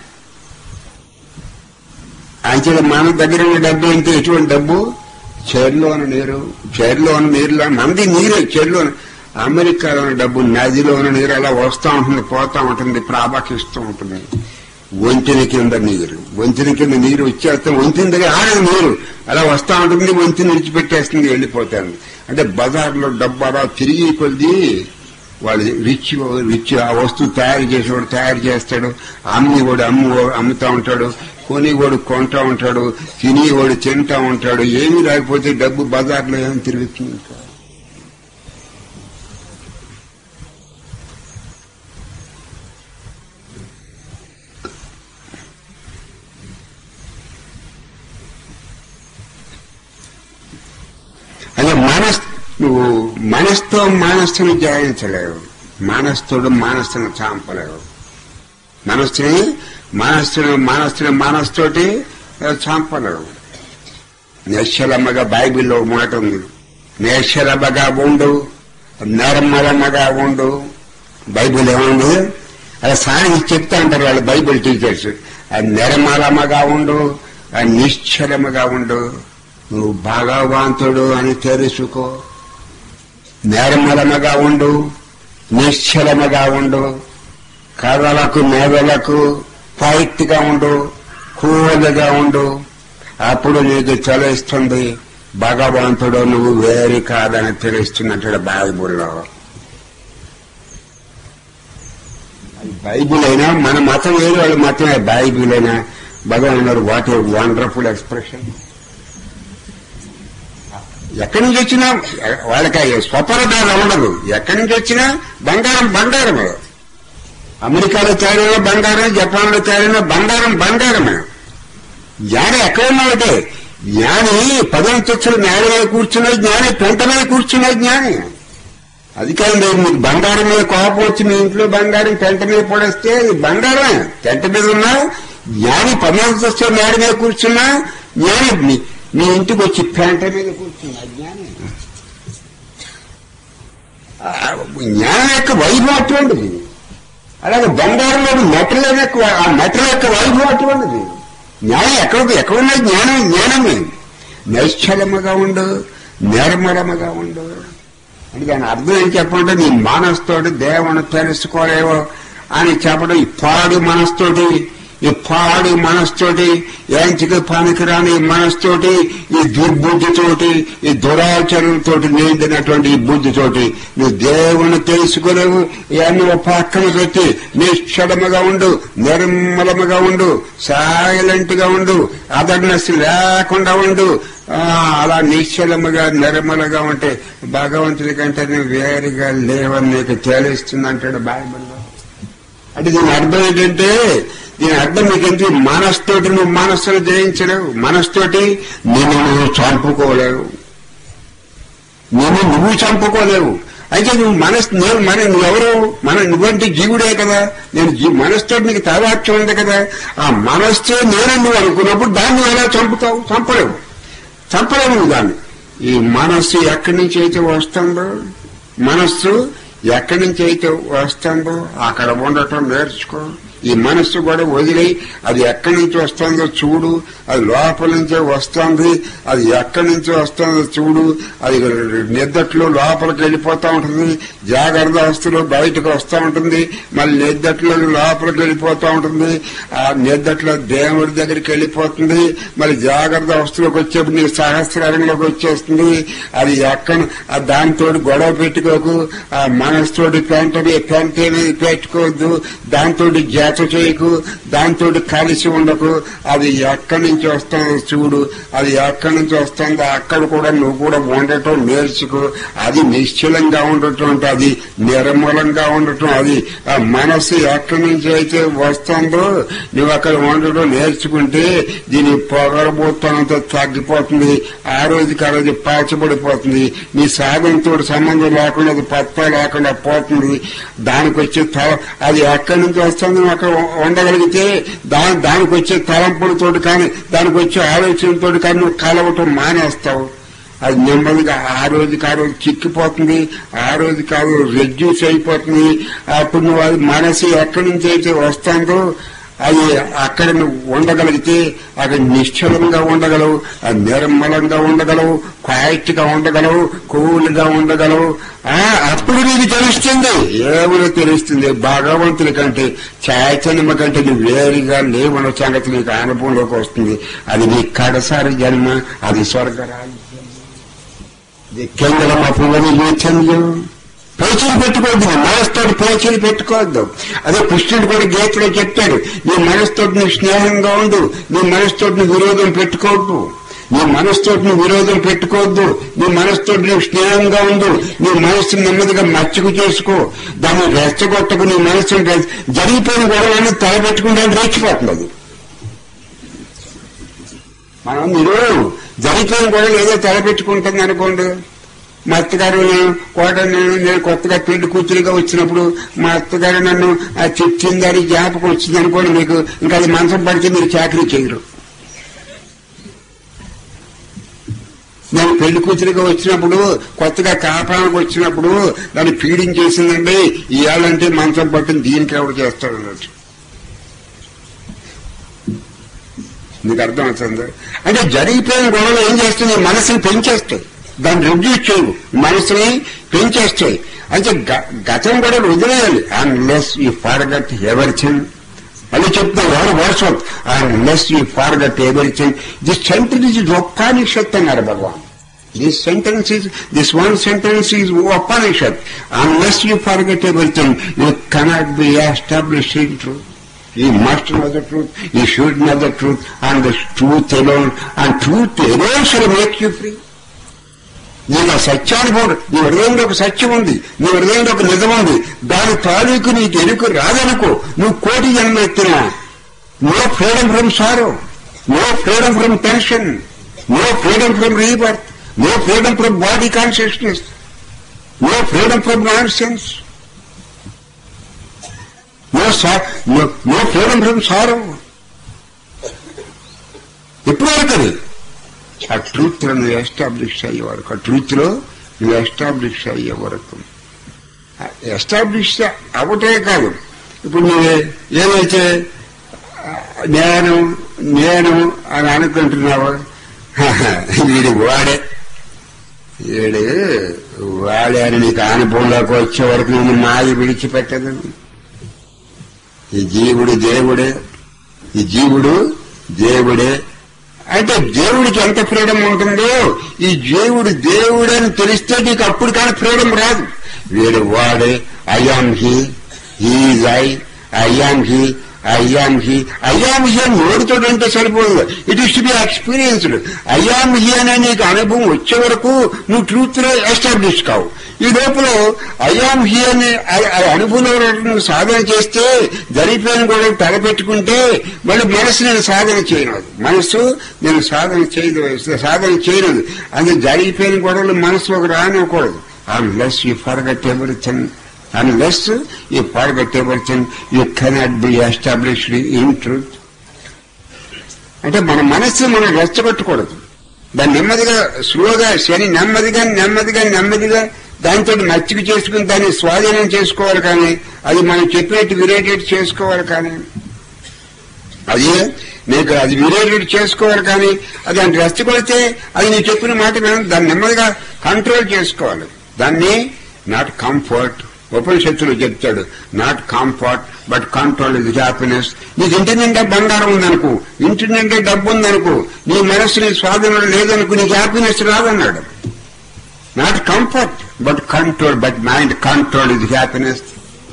అంచెల మన దగ్గర ఉన్న డబ్బు అంటే ఎటువంటి డబ్బు చెరులోని నీరు చెరులోని నీరులో మంది నీరే చెరులోని అమెరికాలో ఉన్న డబ్బు నదిలోని నీరు అలా వస్తూ ఉంటుంది పోతా ఉంటుంది ప్రాభాకిస్తూ ఉంటుంది వంతెన కింద నీరు వంతెన కింద నీరు వచ్చేస్తే వంతెన దగ్గర ఆడదు నీరు అలా వస్తూ ఉంటుంది వంతెన విడిచిపెట్టేస్తుంది వెళ్ళిపోతుంది అంటే బజార్లో డబ్బు అలా తిరిగి కొద్ది వాళ్ళు రిచ్ రిచ్ ఆ వస్తువు తయారు చేసేవాడు తయారు చేస్తాడు అమ్మేవాడు అమ్ము అమ్ముతా ఉంటాడు కొనేవాడు కొంటా ఉంటాడు తినేవాడు తింటా ఉంటాడు ఏమీ లేకపోతే డబ్బు బజార్లో ఏమి తిరుగుతుంది ఇంకా అదే మనస్ నువ్వు మనస్తో మనస్సును జయించలేవు మనస్థుడు మనస్సును చాంపలేవు మనస్సుని మనస్సును మనస్సుని మనస్తోటి చాంపలేవు నిశ్చలమ్మగా బైబిల్లో ఒక మాట ఉంది నిశ్చలమ్మగా ఉండు నిర్మలమ్మగా ఉండు బైబిల్ ఏముంది అలా సాయం చెప్తా అంటారు వాళ్ళు బైబిల్ టీచర్స్ ఆ నిర్మలమ్మగా ఉండు ఆ నిశ్చలముగా ఉండు నువ్వు భగవంతుడు అని తెలుసుకో నిర్మలముగా ఉండు నిశ్చలముగా ఉండు కథలకు మేధలకు ఫైట్ గా ఉండు కూలుగా ఉండు అప్పుడు నీకు తెలుస్తుంది భగవంతుడు నువ్వు వేరు కాదని తెలుస్తున్నట్టు బైబుల్లో అది బైబిల్ అయినా మన మతం వేరు వాళ్ళ మతమే బైబిల్ అయినా భగవాన్ అన్నారు వాట్ ఏ వండర్ఫుల్ ఎక్స్ప్రెషన్ ఎక్కడి నుంచి వచ్చినా వాళ్ళకి ఆ స్వపర భేదం ఉండదు ఎక్కడి నుంచి వచ్చినా బంగారం బంగారమే అమెరికాలో తయారైన బంగారం జపాన్లో తయారైన బంగారం బంగారమే జ్ఞాని ఎక్కడ ఉన్నాడంటే జ్ఞాని పదంతస్తులు నేల మీద కూర్చున్న జ్ఞాని పెంట మీద కూర్చున్న జ్ఞాని అది కాదు మీకు బంగారం మీద కోపం వచ్చి మీ ఇంట్లో బంగారం పెంట మీద పడేస్తే అది బంగారమే పెంట మీద ఉన్నా జ్ఞాని పదంతస్తులు నేల మీద కూర్చున్నా జ్ఞాని మీ- మీ ఇంటికి వచ్చి పెంట మీద కూర్చున్నా జ్ఞాని ఆ, జ్ఞానం యొక్క వైభవం అటువంటిది అలాగే బంగారంలో మెటల్ యొక్క ఆ మెటల్ యొక్క వైభవం అటువంటిది జ్ఞానం ఎక్కడ ఎక్కడున్న జ్ఞానం జ్ఞానమే నైశ్చలముగా ఉండు నిర్మలముగా ఉండు అని దాని అర్థం ఏం చెప్పంటే నీ మనస్తోటి దేవుని తెలుసుకోలేవో అని చెప్పడం ఈ పాడు మనస్తోటి ఈ పాడు మనస్తోటి ఏంచికి పనికిరాని మనస్తోటి ఈ దుర్బుద్ధితోటి ఈ దురాచరణతోటి నిండినటువంటి ఈ బుద్ధితోటి నువ్వు దేవుని తెలుసుకోలేవు ఇవన్నీ ఒక పక్కన పెట్టి నిశ్చలముగా ఉండు నిర్మలముగా ఉండు సైలెంట్ గా ఉండు అదర్నెస్ లేకుండా ఉండు ఆ, అలా నిశ్చలముగా నిర్మలగా ఉంటే భగవంతుడి కంటే నువ్వు వేరుగా లేవని నీకు తెలుస్తుంది అంటాడు బైబిల్లో అంటే దీని అర్థం ఏంటంటే దీని అర్థం మీకు ఏంటి మనస్తోటి నువ్వు మనస్సును జయించలేవు మనస్తోటి నిన్ను నువ్వు చంపుకోలేవు నిన్ను నువ్వు చంపుకోలేవు అయితే నువ్వు మనస్ నేను మన నువ్వెవరు మన నువ్వంటే జీవుడే కదా నేను జీ- మనసుతో నీకు తావాక్యం ఉంది కదా ఆ మనస్సే నేను నువ్వు అనుకున్నప్పుడు దాన్ని నువ్వు ఎలా చంపుతావు చంపలేవు చంపలేవు నువ్వు దాన్ని ఈ మనస్సు ఎక్కడి నుంచి అయితే వస్తుందో మనస్సు ఎక్కడి నుంచి అయితే వస్తుందో అక్కడ ఉండటం నేర్చుకో ఈ మనస్సు కూడా వదిలి అది ఎక్కడి నుంచి వస్తుందో చూడు అది లోపల నుంచే వస్తుంది అది ఎక్కడి నుంచి వస్తుందో చూడు అది నిద్దట్లో లోపలికి వెళ్ళిపోతా ఉంటుంది జాగ్రత్త అవస్థలో బయటకు వస్తూ ఉంటుంది మళ్ళీ నిద్దట్లో లోపలికి వెళ్ళిపోతూ ఉంటుంది ఆ నిద్దట్లో దేవుడి దగ్గరికి వెళ్ళిపోతుంది మళ్ళీ జాగ్రత్త అవస్థలోకి వచ్చేప్పుడు నీ సహస్రంలోకి వచ్చేస్తుంది అది ఎక్కడ ఆ దాంతో గొడవ పెట్టుకోకు ఆ మనసుతోటి పెంట మీద- పెంట మీద పెట్టుకోవద్దు దాంతో జత చేయకు దాంతో కలిసి ఉండకు అది ఎక్కడి నుంచి వస్తుందో చూడు అది ఎక్కడి నుంచి వస్తుందో అక్కడ కూడా నువ్వు కూడా ఉండటం నేర్చుకో అది నిశ్చలంగా ఉండటం అంటే అది నిర్మలంగా ఉండటం అది ఆ మనసు ఎక్కడి నుంచి అయితే వస్తుందో నువ్వు అక్కడ ఉండటం నేర్చుకుంటే దీని పొగరబోతానంతో తగ్గిపోతుంది ఆ రోజుకి ఆ రోజు పాచబడిపోతుంది నీ సాధనతో సంబంధం లేకుండా అది పత్తా లేకుండా పోతుంది దానికి వచ్చే తల అది ఎక్కడి నుంచి వస్తుందో నువ్వు అక్కడ ఉండగలిగితే దాని దానికి వచ్చే తలంపులతోటి కానీ దానికి వచ్చే ఆలోచనతోటి కానీ నువ్వు కలవటం మానేస్తావు అది నెమ్మదిగా ఆ రోజుకి ఆ రోజు చిక్కిపోతుంది ఆ రోజుకి ఆ రోజు రెడ్యూస్ అయిపోతుంది అప్పుడు నువ్వు అది మనసు ఎక్కడి నుంచి అయితే వస్తుందో అది అక్కడ నువ్వు ఉండగలిగితే అక్కడ నిశ్చలంగా ఉండగలవు అది నిర్మలంగా ఉండగలవు క్వైట్ గా ఉండగలవు కూల్ గా ఉండగలవు ఆ అప్పుడు నీకు తెలుస్తుంది ఏమో తెలుస్తుంది భగవంతుని కంటే చైతన్యమ కంటే నువ్వు వేరుగా లేవన్న సంగతి నీకు అనుభవంలోకి వస్తుంది అది నీ కడసారి జన్మ అది స్వర్గరాజ్యం దిక్కెంగళమ పువ్వని చంద్రం పేచీలు పెట్టుకోవద్దు నీ మనసుతోటి పేచీలు పెట్టుకోవద్దు అదే కృష్ణుడు కూడా గీతలో చెప్తాడు నీ మనసుతోటి నువ్వు స్నేహంగా ఉండు నీ మనసుతోటి నువ్వు విరోధం పెట్టుకోవద్దు నీ మనసుతోటి నువ్వు విరోధం పెట్టుకోవద్దు నీ మనసుతోటి నువ్వు స్నేహంగా ఉండు నీ మనస్సు నెమ్మదిగా మచ్చుకు చేసుకో దాన్ని రెచ్చగొట్టకు నీ మనసు జరిగిపోయిన గొడవలను తలపెట్టుకుంటే రెచ్చిపోతుంది అది మనం మీరు జరిగిపోయిన గొడవలు ఏదో తలపెట్టుకుంటుంది అనుకోండి మా అత్తగారు నేను కోట నేను నేను కొత్తగా పెళ్లి కూతురుగా వచ్చినప్పుడు మా అత్తగారు నన్ను ఆ చెప్పిందని జ్ఞాపకం వచ్చింది అనుకోండి మీకు ఇంకా అది మనసం పడితే మీరు చాకరీ చేయరు నేను పెళ్లి కూతురుగా వచ్చినప్పుడు కొత్తగా కాపానికి వచ్చినప్పుడు దాన్ని ఫీడింగ్ చేసిందండి ఇవాళంటే మంచం పట్టింది దీనికి ఎవరు చేస్తాడు అన్నట్టు నీకు అర్థం అవుతుంది అంటే జరిగిపోయిన గొడవలు ఏం చేస్తుంది మనసుని పెంచేస్తాయి దాన్ని రిడ్యూస్ చేయవు మనసుని పెంచేస్తాయి అంటే గ- గతం కూడా వదిలేయాలి అన్లెస్ యూ ఫార్గట్ ఎవరిథింగ్ అని చెప్తాను ఎవరు వర్షం unless you forget everything the centre is Upanishad అన్నారు Bhagavan This sentence is, this one sentence is Upanishad. Unless you forget everything, you cannot be established in truth. You must know the truth, you should know the truth, and the truth alone, and truth alone shall make you free. నీకు ఆ సత్యానుభవం నీ హృదయంలో ఒక సత్యం ఉంది నీ హృదయంలో ఒక నిజం ఉంది దాని తాలూకు నీకు ఎరుకు రాదనుకో నువ్వు కోటి జన్మ ఎత్తినా no freedom from sorrow no freedom from tension no freedom from rebirth no freedom from body consciousness no freedom from నాన్ సెన్స్ no no freedom from sorrow ఎప్పుడు వరకు అది ఆ ట్రూత్ లో నువ్వు ఎస్టాబ్లిష్ అయ్యే వరకు ఆ ట్రూత్ లో నువ్వు ఎస్టాబ్లిష్ అయ్యే వరకు ఎస్టాబ్లిష్ అవటే కాదు ఇప్పుడు నువ్వు ఏదైతే ఆ, నేను నేను అని అనుకుంటున్నావు వీడి వాడే వీడు వాడే అని నీకు అనుభవంలోకి వచ్చే వరకు నేను మాయ విడిచిపెట్టదు ఈ జీవుడు దేవుడే ఈ జీవుడు దేవుడే అయితే దేవుడికి ఎంత ఫ్రీడమ్ ఉంటుందో ఈ జీవుడు దేవుడని తెలిస్తే నీకు అప్పుడు కానీ ఫ్రీడమ్ రాదు వీడు వాడే I am he is I I am he I am he I am he అని నోడుతోడంటే సరిపోదు it is to be experienced I am he అనే నీకు అనుభవం వచ్చే వరకు నువ్వు ట్రూత్ లో ఎస్టాబ్లిష్ కావు ఈ లోపల అయాం హీ అనే ఆ- ఆ అనుభవంలో నువ్వు సాధన చేస్తే జరిగిపోయిన కూడా తలపెట్టుకుంటే మళ్ళీ మనసు నేను సాధన చేయను మనసు నేను సాధన చేయదు సాధన చేయలేదు అది జరిగిపోయిన గొడవలు మనసులోకి రానివ్వకూడదు unless you forget everything unless you forget everything, you cannot be established in truth. అంటే మన మనస్సు మనం రెచ్చగొట్టకూడదు దాన్ని నెమ్మదిగా స్లోగా శని నెమ్మదిగా నెమ్మదిగా నెమ్మదిగా దాంతో మచ్చిక చేసుకుని దాన్ని స్వాధీనం చేసుకోవాలి కానీ అది మనం చెప్పినట్టు విరేటెడ్ చేసుకోవాలి కానీ అది నీకు అది విరేటెడ్ చేసుకోవాలి కానీ అది దాన్ని రెచ్చగొడితే అది నీకు చెప్పిన మాట వినం దాన్ని నెమ్మదిగా కంట్రోల్ చేసుకోవాలి దాన్ని నాట్ కంఫర్ట్ ఉపనిషత్తులు చెప్తాడు నాట్ కంఫర్ట్ బట్ కంట్రోల్ ఇది హ్యాపీనెస్ నీకు ఇంటి నిండా బంగారం ఉందనుకో ఇంటి నిండా డబ్బు ఉందనుకో నీ మనస్సు నీ స్వాధీనంలో లేదనుకో నీకు హ్యాపీనెస్ రాదన్నాడు not comfort but control but mind control ఇది హ్యాపీనెస్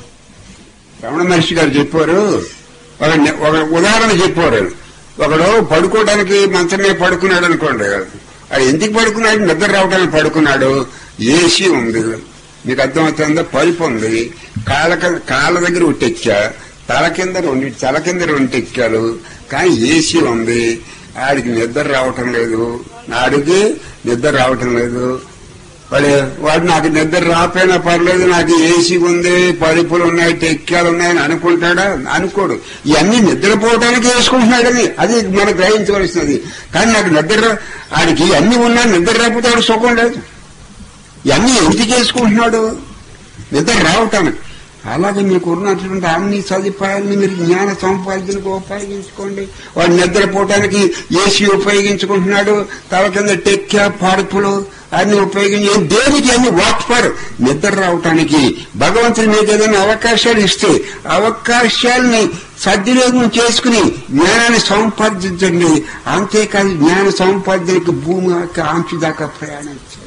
రమణ మహర్షి గారు చెప్పారు ఒక ని- ఒక ఉదాహరణ చెప్పారు ఒకడు పడుకోవడానికి మంచం మీద పడుకున్నాడు అనుకోండి అది ఎందుకు పడుకున్నాడు నిద్ర రావడానికి పడుకున్నాడు ఏసీ ఉంది మీకు అర్థమవుతుందో పలుపు ఉంది కాళ్ళ కింద- కాళ్ళ దగ్గర ఉట్టెచ్చా తల కింద రెండు తల కింద రెండు ఎక్కాలు కానీ ఏసీ ఉంది ఆడికి నిద్ర రావటం లేదు ఆడికి నిద్ర రావటం లేదు వాడు వాడు నాకు నిద్ర రాపోయినా పర్లేదు నాకు ఏసీ ఉంది పరుపులు ఉన్నాయి టెక్కాలు ఉన్నాయని అనుకుంటాడా అనుకోడు ఇవన్నీ నిద్రపోవడానికి వేసుకుంటున్నాడని అది మనకు గ్రహించవలసినది కానీ నాకు నిద్ర రా- ఆడికి అన్ని ఉన్నా నిద్ర రాకపోతే ఆడు సుఖం లేదు ఇవన్నీ ఎందుకు వేసుకుంటున్నాడు నిద్ర రావటానికి అలాగే మీకు ఉన్నటువంటి అన్ని సదుపాయాలని మీరు జ్ఞాన సంపాదనకు ఉపయోగించుకోండి వాడు నిద్రపోవటానికి ఏసీ ఉపయోగించుకుంటున్నాడు తల కింద టెక్కా పరుపులు అన్ని ఉపయోగించి దేనికి అన్ని వాట్ ఫర్ నిద్ర రావటానికి భగవంతుని మీకు ఏదైనా అవకాశాలు ఇస్తే అవకాశాలని సద్వినియోగం చేసుకుని జ్ఞానాన్ని సంపాదించండి అంతేకాదు జ్ఞాన సంపాదనకి భూమి యొక్క ఆంచు దాకా ప్రయాణం చేయండి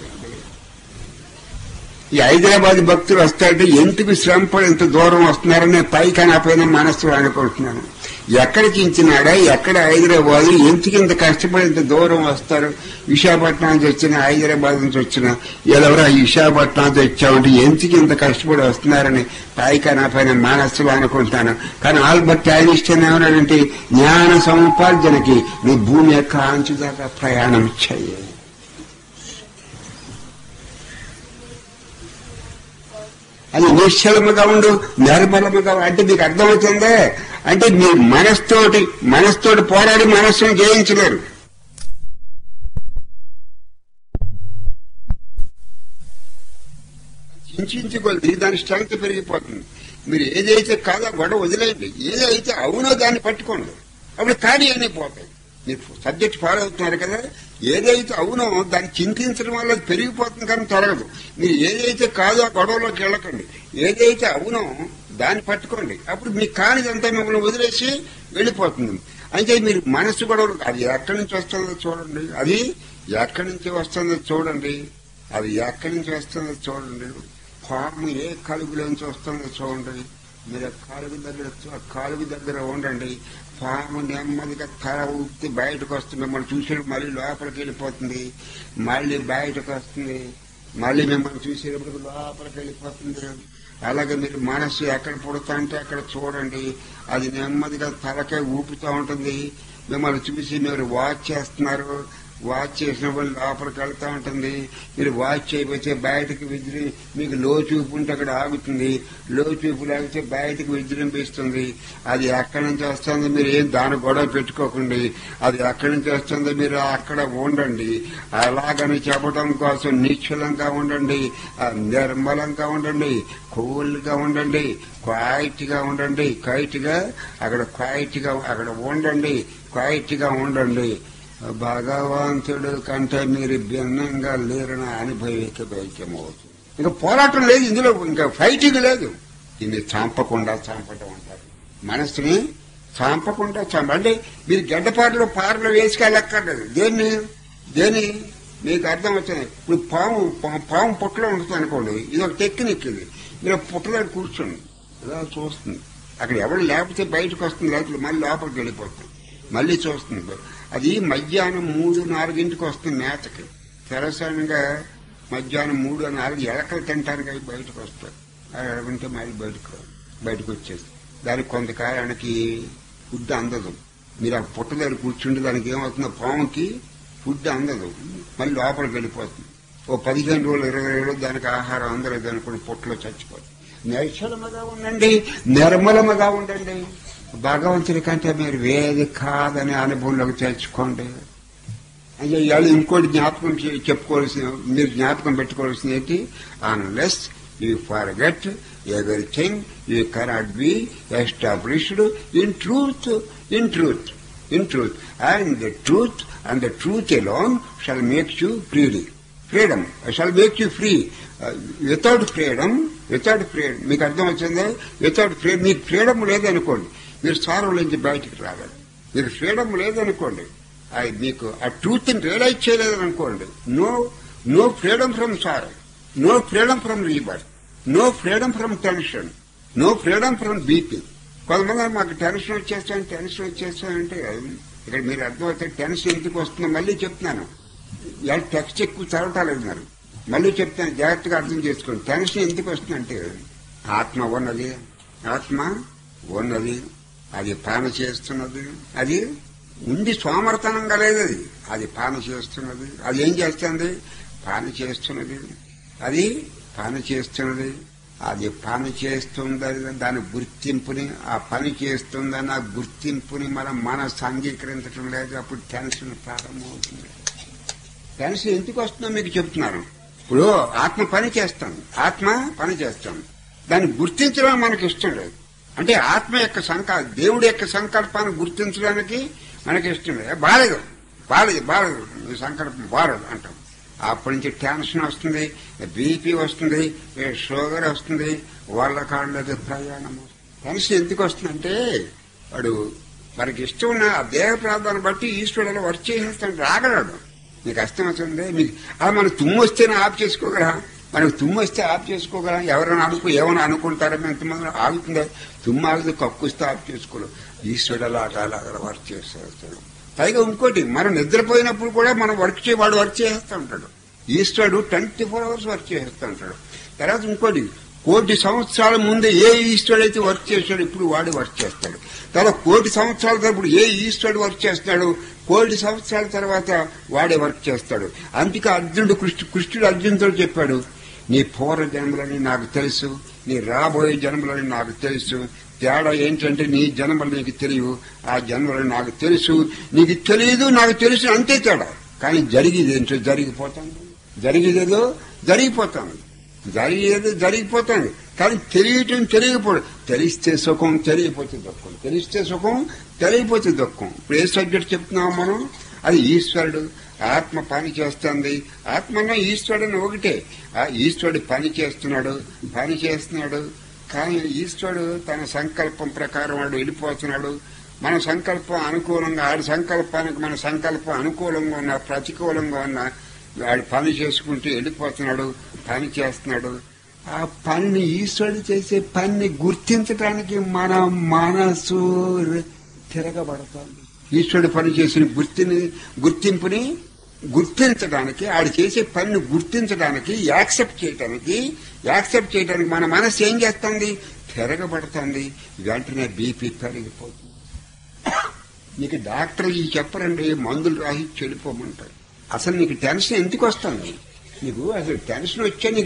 ఈ హైదరాబాద్ భక్తులు వస్తారంటే ఎందుకు శ్రమపడి ఎంత దూరం వస్తున్నారనే పైకి నాపైన మనస్సులో అనుకుంటున్నాను ఎక్కడ చించినాడా ఎక్కడ హైదరాబాద్ ఎందుకు ఇంత కష్టపడి ఇంత దూరం వస్తారు విశాఖపట్నం నుంచి వచ్చిన హైదరాబాద్ నుంచి వచ్చిన ఎవరో విశాఖపట్నం నుంచి వచ్చామంటే ఎందుకు ఇంత కష్టపడి వస్తున్నారని పైకి నాపైన మనస్సులో అనుకుంటాను కానీ ఆల్బర్ట్ ఐన్స్టైన్ ఏమన్నాడంటే జ్ఞాన సముపార్జనకి నీ భూమి యొక్క అంచు దాకా ప్రయాణం చేయాలి అది నిశ్చలముగా ఉండు నిర్మలముగా ఉండు. అంటే మీకు అర్థమవుతుందే అంటే మీ మనస్తోటి మనస్తోటి పోరాడి మనస్సును జయించలేరు చించుకొద్ది దాని స్ట్రెంగ్త్ పెరిగిపోతుంది మీరు ఏదైతే కాదో గొడవ వదిలేయండి ఏదైతే అవునో దాన్ని పట్టుకోండి అప్పుడు ఖాళీ అన్నీ పోతాయి మీరు సబ్జెక్ట్ ఫాలో అవుతున్నారు కదా ఏదైతే అవునో దాన్ని చింతించడం వల్ల అది పెరిగిపోతుంది కానీ తొలగదు మీరు ఏదైతే కాదో ఆ గొడవలోకి వెళ్ళకండి ఏదైతే అవునో దాన్ని పట్టుకోండి అప్పుడు మీ కానిదంతా మిమ్మల్ని వదిలేసి వెళ్ళిపోతుంది అయితే మీరు మనసు గొడవలు అది ఎక్కడి నుంచి వస్తుందో చూడండి అది ఎక్కడి నుంచి వస్తుందో చూడండి అది ఎక్కడి నుంచి వస్తుందో చూడండి పాము ఏ కలుగులోంచి వస్తుందో చూడండి మీరు ఆ కాలుగు దగ్గర ఆ కాలుగు దగ్గర ఉండండి పాము నెమ్మదిగా తల ఊపి బయటకు వస్తుంది మిమ్మల్ని చూసేటప్పుడు మళ్ళీ లోపలికి వెళ్ళిపోతుంది మళ్ళీ బయటకు వస్తుంది మళ్ళీ మిమ్మల్ని చూసేటప్పుడు లోపలికి వెళ్ళిపోతుంది అలాగే మీరు మనస్సు ఎక్కడ పుడతా అంటే అక్కడ చూడండి అది నెమ్మదిగా తలకే ఊపుతూ ఉంటుంది మిమ్మల్ని చూసి మీరు వాచ్ చేస్తున్నారు వాచ్ చేసినప్పుడు లోపలికి వెళ్తా ఉంటుంది మీరు వాచ్ చేయకపోతే బయటకు విజృ మీకు లో చూపు ఉంటే అక్కడ ఆగుతుంది లో చూపు లేకపోతే బయటకు విజృంభిస్తుంది అది ఎక్కడి నుంచి వస్తుందో మీరు ఏం దాని గొడవ పెట్టుకోకండి అది ఎక్కడి నుంచి వస్తుందో మీరు అక్కడ ఉండండి అలాగని చెప్పడం కోసం నిశ్చలంగా ఉండండి ఆ, నిర్మలంగా ఉండండి కూల్గా ఉండండి క్వైట్ గా ఉండండి క్వైట్ గా అక్కడ క్వైట్ గా అక్కడ ఉండండి క్వైట్ గా ఉండండి భగవంతుడు కంటే మీరు భిన్నంగా లేరని అనుభవిక బైక్యమవుతుంది ఇంకా పోరాటం లేదు ఇందులో ఇంకా ఫైటింగ్ లేదు దీన్ని చంపకుండా చంపటం అంటారు మనసుని చంపకుండా చంప అంటే మీరు గడ్డపారలో పారలో వేసుకెళ్ళక్కర్లేదు దేన్ని దేని మీకు అర్థం వచ్చింది ఇప్పుడు పాము పా- పాము పుట్టలో ఉంటుంది అనుకోండి ఇది ఒక టెక్నిక్ ఇది మీరు పుట్టలో కూర్చోండి ఇలా చూస్తుంది అక్కడ ఎవరు లేకపోతే బయటకు వస్తుంది లేకపోతే మళ్ళీ లోపలికి వెళ్ళిపోతుంది మళ్ళీ చూస్తుంది అది మధ్యాహ్నం మూడు నాలుగింటికి వస్తుంది మేతకి తెరసానంగా మధ్యాహ్నం మూడు నాలుగు ఎలకలు తింటానికి అవి బయటకు వస్తాయి అవి ఉంటే మళ్ళీ బయటకు రావు. బయటకు వచ్చేసి దానికి కొంతకాలానికి ఫుడ్ అందదు మీరు ఆ పుట్ట దగ్గర కూర్చుంటే దానికి ఏమవుతుందో పాముకి ఫుడ్ అందదు మళ్ళీ లోపలికి వెళ్ళిపోతుంది ఓ పదిహేను రోజులు ఇరవై రోజులు దానికి ఆహారం అందలేదు అనుకుని పుట్టలో చచ్చిపోతుంది నిశ్చలముగా ఉండండి నిర్మలముగా ఉండండి భగవంతుడి కంటే మీరు వేది కాదని అనుభవంలోకి తెచ్చుకోండి అంటే ఇవాళ ఇంకోటి జ్ఞాపకం చే- చెప్పుకోవాల్సిన మీరు జ్ఞాపకం పెట్టుకోవాల్సింది ఏంటి unless you forget everything you cannot be established in truth in truth in truth and the truth and the truth alone shall make you ఫ్రీడీ freedom shall make you free without freedom without freedom మీకు అర్థం వచ్చిందా without free మీకు freedom లేదనుకోండి మీరు సారం నుంచి బయటికి రాగలరు మీకు ఫ్రీడమ్ లేదనుకోండి అది మీకు ఆ ట్రూత్ ని రియలైజ్ చేయలేదనుకోండి no no freedom from sorrow no freedom from rebirth no freedom from tension no freedom from BP కొంతమంది మాకు టెన్షన్ వచ్చేస్తాను టెన్షన్ వచ్చేస్తానంటే ఇక్కడ మీరు అర్థమవుతే టెన్షన్ ఎందుకు వస్తుందో మళ్ళీ చెప్తున్నాను ఇవాళ టెక్స్ట్ ఎక్కువ చదవటాలేదు మరి మళ్ళీ చెప్తాను జాగ్రత్తగా అర్థం చేసుకోండి టెన్షన్ ఎందుకు వస్తుందంటే ఆత్మ ఉన్నది ఆత్మ ఉన్నది అది పాన చేస్తున్నది అది ఉంది సోమర్తనంగా లేదు అది అది పాన చేస్తున్నది అది ఏం చేస్తుంది పాన చేస్తున్నది అది పాన చేస్తున్నది అది పని చేస్తుందని దాని గుర్తింపుని ఆ పని చేస్తుందని ఆ గుర్తింపుని మనం మనసు అంగీకరించడం లేదు అప్పుడు టెన్షన్ ప్రారంభమవుతుంది టెన్షన్ ఎందుకు వస్తుందో మీకు చెప్తున్నాను ఇప్పుడు ఆత్మ పని చేస్తాం ఆత్మ పని చేస్తాం దాన్ని గుర్తించడం మనకి ఇష్టం లేదు అంటే ఆత్మ యొక్క సంకల్ప దేవుడి యొక్క సంకల్పాన్ని గుర్తించడానికి మనకి ఇష్టం లేదు బాలేదు బాలేదు బాలేదు ఈ సంకల్పం బాలేదు అంటాం అప్పటి నుంచి టెన్షన్ వస్తుంది బీపీ వస్తుంది ఏ షుగర్ వస్తుంది వాళ్ళ కాళ్ళది ప్రయాణం టెన్షన్ ఎందుకు వస్తుందంటే వాడు మనకి ఇష్టం ఉన్న ఆ దేహ ప్రాంతాన్ని బట్టి ఈశ్వరుడు వర్క్ చేసేస్తాడు రాగలడు నీకు అర్థం అవుతుంది మీకు అలా మనకు తుమ్ము వస్తేనే ఆఫ్ చేసుకోగలరా మనకు తుమ్ము వస్తే ఆఫ్ చేసుకోగలం ఎవరైనా అనుకో ఏమైనా అనుకుంటారని ఎంతమంది ఆగుతుందా తుమ్ము ఆగితే కక్కుస్తే ఆఫ్ చేసుకోలేం ఈశ్వరుడు అలా అలా అలా వర్క్ చేసేస్తాడు పైగా ఇంకోటి మనం నిద్రపోయినప్పుడు కూడా మనం వర్క్ చే వాడు వర్క్ చేస్తూ ఉంటాడు ఈశ్వరుడు ట్వంటీ ఫోర్ అవర్స్ వర్క్ చేస్తూ ఉంటాడు తర్వాత ఇంకోటి కోటి సంవత్సరాల ముందే ఏ ఈశ్వరుడు అయితే వర్క్ చేస్తాడు ఇప్పుడు వాడు వర్క్ చేస్తాడు తర్వాత కోటి సంవత్సరాల తర్వాత ఏ ఈశ్వరుడు వర్క్ చేస్తాడు కోటి సంవత్సరాల తర్వాత వాడే వర్క్ చేస్తాడు అందుకే అర్జునుడు కృష్ణు కృష్ణుడు అర్జునుడితో చెప్పాడు నీ పూర్వ జన్మలని నాకు తెలుసు నీ రాబోయే జన్మలని నాకు తెలుసు తేడా ఏంటంటే నీ జన్మలు నీకు తెలియవు ఆ జన్మలు నాకు తెలుసు నీకు తెలియదు నాకు తెలుసు అంతే తేడా కానీ జరిగేది ఏంటో జరిగిపోతాను జరిగేదేదో జరిగిపోతాను జరిగేది జరిగిపోతాను కానీ తెలియటం తెలియకపోవడం తెలిస్తే సుఖం తెలియపోతే దుఃఖం తెలిస్తే సుఖం తెలియపోతే దుఃఖం ఇప్పుడు ఏ సబ్జెక్ట్ చెప్తున్నాం మనం అది ఈశ్వరుడు ఆత్మ పని చేస్తుంది ఆత్మన్న ఈశ్వరుడు ఒకటే ఆ ఈశ్వరుడు పని చేస్తున్నాడు పని చేస్తున్నాడు కానీ ఈశ్వరుడు తన సంకల్పం ప్రకారం వాడు వెళ్ళిపోతున్నాడు మన సంకల్పం అనుకూలంగా ఆడి సంకల్పానికి మన సంకల్పం అనుకూలంగా ఉన్న ప్రతికూలంగా ఉన్న వాడు పని చేసుకుంటూ వెళ్ళిపోతున్నాడు పని చేస్తున్నాడు ఆ పనిని ఈశ్వరుడు చేసే పనిని గుర్తించడానికి మన మనసు తిరగబడతాడు ఈశ్వరుడు పని చేసిన గుర్తిని గుర్తింపుని గుర్తించడానికి ఆడు చేసే పనిని గుర్తించడానికి యాక్సెప్ట్ చేయడానికి యాక్సెప్ట్ చేయడానికి మన మనసు ఏం చేస్తుంది తిరగబడుతుంది వెంటనే బీపీ పెరిగిపోతుంది నీకు డాక్టర్ ఈ చెప్పరండి మందులు రాసి చెడిపోమంటారు అసలు నీకు టెన్షన్ ఎందుకు వస్తుంది నీకు అసలు టెన్షన్ వచ్చే నీకు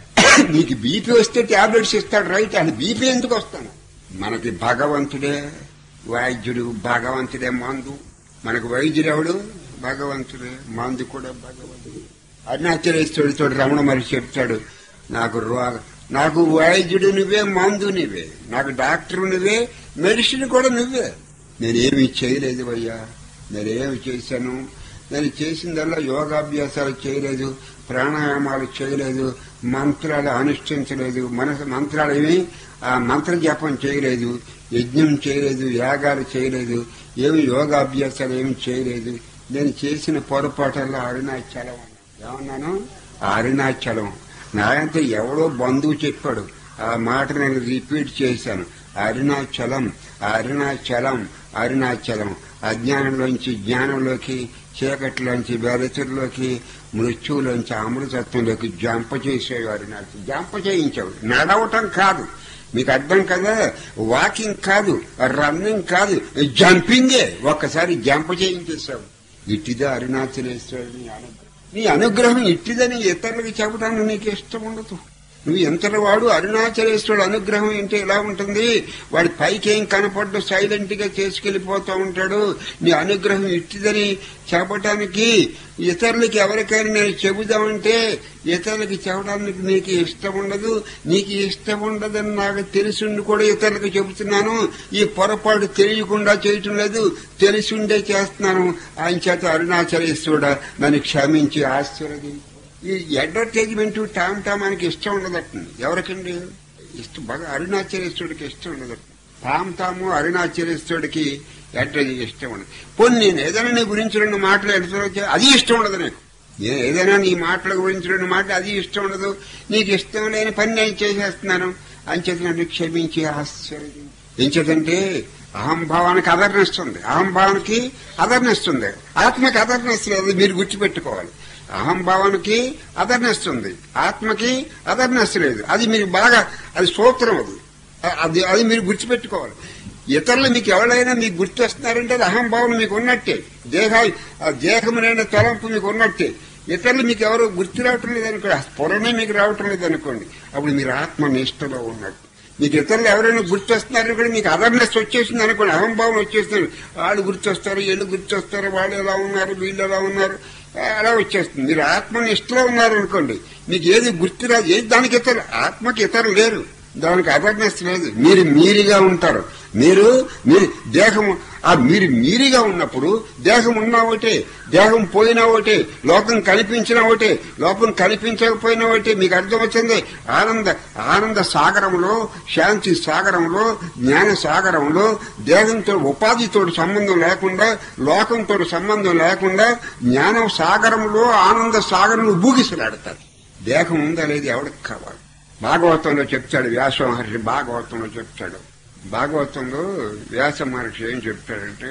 నీకు బీపీ వస్తే టాబ్లెట్స్ ఇస్తాడు రైట్ అది బీపీ ఎందుకు వస్తాను మనకి భగవంతుడే వైద్యుడు భగవంతుడే మందు మనకు వైద్యుడు ఎవడు భగవంతుడే మందు కూడా భగవంతుడు అరుణాచలేశ్వరుడితో రమణ మరి చెప్తాడు నాకు రోగ నాకు వైద్యుడు నువ్వే మందు నువ్వే నాకు డాక్టర్ నువ్వే మెడిసిన్ కూడా నువ్వే నేనేమి చేయలేదు అయ్యా నేనేమి చేశాను నేను చేసిందల్లా యోగాభ్యాసాలు చేయలేదు ప్రాణాయామాలు చేయలేదు మంత్రాలు అనుష్ఠించలేదు మనసు మంత్రాలు ఏమి ఆ మంత్ర జపం చేయలేదు యజ్ఞం చేయలేదు యాగాలు చేయలేదు ఏమి యోగాభ్యాసాలు ఏమి చేయలేదు నేను చేసిన పొరపాటల్లో అరుణాచలం ఏమన్నాను అరుణాచలం నాయంతా ఎవడో బంధువు చెప్పాడు ఆ మాట నేను రిపీట్ చేశాను అరుణాచలం అరుణాచలం అరుణాచలం అజ్ఞానంలోంచి జ్ఞానంలోకి చీకటిలోంచి వెలుతురులోకి మృత్యువులోంచి అమృతత్వంలోకి జంప చేసేవారు నాకు జంప చేయించాడు నడవటం కాదు మీకు అర్థం కదా వాకింగ్ కాదు రన్నింగ్ కాదు జంపింగే ఒక్కసారి జంప చేయించేశావు ఇట్టిదే అరుణాచలేశ్వరుని అనుగ్రహం నీ అనుగ్రహం ఇట్టిదని ఇతరులకు చెప్పడానికి నీకు ఇష్టం ఉండదు నువ్వు ఎంతటి వాడు అరుణాచలేశ్వరుడు అనుగ్రహం ఏంటి ఎలా ఉంటుంది వాడి పైకి ఏం కనపడ్డు సైలెంట్ గా చేసుకెళ్లిపోతూ ఉంటాడు నీ అనుగ్రహం ఇట్టిదని చెప్పటానికి ఇతరులకి ఎవరికైనా నేను చెబుదామంటే ఇతరులకి చెప్పడానికి నీకు ఇష్టం ఉండదు నీకు ఇష్టం ఉండదని నాకు తెలిసిండి కూడా ఇతరులకు చెబుతున్నాను ఈ పొరపాటు తెలియకుండా చేయటం లేదు తెలిసిండే చేస్తున్నాను ఆయన చేత అరుణాచలేశ్వరుడు నన్ను క్షమించి ఆశీర్వదించు ఈ అడ్వర్టైజ్మెంట్ టామ్ టామ్ మనకి ఇష్టం ఉండదట్టండి ఎవరికండి ఇష్టం బాగా అరుణాచలేశ్వరుడికి ఇష్టం ఉండదట తామ్ తాము అరుణాచలేశ్వరుడికి అడ్వర్టైజ్ ఇష్టం ఉండదు పోనీ నేను ఏదైనా నీ గురించి రెండు మాటలు ఎడుతున్నా అది ఇష్టం ఉండదు నాకు నేను ఏదైనా నీ మాటల గురించి రెండు మాటలు అది ఇష్టం ఉండదు నీకు ఇష్టం లేని పని నేను చేసేస్తున్నాను అంచేత నన్ను క్షమించి ఆశ్చర్యం ఏం చేతంటే అహంభావానికి అదర్నిస్తుంది అహంభావానికి అదర్నిస్తుంది ఆత్మకి అదర్నెస్ లేదు మీరు గుర్తుపెట్టుకోవాలి అహంభావానికి అదర్నెస్ ఉంది ఆత్మకి అదర్నెస్ లేదు అది మీరు బాగా అది సూత్రం అది అది అది మీరు గుర్తుపెట్టుకోవాలి ఇతరులు మీకు ఎవరైనా మీకు గుర్తొస్తున్నారంటే అది అహంభావం మీకు ఉన్నట్టే దేహ దేహమునైన తలంపు మీకు ఉన్నట్టే ఇతరులు మీకు ఎవరో గుర్తు రావటం లేదనుకోండి ఆ స్ఫురణే మీకు రావటం లేదనుకోండి అప్పుడు మీరు ఆత్మ నిష్టలో ఉన్నట్టు మీకు ఇతరులు ఎవరైనా గుర్తొస్తున్నారు కూడా మీకు అవేర్నెస్ వచ్చేసింది అనుకోండి అహంభావం వచ్చేస్తుంది వాళ్ళు గుర్తొస్తారు వీళ్ళు గుర్తొస్తారు వాళ్ళు ఎలా ఉన్నారు వీళ్ళు ఎలా ఉన్నారు అలా వచ్చేస్తుంది మీరు ఆత్మని ఇష్టలో ఉన్నారు అనుకోండి మీకు ఏది గుర్తురాదు ఏది దానికి ఇతరు ఆత్మకి ఇతరు లేరు దానికి అవేర్నెస్ లేదు మీరు మీరిగా ఉంటారు మీరు మీరు దేహం ఆ మీరు మీరిగా ఉన్నప్పుడు దేహం ఉన్నా ఒకటే దేహం పోయినా ఒకటే లోకం కనిపించినా ఒకటే లోకం కనిపించకపోయినా ఒకటే మీకు అర్థమవుతుంది ఆనంద ఆనంద సాగరంలో శాంతి సాగరంలో జ్ఞాన సాగరంలో దేహంతో ఉపాధితో సంబంధం లేకుండా లోకంతో సంబంధం లేకుండా జ్ఞానం సాగరంలో ఆనంద సాగరంలో బూగిసలాడతారు దేహం ఉందా లేదు ఎవరికి కావాలి భాగవతంలో చెప్తాడు వ్యాస మహర్షి భాగవతంలో చెప్తాడు భాగవతంలో వ్యాస మహర్షి ఏం చెప్తాడంటే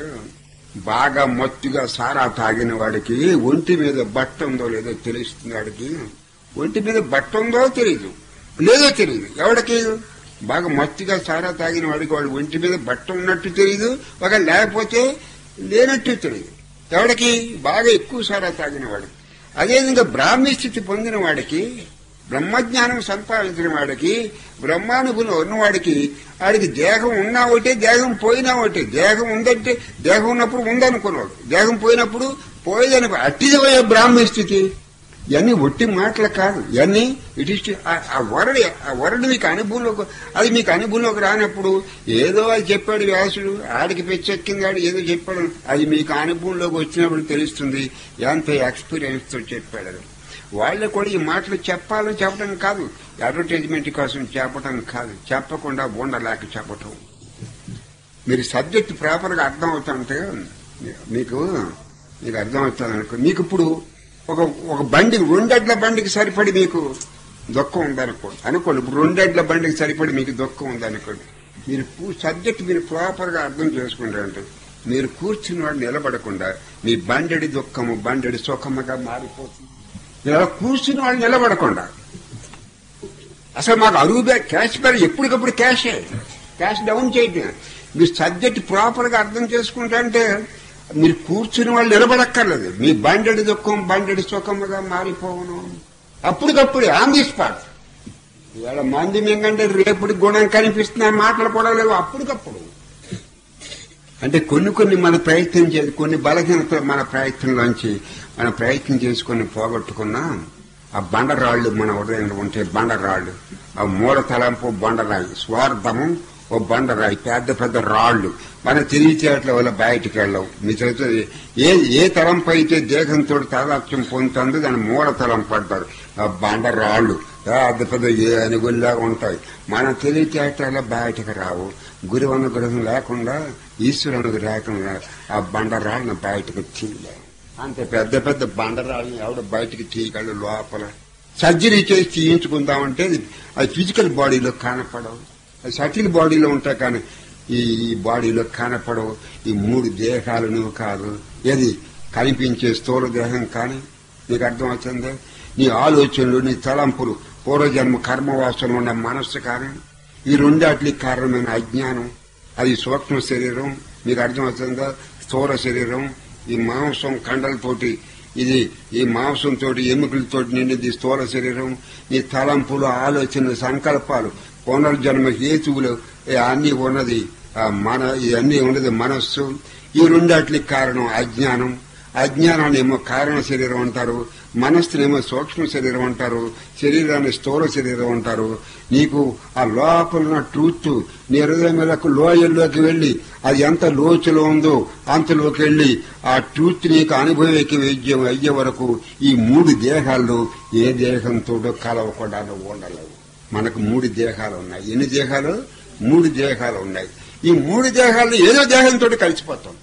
బాగా మత్తుగా సారా తాగిన వాడికి ఒంటి మీద బట్ట ఉందో లేదో తెలుస్తుంది వాడికి ఒంటి మీద బట్ట ఉందో తెలియదు లేదో తెలియదు ఎవడికి బాగా మత్తుగా సారా తాగిన వాడికి వాడు ఒంటి మీద బట్ట ఉన్నట్టు తెలియదు ఒక లేకపోతే లేనట్టు తెలియదు ఎవడికి బాగా ఎక్కువ సారా తాగిన వాడికి అదేవిధంగా బ్రాహ్మీ స్థితి పొందిన వాడికి బ్రహ్మజ్ఞానం సంపాదించిన వాడికి బ్రహ్మానుభూతి ఉన్నవాడికి వాడికి దేహం ఉన్నా ఒకటే దేహం పోయినా ఒకటే దేహం ఉందంటే దేహం ఉన్నప్పుడు ఉందనుకున్నాడు దేహం పోయినప్పుడు పోయేదని అట్టిదపోయే బ్రాహ్మీ స్థితి ఇవన్నీ ఒట్టి మాటలు కాదు ఇవన్నీ ఇట్ ఇస్ ఆ వరడి ఆ వరడు మీకు అనుభవంలోకి అది మీకు అనుభవంలోకి రానప్పుడు ఏదో అది చెప్పాడు వ్యాసుడు ఆడికి పెచ్చెక్కింది ఆడు ఏదో చెప్పాడు అది మీకు అనుభవంలోకి వచ్చినప్పుడు తెలుస్తుంది ఎంత ఎక్స్పీరియన్స్ తో చెప్పాడు అది వాళ్ళు కూడా ఈ మాటలు చెప్పాలని చెప్పడం కాదు అడ్వర్టైజ్మెంట్ కోసం చెప్పడం కాదు చెప్పకుండా ఉండలేక చెప్పటం మీరు సబ్జెక్ట్ ప్రాపర్గా అర్థం అవుతుంటే మీకు మీకు అర్థం అవుతుంది అనుకో మీకు ఇప్పుడు ఒక ఒక బండి రెండెడ్ల బండికి సరిపడి మీకు దుఃఖం ఉందనుకోండి అనుకోండి ఇప్పుడు రెండెడ్ల బండికి సరిపడి మీకు దుఃఖం ఉందనుకోండి మీరు సబ్జెక్ట్ మీరు ప్రాపర్గా అర్థం చేసుకుంటారంటే మీరు కూర్చుని వాడు నిలబడకుండా మీ బండెడి దుఃఖము బండెడి సుఖముగా మారిపోతుంది మీరు అలా కూర్చుని వాడు నిలబడకుండా అసలు మాకు అరువు బ్యాగ్ క్యాష్ బ్యాగ్ ఎప్పటికప్పుడు క్యాషే క్యాష్ డౌన్ చేయటం మీరు సబ్జెక్ట్ ప్రాపర్ గా అర్థం చేసుకుంటా అంటే మీరు కూర్చుని వాళ్ళు నిలబడక్కర్లేదు మీ బండెడి దుఃఖం బండెడి సుఖముగా మారిపోవను అప్పటికప్పుడు ఆన్ ది స్పాట్ ఇవాళ మంది మింగంటే రేపటి గుణం కనిపిస్తున్న మాటలు కూడా లేవు అప్పటికప్పుడు అంటే కొన్ని కొన్ని మన ప్రయత్నం చేసి కొన్ని బలహీనతలు మన ప్రయత్నంలోంచి మన ప్రయత్నం చేసుకొని పోగొట్టుకున్నా ఆ బండరాళ్ళు మన ఉదయంలో ఉంటే బండరాళ్ళు ఆ మూల తలంపు బండరాయి స్వార్థము ఓ బండరాయి పెద్ద పెద్ద రాళ్ళు మన తెలివితేటల వల్ల బయటికి వెళ్ళవు మీ చేత ఏ ఏ తలంపు అయితే దేహంతో తాదాత్యం పొందుతుందో దాని మూల తలం పడతారు ఆ బండరాళ్ళు పెద్ద పెద్ద ఏ అనుగుల్లాగా ఉంటాయి మన తెలివితేటల బయటికి రావు గురు అనుగ్రహం లేకుండా ఈశ్వరు అనుగ్రహం లేకుండా ఆ బండరాళ్ళను బయటకు తీయలేము అంత పెద్ద పెద్ద బండరాళ్ళని ఎవడ బయటికి తీయగలడు లోపల సర్జరీ చేసి తీయించుకుందామంటే అది- అది ఫిజికల్ బాడీలో కనపడవు అది సటిల్ బాడీలో ఉంటాయి కానీ ఈ ఈ బాడీలో కనపడవు ఈ మూడు దేహాలు నువ్వు కాదు ఏది కనిపించే స్థూల దేహం కానీ నీకు అర్థమవుతుంది నీ ఆలోచనలు నీ తలంపులు పూర్వజన్మ కర్మవాసనలు ఉన్న మనస్సు కానీ ఈ రెండాట్లకి కారణమైన అజ్ఞానం అది సూక్ష్మ శరీరం మీకు అర్థమవుతుందా స్థూల శరీరం ఈ మాంసం కండలతోటి ఇది ఈ మాంసంతో ఎముకలతోటి నిండింది స్థూల శరీరం ఈ తలంపులు ఆలోచనలు సంకల్పాలు పునర్జన్మ హేతువులు ఈ అన్ని ఉన్నది ఆ మన ఇవన్నీ ఉన్నది మనస్సు ఈ రెండాట్లకి కారణం అజ్ఞానం అజ్ఞానాన్ని ఏమో కారణ శరీరం అంటారు మనస్సునేమో సూక్ష్మ శరీరం అంటారు శరీరాన్ని స్థూల శరీరం అంటారు నీకు ఆ లోపల ఉన్న ట్రూత్ నీ హృదయములకు లోయల్లోకి వెళ్లి అది ఎంత లోతులో ఉందో అంతలోకి వెళ్లి ఆ ట్రూత్ నీకు అనుభవకి వైద్యం అయ్యే వరకు ఈ మూడు దేహాల్లో ఏ దేహంతో కలవకుండా నువ్వు ఉండలేవు మనకు మూడు దేహాలు ఉన్నాయి ఎన్ని దేహాలు మూడు దేహాలు ఉన్నాయి ఈ మూడు దేహాల్లో ఏదో దేహంతో కలిసిపోతాం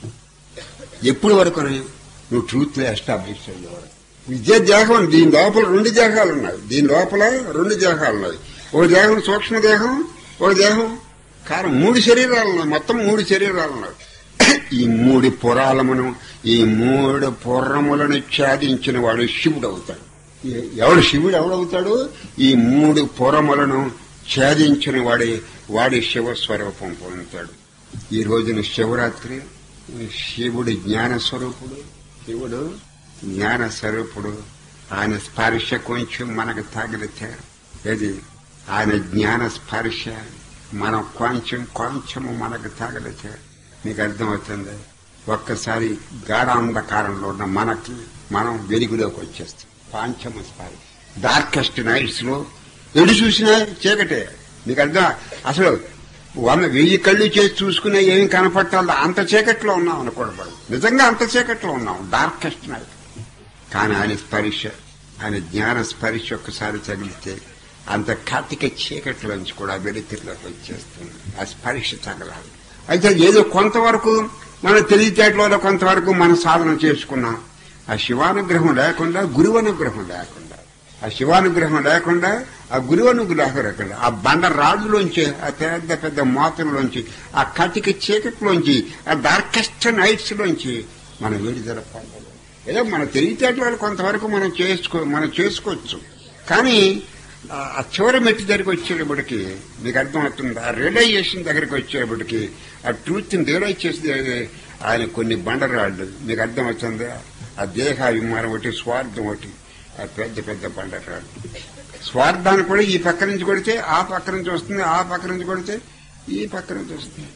ఎప్పుడు వరకు నువ్వు ట్రూత్ లో ఎస్టాబ్లిష్ అయ్యే వరకు ఇదే దేహం దీని లోపల రెండు దేహాలు ఉన్నాయి దీని లోపల రెండు దేహాలు ఉన్నాయి ఒక దేహం సూక్ష్మ దేహం ఒక దేహం కారం మూడు శరీరాలు ఉన్నాయి మొత్తం మూడు శరీరాలు ఉన్నాయి ఈ మూడు పురాలమును ఈ మూడు పుర్రములను ఛేదించిన వాడు శివుడు అవుతాడు ఎ- ఎవడు శివుడు ఎవడవుతాడు ఈ మూడు పురములను ఛేదించిన వాడే వాడి శివస్వరూపం పొందుతాడు ఈ రోజున శివరాత్రి శివుడు జ్ఞాన స్వరూపుడు శివుడు జ్ఞాన స్వరూపుడు ఆయన స్పర్శ కొంచెం మనకు తగిలితే ఏది ఆయన జ్ఞాన స్పర్శ మనం కొంచెం కొంచెము మనకు తగిలితే మీకు అర్థమవుతుంది ఒక్కసారి గాఢాంధకారంలో ఉన్న మనకి మనం వెలుగులోకి వచ్చేస్తాం పాంచమ స్పర్శ డార్కెస్ట్ నైట్స్ లో ఎడు చూసినా చీకటే మీకు అర్థం అసలు వంద వెయ్యి కళ్ళు చేసి చూసుకునే ఏం కనపట్టాలో అంత చీకట్లో ఉన్నాం అనుకోవడం నిజంగా అంత చీకట్లో ఉన్నాం డార్కెస్ట్ నైట్ కానీ ఆయన స్పర్శ ఆయన జ్ఞాన స్పర్శ ఒక్కసారి తగిలితే అంత కార్తీక చీకట్లోంచి కూడా వెలుతురులోకి వచ్చేస్తుంది ఆ స్పర్శ తగలాలి అయితే ఏదో కొంతవరకు మన తెలివితేటలో కొంతవరకు మనం సాధన చేసుకున్నాం ఆ శివానుగ్రహం లేకుండా గురువు అనుగ్రహం లేకుండా ఆ శివానుగ్రహం లేకుండా ఆ గురువు అనుగ్రహం లేకుండా ఆ బండ రాళ్ళలోంచి ఆ పెద్ద పెద్ద మోతల్లోంచి ఆ కటిక చీకట్లోంచి ఆ డార్కెస్ట్ నైట్స్ లోంచి మనం విడుదల పొందలేం ఏదో మన తెలివితేటలు కొంతవరకు మనం చేసుకో మనం చేసుకోవచ్చు కానీ ఆ- ఆ చివరి మెట్టి దగ్గరికి వచ్చేటప్పటికి మీకు అర్థమవుతుంది ఆ రియలైజేషన్ దగ్గరికి వచ్చేటప్పటికి ఆ ట్రూత్ ని రియలైజ్ చేసి ఆయన కొన్ని బండరాళ్ళు మీకు అర్థమవుతుంది ఆ దేహాభిమానం ఒకటి స్వార్థం ఒకటి ఆ పెద్ద పెద్ద బండరాళ్ళు స్వార్థాన్ని కూడా ఈ పక్క నుంచి కొడితే ఆ పక్క నుంచి వస్తుంది ఆ పక్క నుంచి కొడితే ఈ పక్క నుంచి వస్తుంది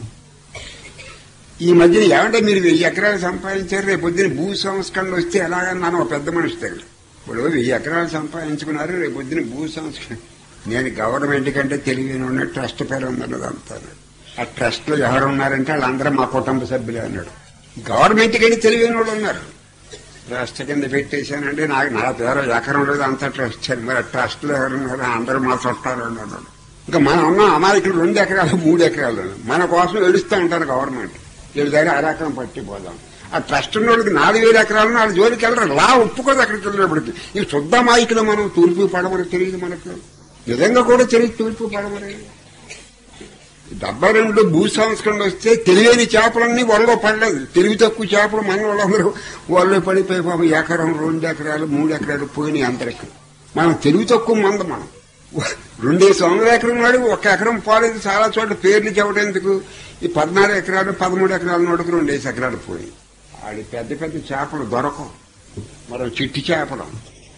ఈ మధ్యన ఏమంటే మీరు వెయ్యి ఎకరాలు సంపాదించారు రేపు పొద్దున భూ సంస్కరణ వస్తే ఎలాగన్నాను ఒక పెద్ద మనిషి దగ్గర ఇప్పుడు వెయ్యి ఎకరాలు సంపాదించుకున్నారు రేపు పొద్దున భూ సంస్కరణ నేను గవర్నమెంట్ కంటే తెలియని ట్రస్ట్ పేరు ఉందన్నది అంతా ఆ ట్రస్ట్ లో ఎవరు ఉన్నారంటే వాళ్ళందరూ మా కుటుంబ సభ్యులే అన్నాడు గవర్నమెంట్ కంటే తెలియని వాళ్ళు ఉన్నారు ట్రస్ట్ కింద పెట్టేశానంటే నాకు నా పేరు ఎకరం లేదు అంత ట్రస్ట్ అని. మరి ట్రస్ట్ లో ఎవరున్నారు అందరూ మా చుట్టాలు అన్నాడు ఇంకా మనం ఉన్న అమాయకులు రెండు ఎకరాలు మూడు ఎకరాలు మన కోసం ఏడుస్తూ ఉంటారు గవర్నమెంట్ వీళ్ళ దగ్గర అరెకరం పట్టిపోదాం ఆ ట్రస్ట్ ఉన్న వాళ్ళకి నాలుగు వేల ఎకరాలు నాలుగు జోలికి వెళ్ళరు లా ఒప్పుకోదు అక్కడికి వెళ్ళినప్పటికి ఈ శుద్ధ మాయికులు మనం తూర్పు పడమని తెలియదు మనకు నిజంగా కూడా తెలియదు తూర్పు పడమని డెబ్బై రెండు భూ సంస్కరణ వస్తే తెలియని చేపలన్నీ వలలో పడలేదు తెలివి తక్కువ చేపలు మన వాళ్ళందరూ వలలో పడిపోయి పాపం ఎకరం రెండు ఎకరాలు మూడు ఎకరాలు పోయినాయి అందరికి మనం తెలివి తక్కువ మంద మనం రెండేసి వందల ఎకరం వాడి ఒక ఎకరం పోలేదు చాలా చోట్ల పేర్లు చెప్పడేందుకు ఈ పద్నాలుగు ఎకరాలు పదమూడు ఎకరాల నోటికి రెండేసి ఎకరాలు పోయి ఆడి పెద్ద పెద్ద చేపలు దొరకవు మనం చిట్టి చేపలు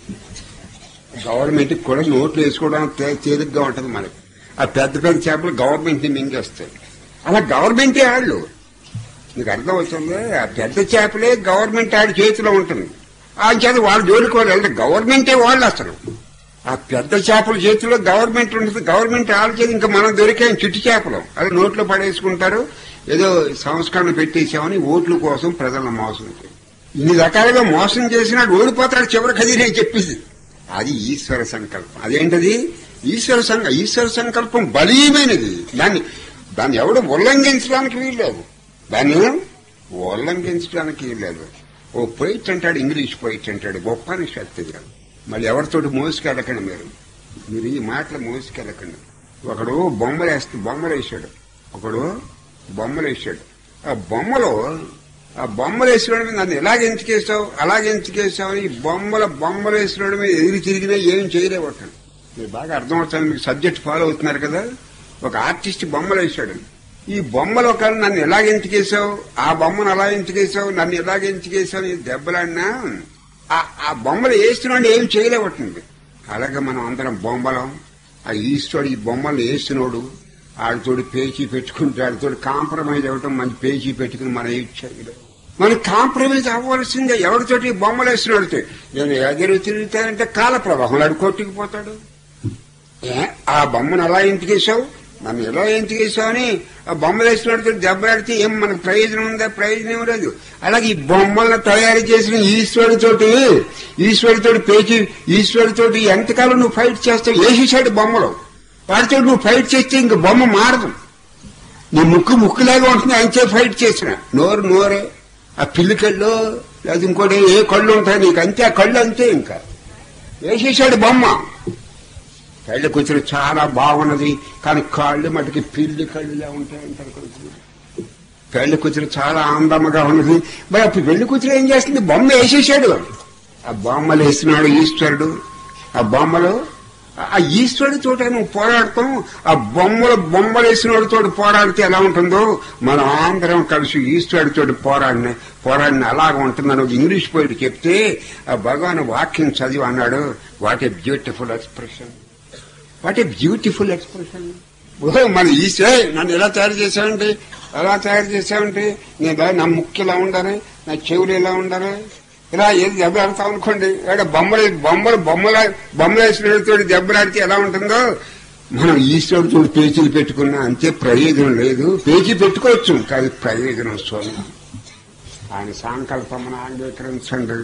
గవర్నమెంట్ కూడా నోట్లు వేసుకోవడానికి తే- తేలిగ్గా ఉంటుంది మనకి ఆ పెద్ద పెద్ద చేపలు గవర్నమెంట్ ని మింగేస్తాయి అలా గవర్నమెంటే ఆళ్ళు నీకు అర్థం అవుతుంది ఆ పెద్ద చేపలే గవర్నమెంట్ ఆడి చేతిలో ఉంటుంది ఆ చేత వాళ్ళ జోలికి వాళ్ళు వెళ్ళరు గవర్నమెంటే వాళ్ళు అసలు ఆ పెద్ద చేపల చేతిలో గవర్నమెంట్ ఉంటుంది గవర్నమెంట్ ఆళ్ళ చేతి ఇంకా మనం దొరికాం చిట్టి చేపలు అది నోట్లో పడేసుకుంటారు ఏదో సంస్కరణ పెట్టేసామని ఓట్ల కోసం ప్రజలను మోసం చేయాలి. ఇన్ని రకాలుగా మోసం చేసినాడు ఓడిపోతాడు చివరికి అది నేను చెప్పింది అది ఈశ్వర సంకల్పం అదేంటది ఈశ్వర సంక ఈశ్వర సంకల్పం బలీయమైనది దాన్ని దాన్ని ఎవడు ఉల్లంఘించడానికి వీల్లేదు దాన్ని ఉల్లంఘించడానికి వీల్లేదు ఓ పొయిట్ అంటాడు ఇంగ్లీష్ పొయిట్ అంటాడు గొప్ప శక్తి కాదు మళ్ళీ ఎవరితోటి మోసుకెళ్ళకండి మీరు మీరు ఈ మాటలు మోసుకెళ్ళకండి ఒకడు బొమ్మలు వేస్తే బొమ్మలు వేసాడు ఒకడు బొమ్మలు వేసాడు ఆ బొమ్మలో ఆ బొమ్మలు వేసినాడు మీద నన్ను ఎలాగ ఎంచుకేసావు అలాగే ఎంచుకేసావు అని ఈ బొమ్మల బొమ్మలు వేసినాడు మీద ఎదిరి తిరిగినా ఏం చేయలేవటండి మీరు బాగా అర్థమవుతుంది మీకు సబ్జెక్ట్ ఫాలో అవుతున్నారు కదా ఒక ఆర్టిస్ట్ బొమ్మలు వేసాడు ఈ బొమ్మలో కానీ నన్ను ఎలాగ ఎంచుకేసావు ఆ బొమ్మను అలా ఎంచుకేసావు నన్ను ఎలాగ ఎంచుకేసావు అని దెబ్బలాడినా ఆ- ఆ బొమ్మలు వేస్తున్నాడు ఏం చేయలేవట్టుంది అలాగే మనం అందరం బొమ్మలం ఆ ఈశ్వరుడు ఈ బొమ్మలు వేసినోడు ఆడితోటి పేచీ పెట్టుకుంటే ఆడితోటి కాంప్రమైజ్ అవ్వటం మంచి పేచీ పెట్టుకుని మనం ఇచ్చాడు మనం కాంప్రమైజ్ అవ్వాల్సిందే ఎవరితోటి బొమ్మలు వేసినాడితే నేను ఎదురు తిరుగుతానంటే కాల ప్రవాహంలో ఆడు కొట్టుకుపోతాడు ఏ, ఆ బొమ్మను అలా ఎంచుకేసావు నన్ను ఎలా ఎంచుకేసావని ఆ బొమ్మలు వేసినట్టు దెబ్బలాడితే ఏం మనకు ప్రయోజనం ఉందా ప్రయోజనం ఏం లేదు అలాగే ఈ బొమ్మలను తయారు చేసిన ఈశ్వరుడితోటి ఈశ్వరుడితోటి పేచి ఈశ్వరుడితోటి ఎంతకాలం నువ్వు ఫైట్ చేస్తావు వేసేసాడు బొమ్మలు వాడితో నువ్వు ఫైట్ చేస్తే ఇంక బొమ్మ మారదు నీ ముక్కు ముక్కులాగా ఉంటుంది అంతే ఫైట్ చేసిన నోరు నోరే ఆ పిల్లి కళ్ళు లేదా ఇంకోటి ఏ కళ్ళు ఉంటాయి నీకు అంతే ఆ కళ్ళు అంతే ఇంకా వేసేసాడు బొమ్మ కళ్ళు కూర్చుని చాలా బాగున్నది కానీ కాళ్ళు మటుకి పిల్లి కళ్ళులా ఉంటాయంటారు కొంచెం పెళ్లి కూతురు చాలా ఆనందంగా ఉన్నది మరి అప్పుడు పెళ్లి కూతురు ఏం చేస్తుంది బొమ్మ వేసేసాడు ఆ బొమ్మలు వేసినాడు ఈశ్వరుడు ఆ బొమ్మలు ఆ ఈశ్వరుడితో నువ్వు పోరాడతాం ఆ బొమ్మలు బొమ్మలు వేసినోడితో పోరాడితే ఎలా ఉంటుందో మనం ఆంధ్రం కలిసి ఈశ్వరుడితో పోరాడిన పోరాడిన అలాగ ఉంటుందని ఒక ఇంగ్లీష్ పోయిట్ చెప్తే ఆ భగవాన్ వాక్యం చదివి అన్నాడు what a beautiful expression what a beautiful expression ఓహో మన ఈసే నన్ను ఎలా తయారు చేశావంటే ఎలా తయారు చేశావంటే నేను ఇలా నా ముక్కు ఇలా ఉండాలి నా చెవులు ఇలా ఉండాలి ఇలా ఏది దెబ్బలాడతాం అనుకోండి ఇక్కడ బొమ్మలు బొమ్మలు బొమ్మల బొమ్మలు వేసినతో దెబ్బలాడితే ఎలా ఉంటుందో మనం ఈశ్వరుడితో పేచీలు పెట్టుకున్నా అంతే ప్రయోజనం లేదు పేచీ పెట్టుకోవచ్చు కానీ ప్రయోజనం స్వామి ఆయన సంకల్పం అంగీకరించండి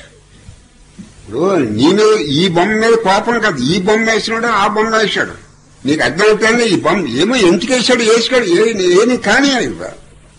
ఇప్పుడు నేను ఈ బొమ్మ మీద కోపం కాదు ఈ బొమ్మ వేసినాడు ఆ బొమ్మ వేసాడు నీకు అర్థమవుతుంది ఈ బొమ్మ ఏమో ఎందుకు వేసాడు వేసాడు ఏ- ఏమి కానీ ఇవ్వ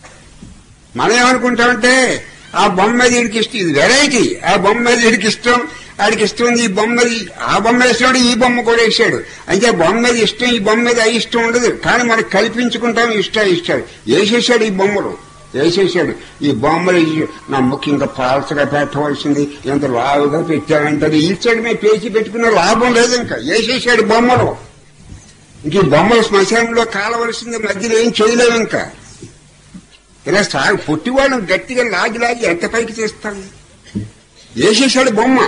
మనం ఏమనుకుంటామంటే ఆ బొమ్మ మీద వీడికి ఇష్టం ఇది వెరైటీ ఆ బొమ్మ మీద వీడికి ఇష్టం ఆడికి ఇష్టం ఉంది ఈ బొమ్మ మీద ఆ బొమ్మ వేసాడు ఈ బొమ్మ కూడా వేసాడు అంటే బొమ్మ మీద ఇష్టం ఈ బొమ్మ మీద ఇష్టం ఉండదు కానీ మనకు కల్పించుకుంటాం ఇష్ట ఇష్టాలు వేసేసాడు ఈ బొమ్మలు వేసేసాడు ఈ బొమ్మలు ఈ- నా ముఖ్య ఇంకా పాల్సగా పెట్టవలసింది ఎంత లావుగా పెట్టాడంటే ఈశ్వరుడు మీద పేచి పెట్టుకున్న లాభం లేదు ఇంకా వేసేసాడు బొమ్మలు ఇంక ఈ బొమ్మలు శ్మశానంలో కాలవలసింది మధ్యలో ఏం చేయలేము ఇంకా ఇలా సాగు పొట్టివాళ్ళం గట్టిగా లాగి లాగి ఎంత పైకి చేస్తాం వేసేసాడు బొమ్మ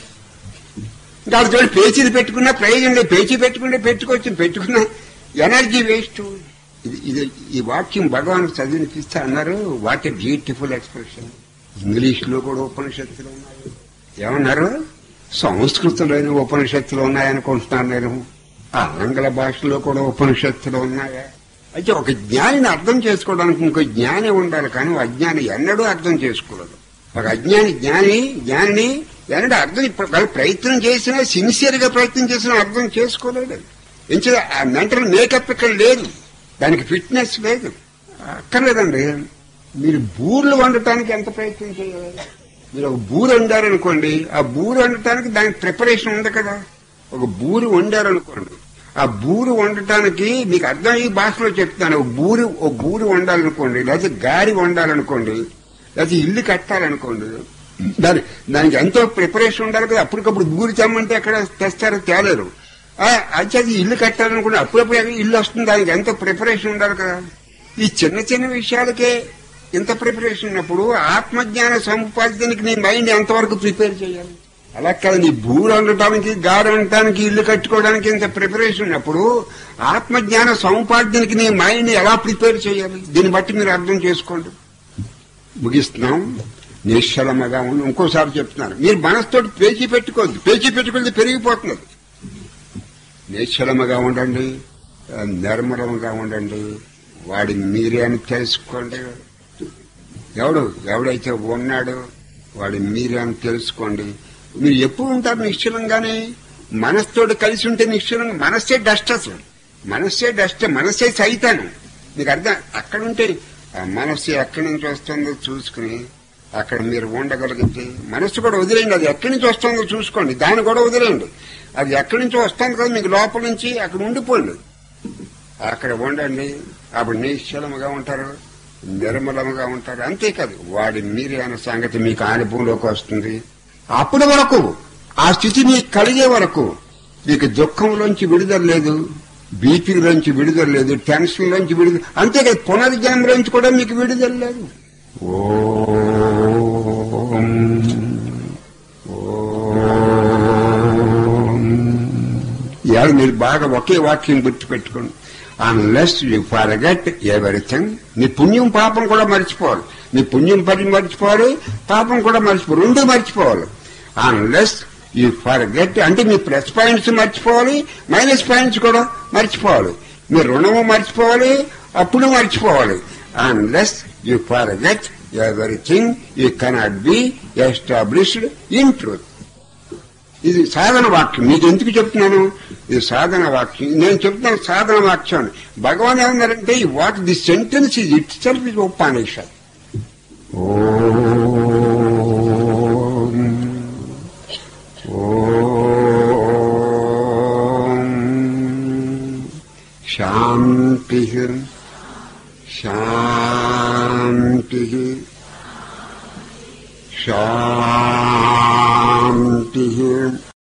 ఇంకా వాళ్ళతో పేచీలు పెట్టుకున్నా ప్రయోజనం లేదు పేచీ పెట్టుకుంటే పెట్టుకోవచ్చు పెట్టుకున్నా ఎనర్జీ వేస్ట్ ఇది ఇది ఈ వాక్యం భగవాన్ చదివినిపిస్తే అన్నారు what a beautiful expression English లో కూడా ఉపనిషత్తులు ఉన్నాయి ఏమన్నారు సంస్కృతంలోని ఉపనిషత్తులు ఉన్నాయనుకుంటున్నాను నేను ఆంగ్ల భాషలో కూడా ఉపనిషత్తులు ఉన్నాయా అయితే ఒక జ్ఞానిని అర్థం చేసుకోవడానికి ఇంకో జ్ఞాని ఉండాలి కానీ ఒక అజ్ఞాని ఎన్నడూ అర్థం చేసుకోలేదు ఒక అజ్ఞాని జ్ఞాని జ్ఞానిని ఎన్నడూ అర్థం ఇప్పుడు వాళ్ళు ప్రయత్నం చేసినా సిన్సియర్ గా ప్రయత్నం చేసినా అర్థం చేసుకోలేడు ఎంచే ఆ మెంటల్ మేకప్ ఇక్కడ లేదు దానికి ఫిట్నెస్ లేదు అక్కర్లేదండి మీరు బూర్లు వండటానికి ఎంత ప్రయత్నం చేయాలి మీరు ఒక బూరు వండారనుకోండి ఆ బూరు వండటానికి దానికి ప్రిపరేషన్ ఉంది కదా ఒక బూరు వండారనుకోండి ఆ బూరు వండటానికి మీకు అర్థం ఈ భాషలో చెప్తాను ఒక బూరు ఒక బూరు వండాలనుకోండి లేకపోతే గారి వండాలనుకోండి లేకపోతే ఇల్లు కట్టాలనుకోండి దాని దానికి ఎంతో ప్రిపరేషన్ ఉండాలి కదా అప్పటికప్పుడు బూరి తెమ్మంటే ఎక్కడ తెస్తారో తేలేరు అయితే అది ఇల్లు కట్టాలనుకుంటే అప్పుడప్పుడు ఎక్కడ ఇల్లు వస్తుంది దానికి ఎంతో ప్రిపరేషన్ ఉండాలి కదా ఈ చిన్న చిన్న విషయాలకే ఇంత ప్రిపరేషన్ ఉన్నప్పుడు ఆత్మజ్ఞాన సముపార్జనకి నీ మైండ్ ఎంతవరకు ప్రిపేర్ చేయాలి అలా కాదు నీ భూరు ఉండటానికి గారు ఉండటానికి ఇల్లు కట్టుకోవడానికి ఇంత ప్రిపరేషన్ ఉన్నప్పుడు ఆత్మజ్ఞాన సముపార్జనకి నీ మైండ్ ఎలా ప్రిపేర్ చేయాలి దీన్ని బట్టి మీరు అర్థం చేసుకోండి ముగిస్తున్నాం నిశ్చలమగా ఉండి ఇంకోసారి చెప్తున్నాను మీరు మనసుతోటి పేచీ పెట్టుకోవద్దు పేచీ పెట్టుకుంటే పెరిగిపోతున్నది నిశ్చలముగా ఉండండి ఆ, నిర్మలంగా ఉండండి వాడి మీరే అని తెలుసుకోండి ఎవడు ఎవడైతే ఉన్నాడో వాడి మీరే అని తెలుసుకోండి మీరు ఎప్పుడు ఉంటారు నిశ్చలంగానే మనస్తోటి కలిసి ఉంటే నిశ్చలంగా మనస్సే డస్ట్ అసలు మనస్సే డస్ట్ మనస్సే సైతాను మీకు అర్థం అక్కడ ఉంటే ఆ మనస్సు ఎక్కడి నుంచి వస్తుందో చూసుకుని అక్కడ మీరు ఉండగలిగితే మనస్సు కూడా వదిలేయండి అది ఎక్కడి నుంచి వస్తుందో చూసుకోండి దాన్ని కూడా వదిలేయండి అది ఎక్కడి నుంచి వస్తుంది కదా మీకు లోపల నుంచి అక్కడ ఉండిపోండి అక్కడ ఉండండి అప్పుడు నిశ్చలముగా ఉంటారు నిర్మలముగా ఉంటారు అంతేకాదు వాడి మీరే అన్న సంగతి మీకు అనుభవంలోకి వస్తుంది అప్పటి వరకు ఆ స్థితి మీకు కలిగే వరకు మీకు దుఃఖంలోంచి విడుదల లేదు బీపీలోంచి విడుదల లేదు టెన్షన్లోంచి విడుదల అంతేకాదు పునర్జన్మలోంచి కూడా మీకు విడుదల లేదు ఓం ఓం ఇవాళ మీరు బాగా ఒకే వాక్యం గుర్తుపెట్టుకోండి అన్లెస్ యూ ఫర్గెట్ ఎవరిథింగ్ నీ పుణ్యం పాపం కూడా మర్చిపోవాలి నీ పుణ్యం పని మర్చిపోవాలి పాపం కూడా మర్చిపోవాలి రెండు మర్చిపోవాలి అన్లెస్ యూ ఫర్గెట్ అంటే మీ ప్లస్ పాయింట్స్ మర్చిపోవాలి మైనస్ పాయింట్స్ కూడా మర్చిపోవాలి మీ రుణము మర్చిపోవాలి అప్పుడు మర్చిపోవాలి unless you forget everything you cannot be established in truth ఇది సాధన వాక్యం మీకు ఎందుకు చెప్తున్నాను ఇది సాధన వాక్యం నేను చెప్తున్నాను సాధన వాక్యం భగవాన్ ఏమన్నారంటే వాట్ ది సెంటెన్స్ ఇది ఇట్ సెల్ఫ్ ఇస్ ఉపనిషత్ ఓం ఓం శాంతి శాంతి శాంతి